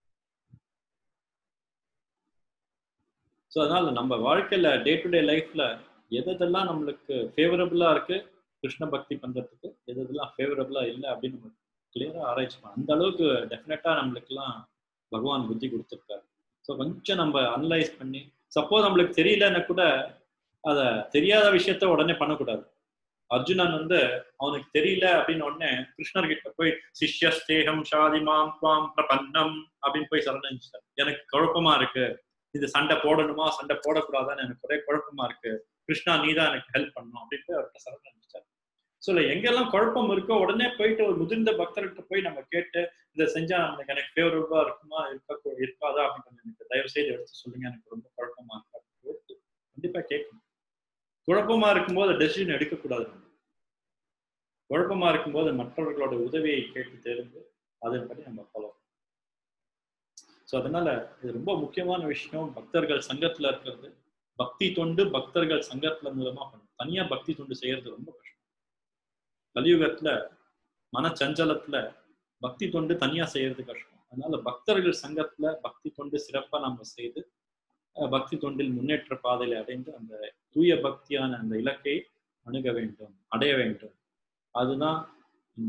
ஸோ அதனால நம்ம வாழ்க்கையில டே டு டே லைஃப்ல எதெல்லாம் நம்மளுக்கு ஃபேவரபிளா இருக்கு கிருஷ்ண பக்தி பண்றதுக்கு எதெல்லாம் ஃபேவரபிளா இல்லை அப்படின்னு நம்ம கிளியரா ஆராய்ச்சி பண்ணணும் அந்த அளவுக்கு டெஃபினட்டா நம்மளுக்குலாம் பகவான் புத்தி கொடுத்துருக்காரு ஸோ கொஞ்சம் நம்ம அனலைஸ் பண்ணி சப்போஸ் நம்மளுக்கு தெரியலன்னா கூட அதை தெரியாத விஷயத்த உடனே பண்ணக்கூடாது அர்ஜுனன் வந்து அவனுக்கு தெரியல அப்படின்னு உடனே கிருஷ்ணர் கிட்ட போய் சிஷ்யஸ்தேகம் ஷாதிமாம் துவாம் பிரபன்னம் அப்படின்னு போய் சரணடைஞ்சிட்டார் எனக்கு குழப்பமா இருக்கு இது சண்டை போடணுமா சண்டை போடக்கூடாதான்னு எனக்கு ஒரே குழப்பமா இருக்கு கிருஷ்ணா நீ தான் எனக்கு ஹெல்ப் பண்ணணும் அப்படின்ட்டு அவர்கிட்ட சரணடைஞ்சிட்டார் ஸோ இல்லை எங்கெல்லாம் குழப்பம் இருக்கோ உடனே போயிட்டு ஒரு முதிர்ந்த பக்தர்கிட்ட போய் நம்ம கேட்டு இதை செஞ்சா நமக்கு எனக்கு ஃபேவரபா இருக்குமா இருக்க இருக்காதா அப்படின்னு கொஞ்சம் எனக்கு தயவு செய்து எடுத்து சொல்லுங்க எனக்கு ரொம்ப குழப்பமா இருக்கு அப்படின்னு கேட்டு கண்டிப்பா கேட்கணும் குழப்பமா இருக்கும்போது டெசிஷன் எடுக்கக்கூடாது நம்ம குழப்பமா இருக்கும்போது மற்றவர்களோட உதவியை கேட்டு தெரிந்து அதன்படி நம்ம ஃபாலோ ஸோ அதனால இது ரொம்ப முக்கியமான விஷயம் பக்தர்கள் சங்கத்துல இருக்கிறது பக்தி தொண்டு பக்தர்கள் சங்கத்துல மூலமா பண்ணணும் தனியா பக்தி தொண்டு செய்யறது ரொம்ப கஷ்டம் கலியுகத்துல மனச்சஞ்சலத்துல பக்தி தொண்டு தனியா செய்யறது கஷ்டம் அதனால பக்தர்கள் சங்கத்துல பக்தி தொண்டு சிறப்பா நம்ம செய்து அஹ், பக்தி தொண்டில் முன்னேற்ற பாதையில அடைந்து அந்த தூய பக்தியான அந்த இலக்கை அணுக வேண்டும் அடைய வேண்டும் அதுதான் இந்த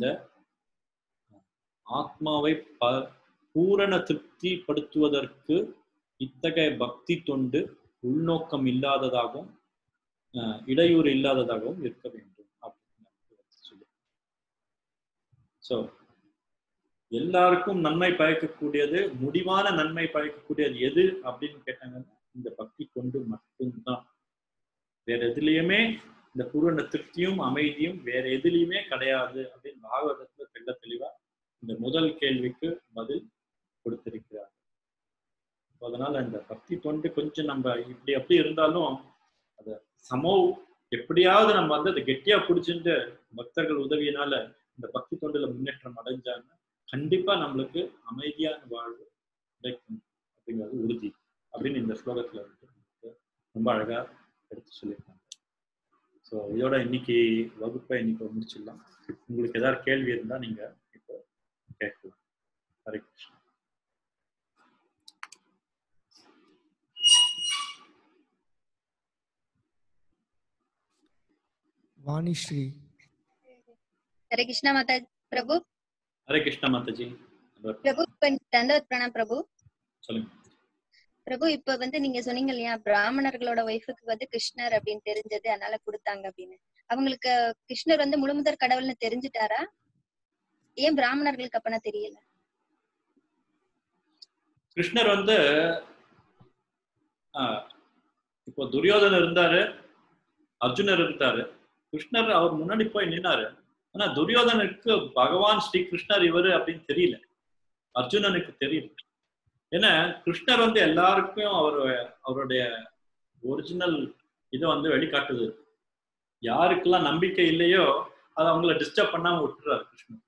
ஆத்மாவை ப பூரண திருப்திப்படுத்துவதற்கு இத்தகைய பக்தி தொண்டு உள்நோக்கம் இல்லாததாகவும் அஹ், இடையூறு இல்லாததாகவும் இருக்க வேண்டும் அப்படின்னு சொல்லி ஸோ எல்லாருக்கும் நன்மை பயக்கக்கூடியது முடிவான நன்மை பயக்கக்கூடியது எது அப்படின்னு கேட்டாங்கன்னா இந்த பக்தி தொண்டு மட்டும்தான் வேற எதுலயுமே இந்த பூரண திருப்தியும் அமைதியும் வேற எதுலையுமே கிடையாது அப்படின்னு பாகவதத்துல தெள்ள தெளிவா இந்த முதல் கேள்விக்கு பதில் கொடுத்திருக்கிறார் அதனால இந்த பக்தி தொண்டு கொஞ்சம் நம்ம இப்படி அப்படி இருந்தாலும் அத சமோ எப்படியாவது நம்ம வந்து அதை கெட்டியா பிடிச்சிட்டு பக்தர்கள் உதவியினால இந்த பக்தி தொண்டுல முன்னேற்றம் அடைஞ்சாங்க கண்டிப்பா நம்மளுக்கு அமைதியான வாழ்வு கிடைக்கும் அப்படிங்கிறது உறுதி அப்படின்னு இந்த ஸ்லோகத்துல வந்து நமக்கு ரொம்ப அழகா எடுத்து சொல்லியிருக்காங்க ஸோ இதோட இன்னைக்கு வகுப்பை இன்னைக்கு முடிச்சிடலாம் உங்களுக்கு ஏதாவது கேள்வி இருந்தா நீங்க இப்போ கேட்கலாம் ஹரே கிருஷ்ணா வாணிஸ்ரீ हरे कृष्णा माता प्रभु ஹரே கிருஷ்ணா மாதாஜி பிரபு இப்ப தண்டவத் பிரணாம் பிரபு சொல்லுங்க பிரபு இப்ப வந்து நீங்க சொன்னீங்க இல்லையா பிராமணர்களோட ஒய்ஃபுக்கு வந்து கிருஷ்ணர் அப்படின்னு தெரிஞ்சது அதனால கொடுத்தாங்க அப்படின்னு அவங்களுக்கு கிருஷ்ணர் வந்து முழுமுதற் கடவுள்னு தெரிஞ்சுட்டாரா ஏன் பிராமணர்களுக்கு அப்பனா தெரியல கிருஷ்ணர் வந்து ஆஹ், இப்போ துரியோதனர் இருந்தாரு அர்ஜுனர் இருந்தாரு கிருஷ்ணர் அவர் முன்னாடி போய் நின்னாரு ஆனா துரியோதனனுக்கு பகவான் ஸ்ரீ கிருஷ்ணர் இவரு அப்படின்னு தெரியல அர்ஜுனனுக்கு தெரியல ஏன்னா கிருஷ்ணர் வந்து எல்லாருக்கும் அவர் அவருடைய ஒரிஜினல் இதை வந்து வெளிக்காட்டுது யாருக்கெல்லாம் நம்பிக்கை இல்லையோ அதை அவங்கள டிஸ்டர்ப் பண்ணாம விட்டுறாரு கிருஷ்ணர்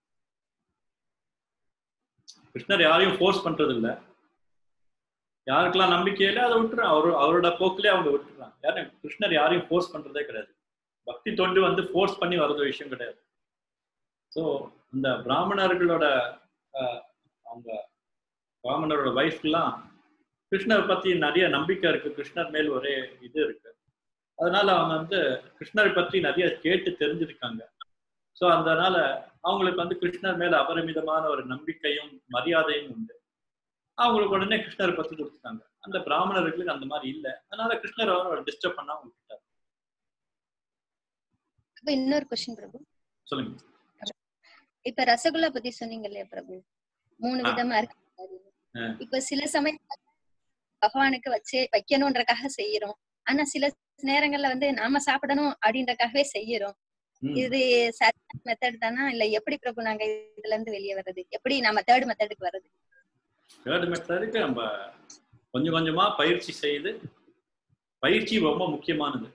கிருஷ்ணர் யாரையும் ஃபோர்ஸ் பண்றது இல்ல யாருக்கெல்லாம் நம்பிக்கை இல்லை அதை விட்டுறான் அவரு அவரோட போக்கிலே அவங்க விட்டுறாங்க யாரும் கிருஷ்ணர் யாரையும் ஃபோர்ஸ் பண்றதே கிடையாது பக்தி தொண்டு வந்து ஃபோர்ஸ் பண்ணி வர்றது விஷயம் கிடையாது ஸோ இந்த பிராமணர்களோட ஆஹ், அவங்க பிராமணரோட ஒய்ஃப்லாம் கிருஷ்ணர் பத்தி நிறைய நம்பிக்கை இருக்கு கிருஷ்ணர் மேல் ஒரே இது இருக்கு அதனால அவங்க வந்து கிருஷ்ணரை பற்றி நிறைய கேட்டு தெரிஞ்சிருக்காங்க ஸோ அதனால அவங்களுக்கு வந்து கிருஷ்ணர் மேல அபரிமிதமான ஒரு நம்பிக்கையும் மரியாதையும் உண்டு அவங்களுக்கு உடனே கிருஷ்ணரை பத்தி கொடுத்துட்டாங்க அந்த பிராமணர்களுக்கு அந்த மாதிரி இல்லை அதனால கிருஷ்ணர் அவரை டிஸ்டர்ப் பண்ணாம விட்டுட்டார் அப்ப இன்னொரு கொஸ்டின் பிரபு சொல்லுங்க இப்ப ரசகுல்லா பத்தி சொன்னீங்க இல்லையா பிரபு மூணு ஆ. விதமா இருக்கு ஆ. இப்ப சில சமயம் பகவானுக்கு வச்சு வைக்கணும்ன்றக்காக செய்யறோம் ஆனா சில நேரங்கள்ல வந்து நாம சாப்பிடணும் அப்படின்றக்காகவே செய்யறோம் ம். இது சரியான மெத்தட் தானா இல்ல எப்படி பிரபு நாங்க இதுல இருந்து வெளியே வர்றது எப்படி நம்ம தேர்ட் மெத்தடுக்கு வர்றது தேர்ட் மெத்தடுக்கு நம்ம கொஞ்சம் கொஞ்சமா பயிற்சி செய்து பயிற்சி ரொம்ப முக்கியமானது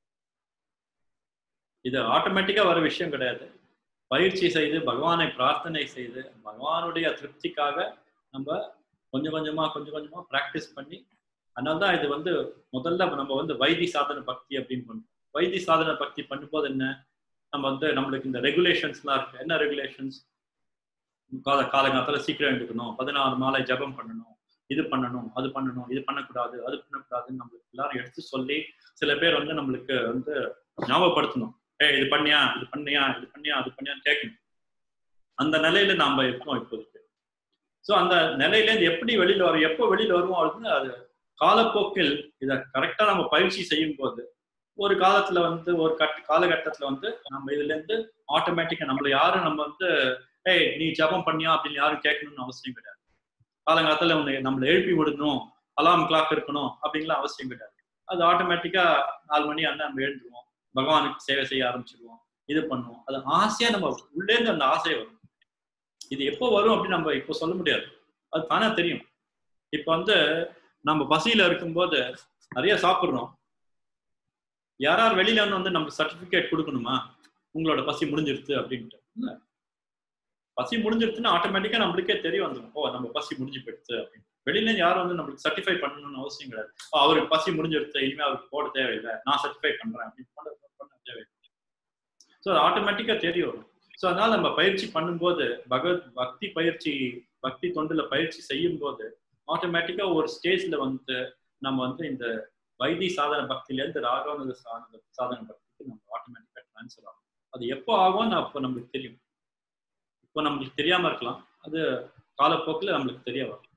இது ஆட்டோமேட்டிக்கா வர விஷயம் கிடையாது பயிற்சி செய்து பகவானை பிரார்த்தனை செய்து பகவானுடைய திருப்திக்காக நம்ம கொஞ்சம் கொஞ்சமா கொஞ்சம் கொஞ்சமா பிராக்டிஸ் பண்ணி அதனால்தான் இது வந்து முதல்ல நம்ம வந்து வைத்தி சாதன பக்தி அப்படின்னு பண்றோம் வைத்தி சாதன பக்தி பண்ணும்போது என்ன நம்ம வந்து நம்மளுக்கு இந்த ரெகுலேஷன்ஸ்லாம் இருக்கு என்ன ரெகுலேஷன்ஸ் கால காலங்காலத்துல சீக்கிரம் எடுக்கணும் பதினாறு மாலை ஜெபம் பண்ணணும் இது பண்ணணும் அது பண்ணணும் இது பண்ணக்கூடாது அது பண்ணக்கூடாதுன்னு நம்மளுக்கு எல்லாரும் எடுத்து சொல்லி சில பேர் வந்து நம்மளுக்கு வந்து ஞாபகப்படுத்தணும் ஏய் இது பண்ணியா இது பண்ணியா இது பண்ணியா அது பண்ணியான்னு கேட்கணும் அந்த நிலையில நாம இருக்கோம் இப்போதைக்கு ஸோ அந்த நிலையில இருந்து எப்படி வெளியில வரும் எப்போ வெளியில வருவோம் அப்படின்னு அது காலப்போக்கில் இதை கரெக்டா நம்ம பயிற்சி செய்யும் போது ஒரு காலத்துல வந்து ஒரு கட் காலகட்டத்துல வந்து நம்ம இதுல இருந்து ஆட்டோமேட்டிக்கா நம்மள யாரும் நம்ம வந்து ஏய் நீ ஜெபம் பண்ணியா அப்படின்னு யாரும் கேட்கணும்னு அவசியம் கிடையாது காலங்காலத்துல உன்னை நம்மளை எழுப்பி விடணும் அலாம் கிளாக் இருக்கணும் அப்படின்லாம் அவசியம் கிடையாது அது ஆட்டோமேட்டிக்கா நாலு மணி அந்த நம்ம எழுந்துருவோம் பகவானுக்கு சேவை செய்ய ஆரம்பிச்சிருவோம் இது பண்ணுவோம் அது ஆசையா நம்ம உள்ளேருந்து அந்த ஆசை வரும் இது எப்போ வரும் அப்படின்னு நம்ம இப்போ சொல்ல முடியாது அது தானே தெரியும் இப்போ வந்து நம்ம பசியில இருக்கும்போது நிறைய சாப்பிடுறோம் யார் யார் வெளியில இருந்து வந்து நமக்கு சர்டிபிகேட் கொடுக்கணுமா உங்களோட பசி முடிஞ்சிருச்சு அப்படின்ட்டு இல்ல பசி முடிஞ்சிருச்சுன்னா ஆட்டோமேட்டிக்கா நம்மளுக்கே தெரிய வந்துடும் ஓ நம்ம பசி முடிஞ்சு போயிடுச்சு அப்படின்னு வெளியில இருந்து யாரும் வந்து நம்மளுக்கு சர்டிஃபை பண்ணணும்னு அவசியம் கிடையாது ஓ, அவருக்கு பசி முடிஞ்சிருச்சு இனிமே அவருக்கு போட தேவையில்லை நான் சர்டிஃபை பண்றேன் அப்படின்னு பண்ண பண்ண தேவையில்லை ஸோ ஆட்டோமேட்டிக்கா தெரிய வரும் ஸோ அதனால நம்ம பயிற்சி பண்ணும்போது பகவத் பக்தி பயிற்சி பக்தி தொண்டுல பயிற்சி செய்யும் போது ஆட்டோமேட்டிக்கா ஒரு ஸ்டேஜ்ல வந்து நம்ம வந்து இந்த வைத்தி சாதன பக்தியில இருந்து ராகவனத சாதன சாதன பக்திக்கு நம்ம ஆட்டோமேட்டிக்கா ட்ரான்ஸ்ஃபர் ஆகும் அது எப்போ ஆகும்னு அப்போ நம்மளுக்கு தெரியும் இப்போ நம்மளுக்கு தெரியாம இருக்கலாம் அது காலப்போக்கில் நம்மளுக்கு தெரிய வரும்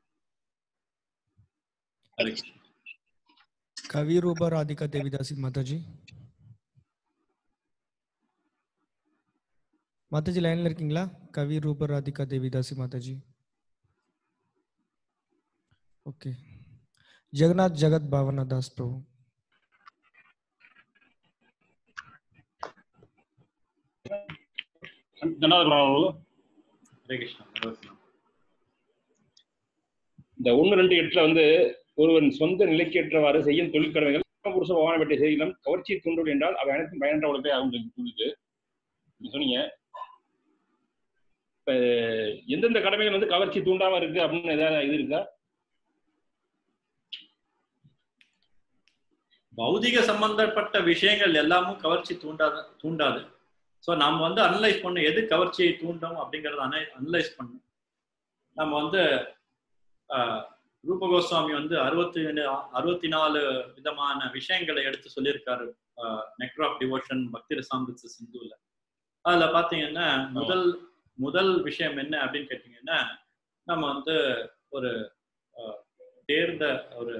ஹரே கிருஷ்ணா. कवि रूपा राधिका देवीदासी माता जी மாதாஜி லைன்ல இருக்கீங்களா கவி ரூப ராதிகா தேவிதாசி மாதாஜி ஓகே ஜெகநாத் ஜெகத் பாவனா தாஸ் பிரபு தண்டாவது பிரபு ஹரே கிருஷ்ணா பகவத்னா. இந்த ஒன்று ரெண்டு எட்டுல வந்து ஒருவன் சொந்த நிலைக்கு ஏற்றவாறு செய்யும் தொழில் கடமைகள் புருஷ பகவான வெட்டி செய்யலாம் கவர்ச்சியை தூண்டுவது என்றால் அவை அனைத்தும் பயனற்ற உழைப்பே ஆகும் சொல்லி சொல்லுது நீங்க சொன்னீங்க இப்ப எந்தெந்த கடமைகள் வந்து கவர்ச்சி தூண்டாம இருக்கு அப்படின்னு ஏதாவது இது இருக்கா பௌதிக சம்பந்தப்பட்ட விஷயங்கள் எல்லாமும் கவர்ச்சி தூண்டாத தூண்டாது ஸோ நம்ம வந்து அனலைஸ் பண்ண எது கவர்ச்சியை தூண்டும் அப்படிங்கறத அனை அனலைஸ் பண்ணணும் நம்ம வந்து ஆஹ், ரூப கோஸ்வாமி வந்து அறுபத்தி அறுபத்தி நாலு விதமான விஷயங்களை எடுத்து சொல்லியிருக்காரு நெக்டர் ஆஃப் டிவோஷன் பக்தி ரசாமிருத்த சிந்துல அதுல பாத்தீங்கன்னா முதல் முதல் விஷயம் என்ன அப்படின்னு கேட்டீங்கன்னா நம்ம வந்து ஒரு ஆஹ், தேர்ந்த ஒரு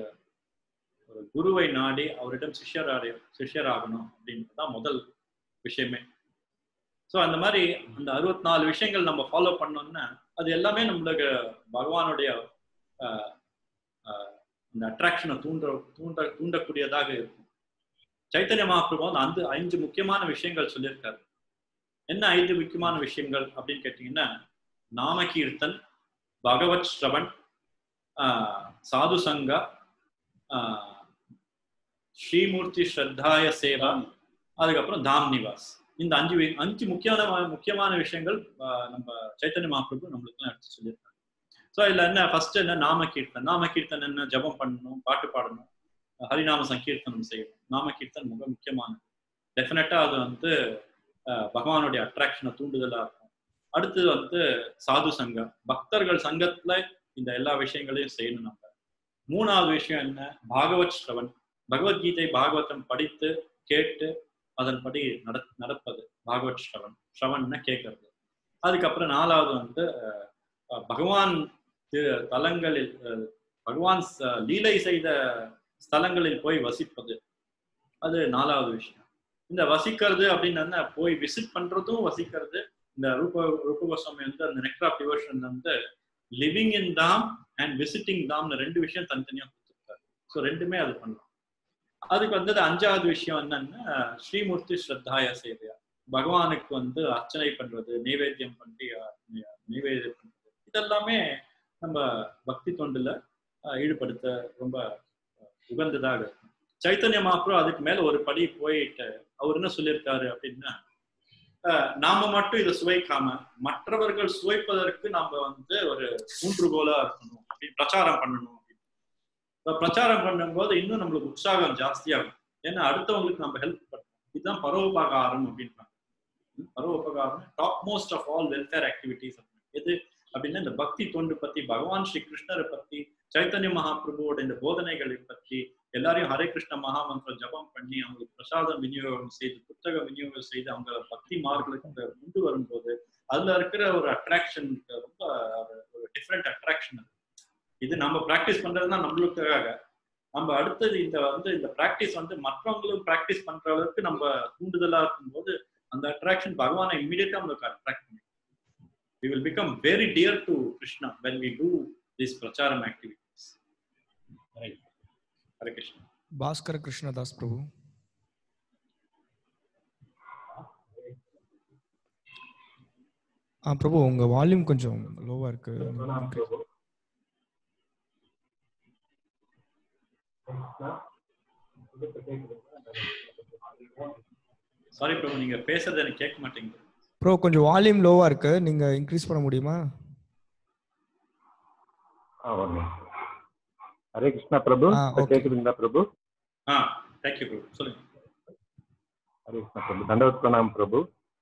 ஒரு குருவை நாடி அவரிடம் சிஷ்யராடி சிஷ்யராகணும் அப்படின்றது தான் முதல் விஷயமே ஸோ அந்த மாதிரி அந்த அறுபத்தி நாலு விஷயங்கள் நம்ம ஃபாலோ பண்ணோம்னா அது எல்லாமே நம்மளுக்கு பகவானுடைய ஆஹ், ஆஹ், அந்த அட்ராக்ஷனை தூண்ட தூண்ட தூண்டக்கூடியதாக இருக்கும் சைத்தன்ய மகாபிரபு வந்து அந்த ஐந்து முக்கியமான விஷயங்கள் சொல்லியிருக்காரு என்ன ஐந்து முக்கியமான விஷயங்கள் அப்படின்னு கேட்டீங்கன்னா நாம கீர்த்தன் பகவத் ஸ்ரவன் ஆஹ், சாது சங்கா ஆஹ், ஸ்ரீமூர்த்தி ஸ்ரத்தாய சேவா அதுக்கப்புறம் தாம் நிவாஸ் இந்த அஞ்சு வி- அஞ்சு முக்கியமான முக்கியமான விஷயங்கள் ஆஹ், நம்ம சைத்தன்ய மகாபிரபு நம்மளுக்கு எடுத்து சொல்லியிருக்காங்க ஸோ இதுல என்ன ஃபர்ஸ்ட் என்ன நாம கீர்த்தன் நாம கீர்த்தன் என்ன ஜபம் பண்ணணும் பாட்டு பாடணும் ஹரிநாம சங்கீர்த்தனம் செய்யணும் நாம கீர்த்தன் மிக முக்கியமானது டெஃபினட்டா அது வந்து ஆஹ், பகவானுடைய அட்ராக்ஷனை தூண்டுதலா இருக்கும் அடுத்தது வந்து சாது சங்கம் பக்தர்கள் சங்கத்துல இந்த எல்லா விஷயங்களையும் செய்யணும் நம்ம மூணாவது விஷயம் என்ன பாகவத் ஸ்ரவன் பகவத்கீதை பாகவதம் படித்து கேட்டு அதன்படி நட நடப்பது பாகவத் ஸ்ரவன் ஸ்ரவன்னா கேட்கறது அதுக்கப்புறம் நாலாவது வந்து அஹ், அஹ், பகவான் திரு தலங்களில் அஹ், பகவான் ச- லீலை செய்த ஸ்தலங்களில் போய் வசிப்பது அது நாலாவது விஷயம் இந்த வசிக்கிறது அப்படின்னு என்ன போய் விசிட் பண்றதும் வசிக்கிறது இந்த ரூப ரூப கோஸ்வாமி வந்து அந்த நெக்டர் ஆஃப் டிவோஷன் வந்து living in dham and visiting தாம்னு ரெண்டு விஷயம் தனித்தனியா கொடுத்துருக்காரு ஸோ ரெண்டுமே அது பண்ணலாம் அதுக்கு வந்து அஞ்சாவது விஷயம் என்னன்னா ஸ்ரீமூர்த்தி ஸ்ரத்தாய சேவையா பகவானுக்கு வந்து அர்ச்சனை பண்றது நைவேத்தியம் பண்ணி அஹ், நைவேத்தியம் பண்றது இதெல்லாமே நம்ம பக்தி தொண்டுல அஹ், ஈடுபடுத்த ரொம்ப அஹ், உகந்ததாக இருக்கும் சைத்தன்ய மகாப்ரோ அதுக்கு மேல ஒரு படி போயிட்டு அவர் என்ன சொல்லியிருக்காரு அப்படின்னா அஹ், நாம மட்டும் இதை சுவைக்காம மற்றவர்கள் சுவைப்பதற்கு நாம வந்து ஒரு ஊன்றுகோலா இருக்கணும் அப்படின்னு பிரச்சாரம் பண்ணணும் அப்படின்னு இப்ப பிரச்சாரம் பண்ணும்போது இன்னும் நம்மளுக்கு உற்சாகம் ஜாஸ்தியாகும் ஏன்னா அடுத்தவங்களுக்கு நம்ம ஹெல்ப் பண்ணணும் இதுதான் பரோபகாரம் அப்படின்றாங்க ம், பரோபகாரம் top most of all welfare activities எது அப்படின்னா இந்த பக்தி தொண்டு பத்தி பகவான் ஸ்ரீ கிருஷ்ணரை பத்தி சைத்தன்ய மகாபிரபுவோட இந்த போதனைகளை பத்தி எல்லாரையும் ஹரே கிருஷ்ண மகாமந்திரம் ஜபம் பண்ணி அவங்களுக்கு பிரசாதம் விநியோகம் செய்து புத்தகம் விநியோகம் செய்து அவங்க பக்தி மார்களுக்கு அங்க கொண்டு வரும்போது அதுல இருக்கிற ஒரு அட்ராக்ஷன் ரொம்ப ஒரு- ஒரு டிஃப்ரெண்ட் அட்ராக்ஷன் இது நம்ம பிராக்டிஸ் பண்றதுனா நம்மளுக்காக நம்ம அடுத்தது இந்த வந்து இந்த பிராக்டிஸ் வந்து மற்றவங்களும் பிராக்டிஸ் பண்ற அளவுக்கு நம்ம தூண்டுதலா இருக்கும்போது அந்த அட்ராக்ஷன் பகவானை இமீடியட்டா நம்மளுக்கு அட்ராக்ட் பண்ணி we will become very dear to krishna when we do these pracharam activities Right. hare krishna Bhaskara Krishnadas பிரபு ஆ பிரபு உங்க வால்யூம் கொஞ்சம் லோவா இருக்கு சாரி பிரபு நீங்க பேசுறது எனக்கு கேட்க மாட்டேங்குது ப்ரோ கொஞ்சம் வால்யூம் லோவா இருக்கு நீங்க இன்க்ரீஸ் பண்ண முடியுமா ஆ ஒரு நிமிஷம். ஹரே கிருஷ்ணா பிரபு ஆ, இப்ப okay. கேக்குதுங்களா பிரபு ஆ தேங்க்யூ பிரபு சொல்லுங்க ஹரே கிருஷ்ணா பிரபு தண்டவத் பிரணாம் பிரபு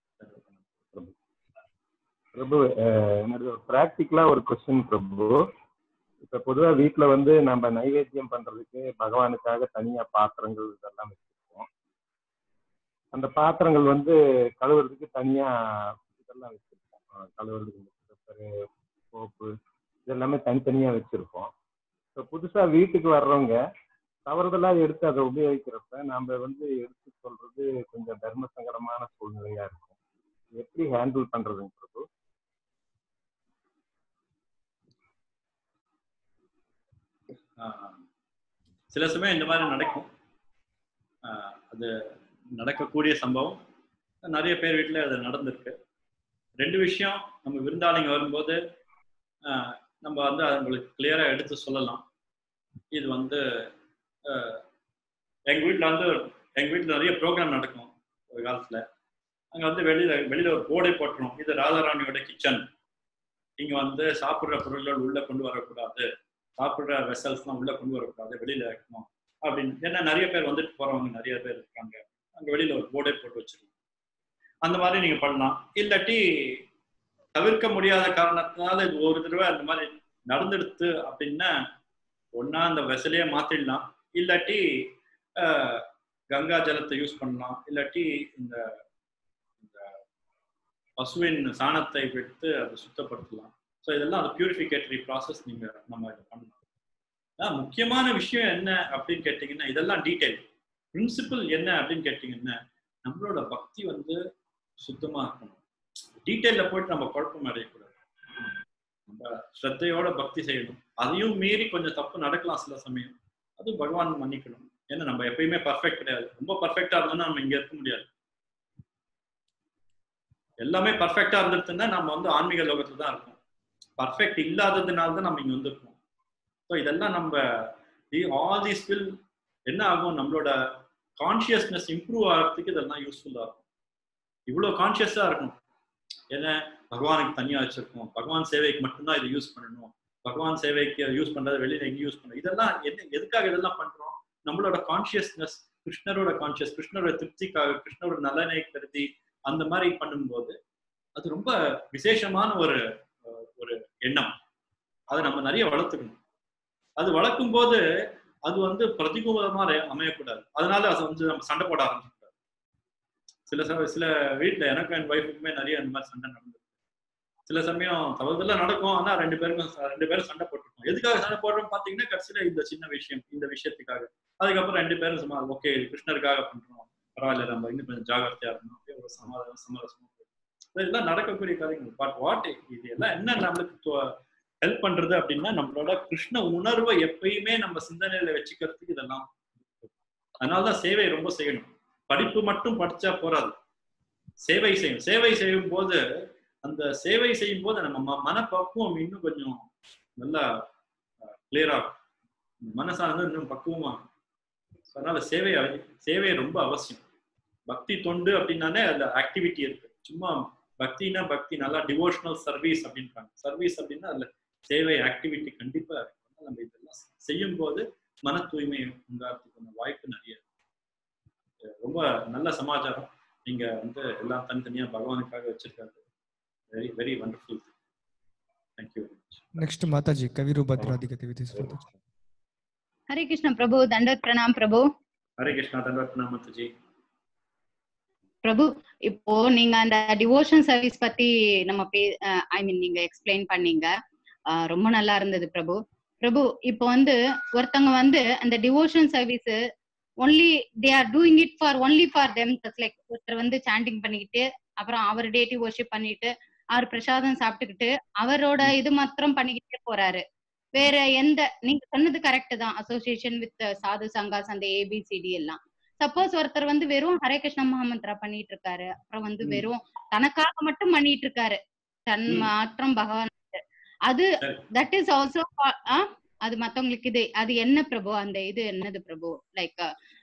பிரபு அஹ், என்னது ஒரு ப்ராக்டிக்கலா ஒரு கொஸ்டின் பிரபு இப்ப பொதுவா வீட்ல வந்து நம்ம நைவேத்தியம் பண்றதுக்கு பகவானுக்காக தனியா பாத்திரங்கள் இதெல்லாம் வச்சிருக்கோம் அந்த பாத்திரங்கள் வந்து கழுவுறதுக்கு தனியா இதெல்லாம் வச்சிருக்கோம் அஹ், கழுவுறதுக்கு சோப்பு இதெல்லாமே தனித்தனியா வச்சிருக்கோம் இப்போ புதுசா வீட்டுக்கு வர்றவங்க தவறுதலா எடுத்து அதை உபயோகிக்கிறப்ப நாம வந்து எடுத்து சொல்றது கொஞ்சம் தர்ம சங்கடமான சூழ்நிலையா இருக்கும் எப்படி ஹேண்டில் பண்றதுங்க பிரபு ஆஹ் சில சமயம் இந்த மாதிரி நடக்கும் ஆஹ் அது நடக்கக்கூடிய சம்பவம் நிறைய பேர் வீட்டில் அது நடந்திருக்கு ரெண்டு விஷயம் நம்ம விருந்தாளிங்க வரும்போது ஆஹ், நம்ம வந்து அவங்களுக்கு கிளியரா எடுத்து சொல்லலாம் இது வந்து ஆஹ், எங்க வீட்டில் வந்து எங்க வீட்டில் நிறைய ப்ரோக்ராம் நடக்கும் ஒரு காலத்துல அங்க வந்து வெளியில வெளியில ஒரு போர்டை போட்டுரும் இது ராதாராணியோட கிச்சன் இங்க வந்து சாப்பிடுற பொருள்கள் உள்ள கொண்டு வரக்கூடாது சாப்பிடுற வெசல்ஸ்லாம் உள்ள கொண்டு வரக்கூடாது வெளியில இருக்கணும் அப்படின்னு ஏன்னா நிறைய பேர் வந்துட்டு போறவங்க நிறைய பேர் இருக்காங்க அங்க வெளியில ஒரு போர்டே போட்டு வச்சிருக்கோம் அந்த மாதிரி நீங்க பண்ணலாம் இல்லாட்டி தவிர்க்க முடியாத காரணத்தினால இது ஒரு தடவை அந்த மாதிரி நடந்துடுத்து அப்படின்னா ஒன்னா அந்த வெசலையே மாத்திடலாம் இல்லாட்டி ஆஹ், கங்கா ஜலத்தை யூஸ் பண்ணலாம் இல்லாட்டி இந்த இந்த பசுவின் சாணத்தை விட்டு அதை சுத்தப்படுத்தலாம் ஸோ இதெல்லாம் அந்த பியூரிஃபிகேட்டரி ப்ராசஸ் நீங்க நம்ம இதை பண்ணலாம் ஆனா, முக்கியமான விஷயம் என்ன அப்படின்னு கேட்டிங்கன்னா இதெல்லாம் டீட்டெயில் பிரின்சிபல் என்ன அப்படின்னு கேட்டிங்கன்னா நம்மளோட பக்தி வந்து சுத்தமா இருக்கணும் டீட்டெயில போயிட்டு நம்ம குழப்பம் அடையக்கூடாது நம்ம ஸ்ரத்தையோட பக்தி செய்யணும் அதையும் மீறி கொஞ்சம் தப்பு நடக்கலாம் சில சமயம் அது பகவான் மன்னிக்கணும் ஏன்னா நம்ம எப்பயுமே பர்ஃபெக்ட் கிடையாது ரொம்ப பர்ஃபெக்டா இருந்தோம்னா நம்ம இங்க இருக்க முடியாது எல்லாமே பர்ஃபெக்டா இருந்துட்டுன்னா நம்ம வந்து ஆன்மீக லோகத்துல தான் இருக்கோம் பர்ஃபெக்ட் இல்லாததுனால தான் நம்ம இங்க வந்திருக்கோம் ஸோ இதெல்லாம் நம்ம ஆல் தீஸ் வில் என்ன ஆகும் நம்மளோட கான்சியஸ்னஸ் இம்ப்ரூவ் ஆகிறதுக்கு இதெல்லாம் யூஸ்ஃபுல்லா இருக்கும் இவ்வளோ கான்சியஸா இருக்கணும் ஏன்னா பகவானுக்கு தனியா வச்சிருக்கோம் பகவான் சேவைக்கு மட்டும்தான் இதை யூஸ் பண்ணணும் பகவான் சேவைக்கு யூஸ் பண்றதை வெளியில எங்கேயும் யூஸ் பண்ணணும் இதெல்லாம் என்ன எதுக்காக இதெல்லாம் பண்றோம் நம்மளோட கான்சியஸ்னஸ் கிருஷ்ணரோட கான்சியஸ் கிருஷ்ணரோட திருப்திக்காக கிருஷ்ணரோட நலனை கருதி அந்த மாதிரி பண்ணும்போது அது ரொம்ப விசேஷமான ஒரு அஹ், ஒரு எண்ணம் அதை நம்ம நிறைய வளர்த்துக்கணும் அது வளர்க்கும் போது அது வந்து பிரதிகூலமா ரெ- அமையக்கூடாது அதனால அது வந்து நம்ம சண்டை போட ஆரம்பிச்சிக்கூடாது சில ச- சில வீட்ல எனக்கும் என் ஒய்ஃபுக்குமே நிறைய இந்த மாதிரி சண்டை நடந்தது சில சமயம் தவறுதெல்லாம் நடக்கும் ஆனா ரெண்டு பேருக்கும் ச- ரெண்டு பேரும் சண்டை போட்டிருக்கோம் எதுக்காக சண்டை போடுறோம் பாத்தீங்கன்னா கடைசியில இந்த சின்ன விஷயம் இந்த விஷயத்துக்காக அதுக்கப்புறம் ரெண்டு பேரும் சும்மா ஓகே இது கிருஷ்ணருக்காக பண்றோம் பரவாயில்ல நம்ம இன்னும் கொஞ்சம் ஜாகிரதையா இருக்கணும் அப்படியே ஒரு சமாதானம் சமரசமா போயிடும் இதெல்லாம் நடக்கக்கூடிய காரியங்கள் பட் வாட் இது எல்லாம் என்ன நம்மளுக்கு ஹெல்ப் பண்றது அப்படின்னா நம்மளோட கிருஷ்ண உணர்வை எப்பயுமே நம்ம சிந்தனையில வச்சுக்கிறதுக்கு இதெல்லாம் அதனாலதான் சேவை ரொம்ப செய்யணும் படிப்பு மட்டும் படிச்சா போறாது சேவை செய்யும் சேவை செய்யும் போது அந்த சேவை செய்யும் போது நம்ம ம- மனப்பக்குவம் இன்னும் கொஞ்சம் நல்லா கிளியரா மனசானது இன்னும் பக்குவமா இருக்கும். அதனால சேவை அவ- சேவை ரொம்ப அவசியம் பக்தி தொண்டு அப்படின்னாலே அதுல ஆக்டிவிட்டி இருக்கு சும்மா பக்தினா பக்தி நல்லா டிவோஷனல் சர்வீஸ் அப்படின்றாங்க சர்வீஸ் அப்படின்னா அதுல சேவை ஆக்டிவிட்டி கண்டிப்பா இருக்கு அதனால நம்ம இதெல்லாம் செய்யும் போது மன தூய்மை உண்டாகிறதுக்கான வாய்ப்பு நிறைய இருக்கு. அஹ் ரொம்ப நல்ல சமாச்சாரம் நீங்க வந்து எல்லாம் தனித்தனியா பகவானுக்காக வச்சிருக்காரு very very wonderful thank you very much next Mata ji कवि रूप भद्राधिका देवी this माता जी हरे कृष्ण प्रभु दंडवत प्रणाम प्रभु ஹரே கிருஷ்ணா தண்டவத்னா மத்துஜி பிரபு இப்போ நீங்க அந்த டிவோஷன் சர்வீஸ் பத்தி நம்ம ஐ மீன் நீங்க எக்ஸ்பிளைன் பண்ணீங்க அஹ் ரொம்ப நல்லா இருந்தது பிரபு பிரபு இப்போ வந்து ஒருத்தவங்க வந்து அந்த devotion service only they are doing it for only for them like ஒருத்தர் வந்து சாண்டிங் பண்ணிக்கிட்டு அப்புறம் அவர் டேட்டி ஒர்ஷிப் பண்ணிட்டு அவர் பிரசாதம் சாப்பிட்டுக்கிட்டு அவரோட இது மாத்திரம் பண்ணிக்கிட்டே போறாரு வேற எந்த நீங்க சொன்னது கரெக்ட் தான் அசோசியேஷன் வித் சாது சங்காஸ் அந்த ஏபிசிடி எல்லாம் சப்போஸ் ஒருத்தர் வந்து வெறும் ஹரே கிருஷ்ண மகாமந்திரா பண்ணிட்டு இருக்காரு அப்புறம் வந்து ம். வெறும் தனக்காக மட்டும் பண்ணிட்டு இருக்காரு தன் ம். மாற்றம் பகவான் அது சரி. தட் இஸ் ஆல்சோ அது மத்தவங்களுக்கு இது அது என்ன பிரபு அந்த இது என்னது Prabhu like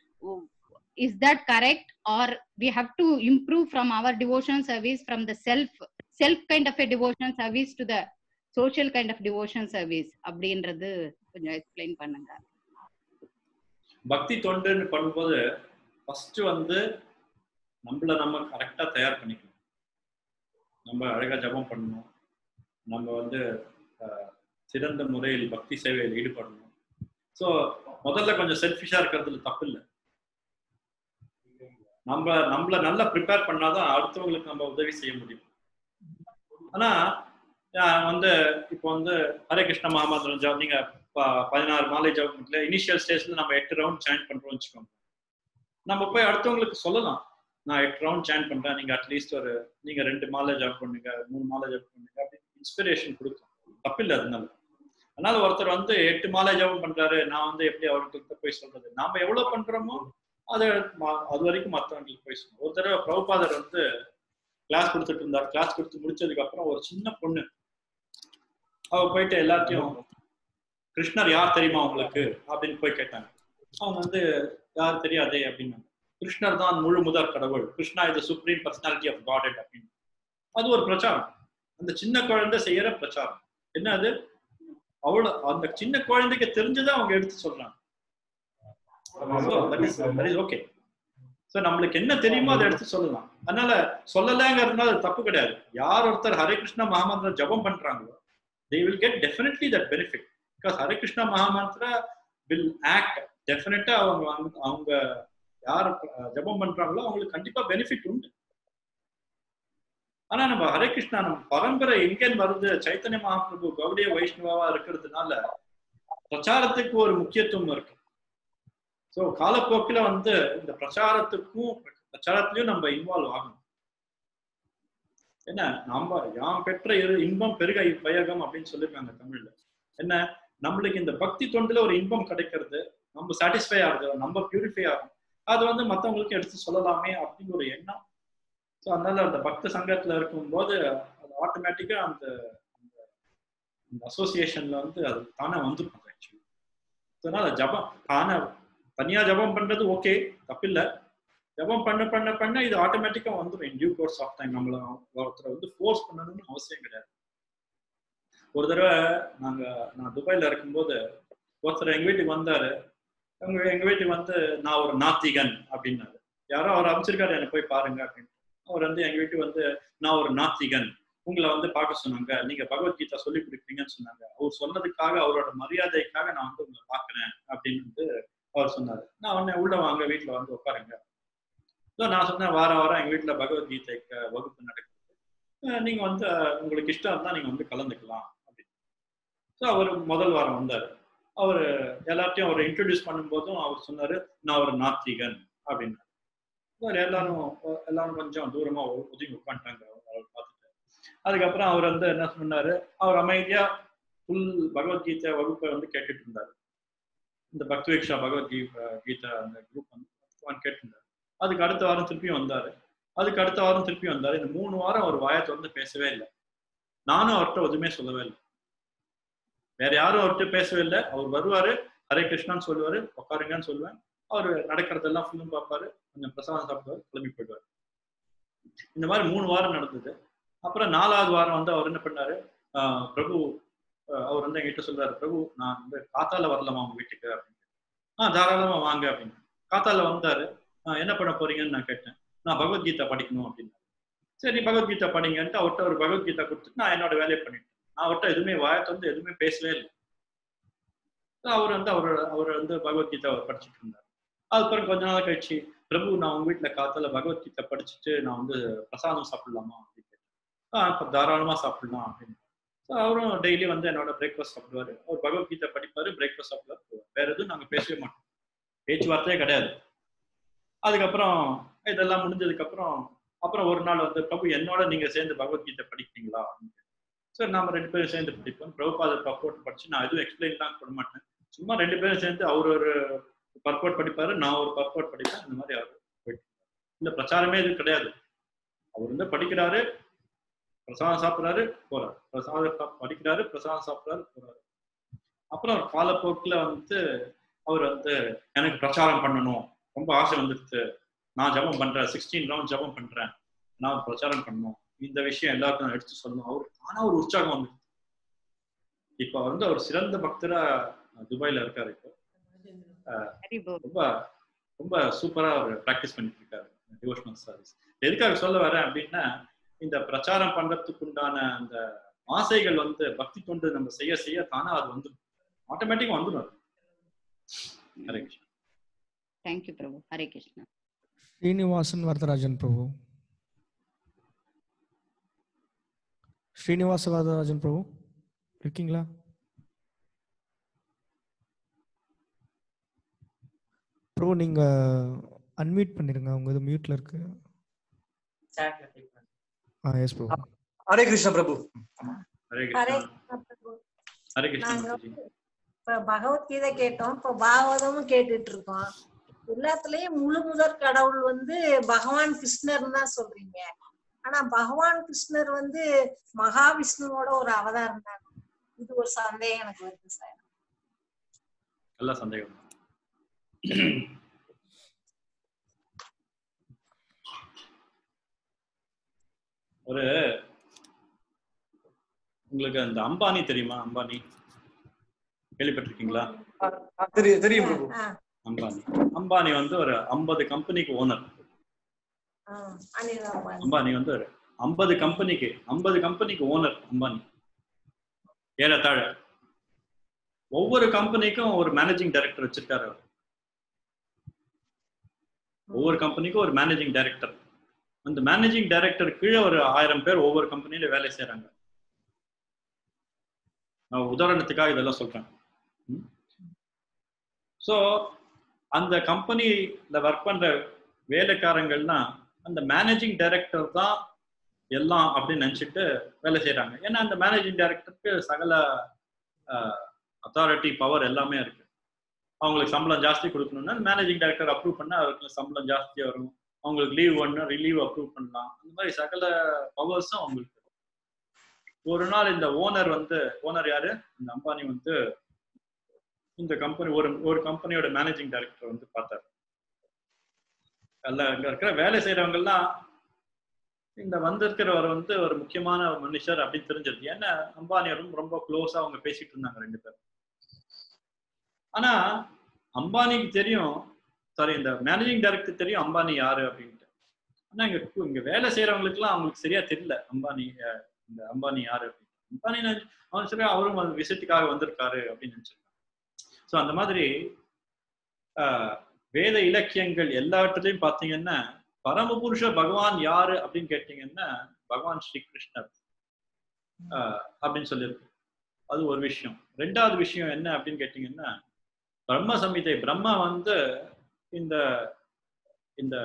is that correct or we have to improve from our devotion service from the self self kind of a devotion service to the social kind of devotion service அப்படின்றது கொஞ்சம் எக்ஸ்பிளைன் பண்ணுங்க பக்தி தொண்டுன்னு பண்ணும்போது ஃபர்ஸ்ட் வந்து நம்மள நம்ம கரெக்டா தயார் பண்ணிக்கணும் நம்ம அழகா ஜபம் பண்ணணும் நம்ம வந்து அஹ், சிறந்த முறையில் பக்தி சேவையில் ஈடுபடணும் ஸோ முதல்ல கொஞ்சம் செல்ஃபிஷா இருக்கிறதுல தப்பு இல்லை நம்ம நம்மள நல்லா ப்ரிப்பேர் பண்ணாதான் அடுத்தவங்களுக்கு நம்ம உதவி செய்ய முடியும் ஆனா அஹ், வந்து இப்போ வந்து ஹரே கிருஷ்ண மகாமந்திரம் ஜாப் நீங்க ப- பதினாறு மாலை ஜபத்துல இனிஷியல் ஸ்டேஜ்ல நம்ம எட்டு ரவுண்ட் சேண்ட் பண்றோம் வச்சுக்கோங்க நம்ம போய் அடுத்தவங்களுக்கு சொல்லலாம் நான் எட்டு ரவுண்ட் சேண்ட் பண்றேன் நீங்க அட்லீஸ்ட் ஒரு நீங்க ரெண்டு மாலை ஜப் பண்ணுங்க மூணு மாலை ஜப் பண்ணுங்க அப்படி இன்ஸ்பிரேஷன் கொடுக்கும் தப்பில்லை அதனால அதனால ஒருத்தர் வந்து எட்டு மாலை ஜபம் பண்றாரு நான் வந்து எப்படி அவர்கிட்ட போய் சொல்றது நாம எவ்வளவு பண்றோமோ அது ம- அது வரைக்கும் மற்றவங்களுக்கு போய் சொல்லணும் ஒரு தடவை பிரபுபாதர் வந்து கிளாஸ் கொடுத்துட்டு இருந்தார் கிளாஸ் கொடுத்து முடிச்சதுக்கு அப்புறம் ஒரு சின்ன பொண்ணு அவ போயிட்டு எல்லாத்தையும் கிருஷ்ணர் யார் தெரியுமா உங்களுக்கு அப்படின்னு போய் கேட்டாங்க அவங்க வந்து யார் தெரியாதே அப்படின்னு கிருஷ்ணர் தான் முழு முதற் கடவுள் கிருஷ்ணா இது சுப்ரீம் பர்சனாலிட்டி ஆஃப் காட் அப்படின்னு அது ஒரு பிரச்சாரம் அந்த சின்ன குழந்தை செய்யற பிரச்சாரம் என்ன அது அவ்வளவு அந்த சின்ன குழந்தைக்கு தெரிஞ்சுதான் அவங்க எடுத்து சொல்றாங்க ஓகே சோ நம்மளுக்கு என்ன தெரியுமோ அதை எடுத்து சொல்லலாம் அதனால சொல்லலைங்கிறதுனால அது தப்பு கிடையாது யார் ஒருத்தர் ஹரே கிருஷ்ணா மகாமந்திர ஜபம் பண்றாங்களோ they will get definitely that benefit because Hare Krishna மகாமந்திர வில் ஆக்ட் டெஃபினட்டா அவங்க வந்து- அவங்க யார் ஜபம் பண்றாங்களோ அவங்களுக்கு கண்டிப்பா பெனிஃபிட் உண்டு ஆனா நம்ம ஹரே கிருஷ்ணா நம்ம பரம்பரை எங்கேன்னு வருது சைத்தன்ய மகாபிரபு கௌடிய வைஷ்ணவாவா இருக்கிறதுனால பிரச்சாரத்துக்கு ஒரு முக்கியத்துவம் இருக்கு ஸோ காலப்போக்கில் வந்து இந்த பிரச்சாரத்துக்கும் பிரச்சாரத்திலையும் நம்ம இன்வால்வ் ஆகணும் என்ன நம்ம யாம் பெற்ற இரு- இன்பம் பெருக பயகம் அப்படின்னு சொல்லியிருக்காங்க தமிழ்ல என்ன நம்மளுக்கு இந்த பக்தி தொண்டுல ஒரு இன்பம் கிடைக்கிறது நம்ம சாட்டிஸ்ஃபை ஆகுது நம்ம பியூரிஃபை ஆகும் அது வந்து மத்தவங்களுக்கு எடுத்து சொல்லலாமே அப்படிங்கிற ஒரு எண்ணம் ஸோ அதனால அந்த பக்த சங்கத்துல இருக்கும்போது அது ஆட்டோமேட்டிக்கா அந்த அந்த- அந்த அசோசியேஷன்ல வந்து அது தானே வந்துருக்கும் ஆக்சுவலி அதனால ஜபம் தானே தனியா ஜபம் பண்றது ஓகே தப்பில்லை ஜபம் பண்ண பண்ண பண்ண இது ஆட்டோமேட்டிக்கா வந்துடும் in due course of time நம்மள ஒருத்தரை வந்து ஃபோர்ஸ் பண்ணணும்னு அவசியம் கிடையாது ஒரு தடவை நாங்க நான் துபாயில இருக்கும்போது ஒருத்தர் எங்க வீட்டுக்கு வந்தாரு எங்க எங்க வீட்டுக்கு வந்து நான் ஒரு நாத்திகன் அப்படின்னாரு யாரோ அவர் அமைச்சிருக்காரு என்னை போய் பாருங்க அப்படின்னு அவர் வந்து எங்க வீட்டுக்கு வந்து நான் ஒரு நாத்திகன் உங்களை வந்து பார்க்க சொன்னாங்க நீங்க பகவத்கீதா சொல்லி கொடுப்பீங்கன்னு சொன்னாங்க அவர் சொன்னதுக்காக அவரோட மரியாதைக்காக நான் வந்து உங்களை பார்க்கறேன் அப்படின்னு வந்து அவர் சொன்னாரு நான் உடனே உள்ள வாங்க வீட்டுல வந்து உட்காருங்க ஸோ நான் சொன்னேன் வாரம் வாரம் எங்க வீட்டுல பகவத்கீதைக்கு வகுப்பு நடக்குது அஹ் நீங்க வந்து அஹ், உங்களுக்கு இஷ்டம் இருந்தா நீங்க வந்து கலந்துக்கலாம் அப்படின்னு ஸோ அவர் முதல் வாரம் வந்தாரு அவர் எல்லாத்தையும் அவர் இன்ட்ரடியூஸ் பண்ணும்போதும் அவர் சொன்னாரு நான் ஒரு நாத்திகன் அப்படின்னு அவர் எல்லாரும் எல்லாரும் கொஞ்சம் தூரமா ஒ- ஒதுங்கி உட்காந்துட்டாங்க அவர் பார்த்துட்டு அதுக்கப்புறம் அவர் வந்து என்ன சொன்னாரு அவர் அமைதியா ஃபுல் பகவத்கீதை வகுப்பை வந்து கேட்டுட்டு இருந்தாரு இந்த பக்திவேக்ஷா பகவத்கீதா கீதா அந்த குரூப் வந்து உட்கார்ந்து கேட்டிருந்தாரு அதுக்கு அடுத்த வாரம் திருப்பியும் வந்தாரு அதுக்கு அடுத்த வாரம் திருப்பியும் வந்தாரு இந்த மூணு வாரம் அவர் வாயத்தை வந்து பேசவே இல்லை நானும் அவர்கிட்ட எதுவுமே சொல்லவே இல்லை வேற யாரும் அவர்கிட்ட பேசவே இல்லை அவர் வருவாரு ஹரே கிருஷ்ணான்னு சொல்லுவாரு உட்காருங்கன்னு சொல்லுவேன் அவர் நடக்கிறதெல்லாம் ஃபிலிம் பார்ப்பாரு கொஞ்சம் பிரசாதம் சாப்பிடுவாரு கிளம்பி போயிடுவாரு இந்த மாதிரி மூணு வாரம் நடந்தது அப்புறம் நாலாவது வாரம் வந்து அவர் என்ன பண்ணாரு ஆஹ் பிரபு ஆஹ் அவர் வந்து என்கிட்ட சொல்றாரு பிரபு நான் வந்து காத்தால வரலாமா உங்க வீட்டுக்கு அப்படின்னு ஆ தாராளமா வாங்க அப்படின்னு காத்தால வந்தாரு "ஆஹ் என்ன பண்ண போறீங்கன்னு நான் கேட்டேன் நான் பகவத்கீதா படிக்கணும் அப்படின்னு சரி பகவத்கீதா படிங்கன்ட்டு அவர்கிட்ட ஒரு பகவத்கீதா கொடுத்துட்டு நான் என்னோட வேலையை பண்ணிட்டேன் நான் அவர்கிட்ட எதுவுமே வாயத்தை வந்து எதுவுமே பேசவே இல்லை So அவர் வந்து அவர் அவர் வந்து பகவத்கீதா அவர் படிச்சுட்டு இருந்தார் அதுக்கப்புறம் கொஞ்ச நாள் கழிச்சு பிரபு நான் உங்க வீட்டுல காத்தால பகவத்கீதை படிச்சுட்டு நான் வந்து பிரசாதம் சாப்பிடலாமா அப்படின்னு கேட்டேன் ஆ இப்போ தாராளமா சாப்பிடலாம் அப்படின்னு ஸோ அவரும் டெய்லி வந்து என்னோட பிரேக்ஃபாஸ்ட் சாப்பிடுவாரு அவர் பகவத்கீதை படிப்பாரு பிரேக்ஃபாஸ்ட் சாப்பிடுவாரு போவாரு. வேற எதுவும் நாங்க பேசவே மாட்டோம் பேச்சுவார்த்தையே கிடையாது அதுக்கப்புறம் இதெல்லாம் முடிஞ்சதுக்கு அப்புறம் அப்புறம் ஒரு நாள் வந்து பிரபு என்னோட நீங்க சேர்ந்து பகவத்கீதை படிப்பீங்களா சார் நாம ரெண்டு பேரும் சேர்ந்து படிப்போம் பிரபுபாத பர்போர்ட் படிச்சு நான் எதுவும் எக்ஸ்பிளைன் தான் பண்ண மாட்டேன் சும்மா ரெண்டு பேரும் சேர்ந்து அவர் ஒரு பர்போர்ட் படிப்பாரு நான் ஒரு பர்போர்ட் படிப்பேன் இந்த மாதிரி அவர் போயிட்டு இருந்தாரு. இந்த பிரச்சாரமே இது கிடையாது அவர் வந்து படிக்கிறாரு பிரசாதம் சாப்பிடுறாரு போறாரு பிரசாதம் சாப்~ படிக்கிறாரு பிரசாதம் சாப்பிடுறாரு போறாரு அப்புறம் காலப்போக்குல வந்து அவர் வந்து எனக்கு பிரச்சாரம் பண்ணணும் ரொம்ப ஆசை வந்துடுச்சு நான் ஜெபம் பண்றேன் சிக்ஸ்டீன் ரவுண்ட் ஜெபம் பண்றேன் நான் பிரச்சாரம் பண்ணணும் இந்த விஷயம் எல்லாருக்கும் நான் எடுத்து சொல்லணும் அவர் ஆனா ஒரு உற்சாகம் வந்து இப்ப வந்து அவர் சிறந்த பக்தரா துபாயில இருக்காரு இப்போ ஹரி போல் ரொம்ப ரொம்ப சூப்பரா அவர் ப்ராக்டிஸ் பண்ணிட்டு இருக்காரு டிவோஷனல் சர்வீஸ் எதுக்காக சொல்ல வரேன் அப்படின்னா இந்த பிரச்சாரம் பண்றதுக்கு உண்டான அந்த ஆசைகள் வந்து பக்தி தொண்டு நம்ம செய்ய செய்ய தானா அது வந்துடும் ஆட்டோமேட்டிக்கா வந்துடும் அது ஹரே கிருஷ்ணா தேங்க்யூ பிரபு ஹரே கிருஷ்ணா ஸ்ரீனிவாசன் வரதராஜன் பிரபு ஸ்ரீனிவாச வரதராஜன் பிரபு இருக்கீங்களா ப்ரோ நீங்க அன்மியூட் பண்ணிருங்க உங்க இது மியூட்ல இருக்கு ஆ எஸ் ப்ரோ ஹரே கிருஷ்ண பிரபு ஹரே ஹரே கிருஷ்ணா கிருஷ்ணா பிரபு. ஹரே கிருஷ்ணா நாங்க மாதாஜி. இப்ப பகவத்கீதை கேட்டோம் இப்ப பாகவதமும் கேட்டுட்டு இருக்கோம் எல்லாத்துலயும் முழு முதற் கடவுள் வந்து பகவான் கிருஷ்ணர் தான் சொல்றீங்க ஆனா பகவான் கிருஷ்ணர் வந்து மகாவிஷ்ணுவோட ஒரு அவதாரம் தான் இது ஒரு சந்தேகம் எனக்கு வருது சார் நல்ல சந்தேகம் ஒரு உங்களுக்கு அந்த அம்பானி தெரியுமா அம்பானி கேள்விப்பட்டிருக்கீங்களா தெரியும் தெரியும் பிரபு ஆ, அம்பானி அம்பானி வந்து ஒரு ஐம்பது கம்பெனிக்கு ஓனர் ஆ, அனில் அம்பானி. அம்பானி வந்து ஒரு ஐம்பது கம்பெனிக்கு ஐம்பது கம்பெனிக்கு ஓனர் அம்பானி ஏறத்தாழ ஒவ்வொரு கம்பெனிக்கும் ஒரு மேனேஜிங் டைரக்டர் வச்சிருக்காரு அவர் ஒவ்வொரு கம்பெனிக்கும் ஒரு மேனேஜிங் டைரக்டர் அந்த மேனேஜிங் டைரக்டர் கீழே ஒரு ஆயிரம் பேர் ஒவ்வொரு கம்பெனில வேலை செய்றாங்க நான் உதாரணத்துக்காக இதெல்லாம் சொல்றேன் ஸோ அந்த கம்பெனில ஒர்க் பண்ற வேலைக்காரங்கள்னா அந்த மேனேஜிங் டைரக்டர் தான் எல்லாம் அப்படின்னு நினைச்சிட்டு வேலை செய்றாங்க ஏன்னா அந்த மேனேஜிங் டைரக்டருக்கு சகல அத்தாரிட்டி பவர் எல்லாமே இருக்கு அவங்களுக்கு சம்பளம் ஜாஸ்தி கொடுக்கணும்னா மேனேஜிங் டைரக்டர் அப்ரூவ் பண்ணா அவருக்கு சம்பளம் ஜாஸ்தியா வரும் அவங்களுக்கு லீவ் ஒன்று ரிலீவ் அப்ரூவ் பண்ணலாம் அந்த மாதிரி சகல பவர்ஸும் அவங்களுக்கு இருக்கும். ஒரு நாள் இந்த ஓனர் வந்து ஓனர் யாரு இந்த அம்பானி வந்து இந்த கம்பெனி ஒரு ஒரு கம்பெனியோட மேனேஜிங் டைரக்டர் வந்து பார்த்தாரு அல்ல அங்க இருக்கிற வேலை செய்யறவங்க எல்லாம் இந்த வந்திருக்கிறவர் வந்து ஒரு முக்கியமான மனுஷர் அப்படின்னு தெரிஞ்சது ஏன்னா அம்பானியரும் ரொம்ப க்ளோஸா அவங்க பேசிட்டு இருந்தாங்க ரெண்டு பேரும் ஆனா அம்பானிக்கு தெரியும் சாரி இந்த மேனேஜிங் டைரக்டர் தெரியும் அம்பானி யாரு அப்படின்ட்டு ஆனா இங்க கு- இங்க வேலை செய்யறவங்களுக்கு எல்லாம் அவங்களுக்கு சரியா தெரியல அம்பானி அஹ், இந்த அம்பானி யாரு அப்படின்னு அம்பானி நினைச்சு- அவன் சரி அவரும் அந்த விசிட்டுக்காக வந்திருக்காரு அப்படின்னு நினைச்சிருக்காங்க ஸோ அந்த மாதிரி ஆஹ், வேத இலக்கியங்கள் எல்லாவற்றிலையும் பார்த்தீங்கன்னா பரமபுருஷ பகவான் யாரு அப்படின்னு கேட்டீங்கன்னா பகவான் ஸ்ரீ கிருஷ்ணர் ஆஹ், அப்படின்னு சொல்லியிருக்கு அது ஒரு விஷயம் ரெண்டாவது விஷயம் என்ன அப்படின்னு கேட்டீங்கன்னா பிரம்ம சம்ஹிதை பிரம்மா வந்து இந்த இந்த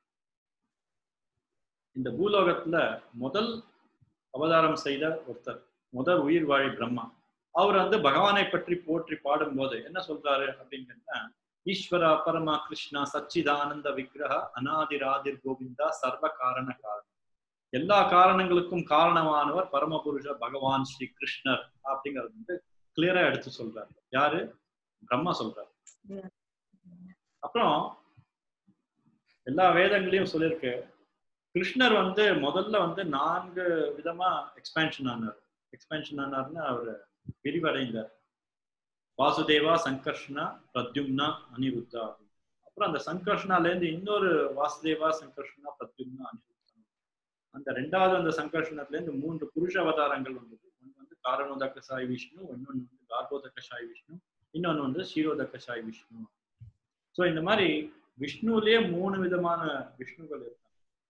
இந்த பூலோகத்துல முதல் அவதாரம் செய்த ஒருத்தர் முதல் உயிர் வாழி பிரம்மா அவர் வந்து பகவானை பற்றி போற்றி பாடும்போது என்ன சொல்றாரு அப்படின்னு கேட்டா ஈஸ்வரா பரமா கிருஷ்ணா சச்சிதானந்த விக்கிரக அநாதிராதிர் கோவிந்தா சர்வ காரண காரணம் எல்லா காரணங்களுக்கும் காரணமானவர் பரமபுருஷ பகவான் ஸ்ரீ கிருஷ்ணர் அப்படிங்கறது வந்து கிளியரா எடுத்து சொல்றாரு யாரு பிரம்மா சொல்றாரு அப்புறம் எல்லா வேதங்களையும் சொல்லியிருக்கு கிருஷ்ணர் வந்து முதல்ல வந்து நான்கு விதமா எக்ஸ்பேன்ஷன் ஆனார் எக்ஸ்பேன்ஷன் ஆனார்னு அவர் விரிவடைந்தார் வாசுதேவா சங்கர்ஷ்ணா பிரத்யும்னா அனிருத்தா அப்படின்னு. அப்புறம் அந்த சங்கர்ஷ்ணால இருந்து இன்னொரு வாசுதேவா சங்கர்ஷ்ணா பிரத்யும்னா அனிருத்தா அந்த ரெண்டாவது அந்த சங்கர்ஷணத்துல இருந்து மூன்று புருஷ அவதாரங்கள் வந்தது ஒன்று வந்து காரணோதக சாய் விஷ்ணு இன்னொன்று வந்து கார்போதக சாய் விஷ்ணு இன்னொன்று வந்து ஷீரோதக சாய் விஷ்ணு ஸோ இந்த மாதிரி விஷ்ணுவிலேயே மூணு விதமான விஷ்ணுகள் இருக்காங்க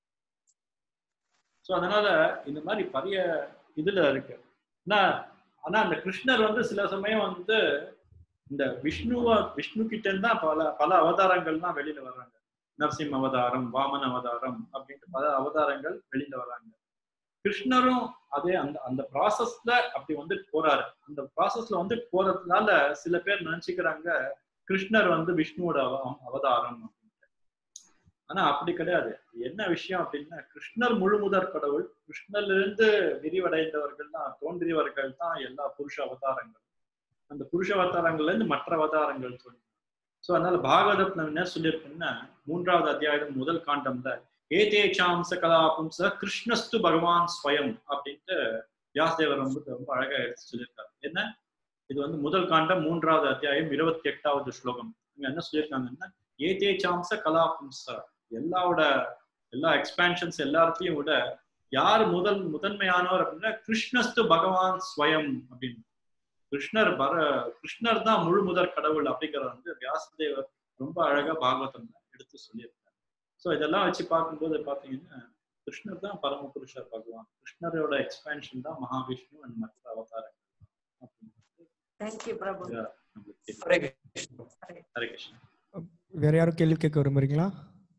ஸோ அதனால இந்த மாதிரி பரிய இதுல இருக்கு ஆனா ஆனா அந்த கிருஷ்ணர் வந்து சில சமயம் வந்து இந்த விஷ்ணுவ விஷ்ணு கிட்ட இருந்து தான் பல பல அவதாரங்கள்லாம் வெளியில வர்றாங்க நரசிம்ம அவதாரம் வாமன அவதாரம் அப்படின்ட்டு பல அவதாரங்கள் வெளியில வர்றாங்க கிருஷ்ணரும் அதே அந்த அந்த ப்ராசஸ்ல அப்படி வந்து போறாரு அந்த ப்ராசஸ்ல வந்து போறதுனால சில பேர் நினைச்சுக்கிறாங்க கிருஷ்ணர் வந்து விஷ்ணுவோட அவ- அவதாரம் அப்படின்ட்டு ஆனா அப்படி கிடையாது என்ன விஷயம் அப்படின்னா கிருஷ்ணர் முழுமுதற் கடவுள் கிருஷ்ணர்ல இருந்து விரிவடைந்தவர்கள் தான் தோன்றியவர்கள் தான் எல்லா புருஷ அவதாரங்கள் அந்த புருஷ அவதாரங்கள்ல இருந்து மற்ற அவதாரங்கள் சொல்லி சோ அதனால பாகவதத்துல என்ன சொல்லியிருக்குன்னா மூன்றாவது அத்தியாயம் முதல் காண்டம்ல ஏதேச்சாம்ச கலாபும்ச கிருஷ்ணஸ்து பகவான் ஸ்வயம் அப்படின்ட்டு வியாசதேவர் ரொம்ப ரொம்ப அழகா எடுத்து சொல்லியிருக்காரு என்ன இது வந்து முதல் காண்டம் மூன்றாவது அத்தியாயம் இருபத்தி எட்டாவது ஸ்லோகம் இங்க என்ன சொல்லியிருக்காங்கன்னா ஏதேச்சாம்ச கலாபும்ச எல்லாவோட எல்லா எக்ஸ்பேன்ஷன்ஸ் எல்லாத்தையும் விட யார் முதல் முதன்மையானவர் அப்படின்னா கிருஷ்ணஸ்து பகவான் ஸ்வயம் அப்படின்னு கிருஷ்ணர் பர கிருஷ்ணர் தான் முழு முதற் கடவுள் அப்படிங்கறத வந்து வியாசதேவர் ரொம்ப அழகா பாகவதம் எடுத்து சொல்லியிருக்காரு ஸோ இதெல்லாம் வச்சு பார்க்கும்போது பாத்தீங்கன்னா கிருஷ்ணர் தான் பரமபுருஷர் பகவான் கிருஷ்ணரோட எக்ஸ்பேன்ஷன் தான் மகாவிஷ்ணு அண்ட் மற்ற அவதாரங்கள் அப்படிங்கிறது தேங்க்யூ பிரபு நம்மளுக்கு தெரியும். ஹரே கிருஷ்ணா. ஹரே கிருஷ்ணா வேற யாரும் கேள்வி கேட்க விரும்புறீங்களா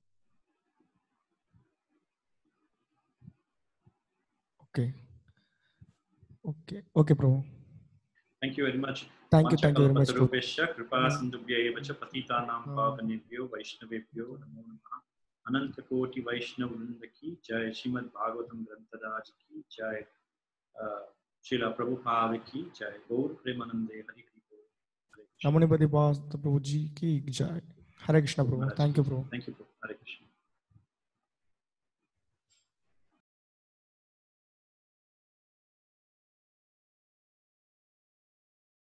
okay okay okay Prabhu Thank you very much. Thank you thank you very much वाञ्छकल्पतरुभ्यश्च कृपा सिन्धुभ्य एव च पतितानां पावनेभ्यो वैष्णवेभ्यो नमो नमः अनंत कोटि वैष्णव वृंद की जय श्रीमद् भागवतम ग्रंथराज की जय शिला प्रभुपाद की जय गौर प्रेमानंदे हरि हरि बोल हरे कृष्ण रमणीपति पास प्रभु जी की जय Hare Krishna Prabhu thank you Prabhu thank you Hare Krishna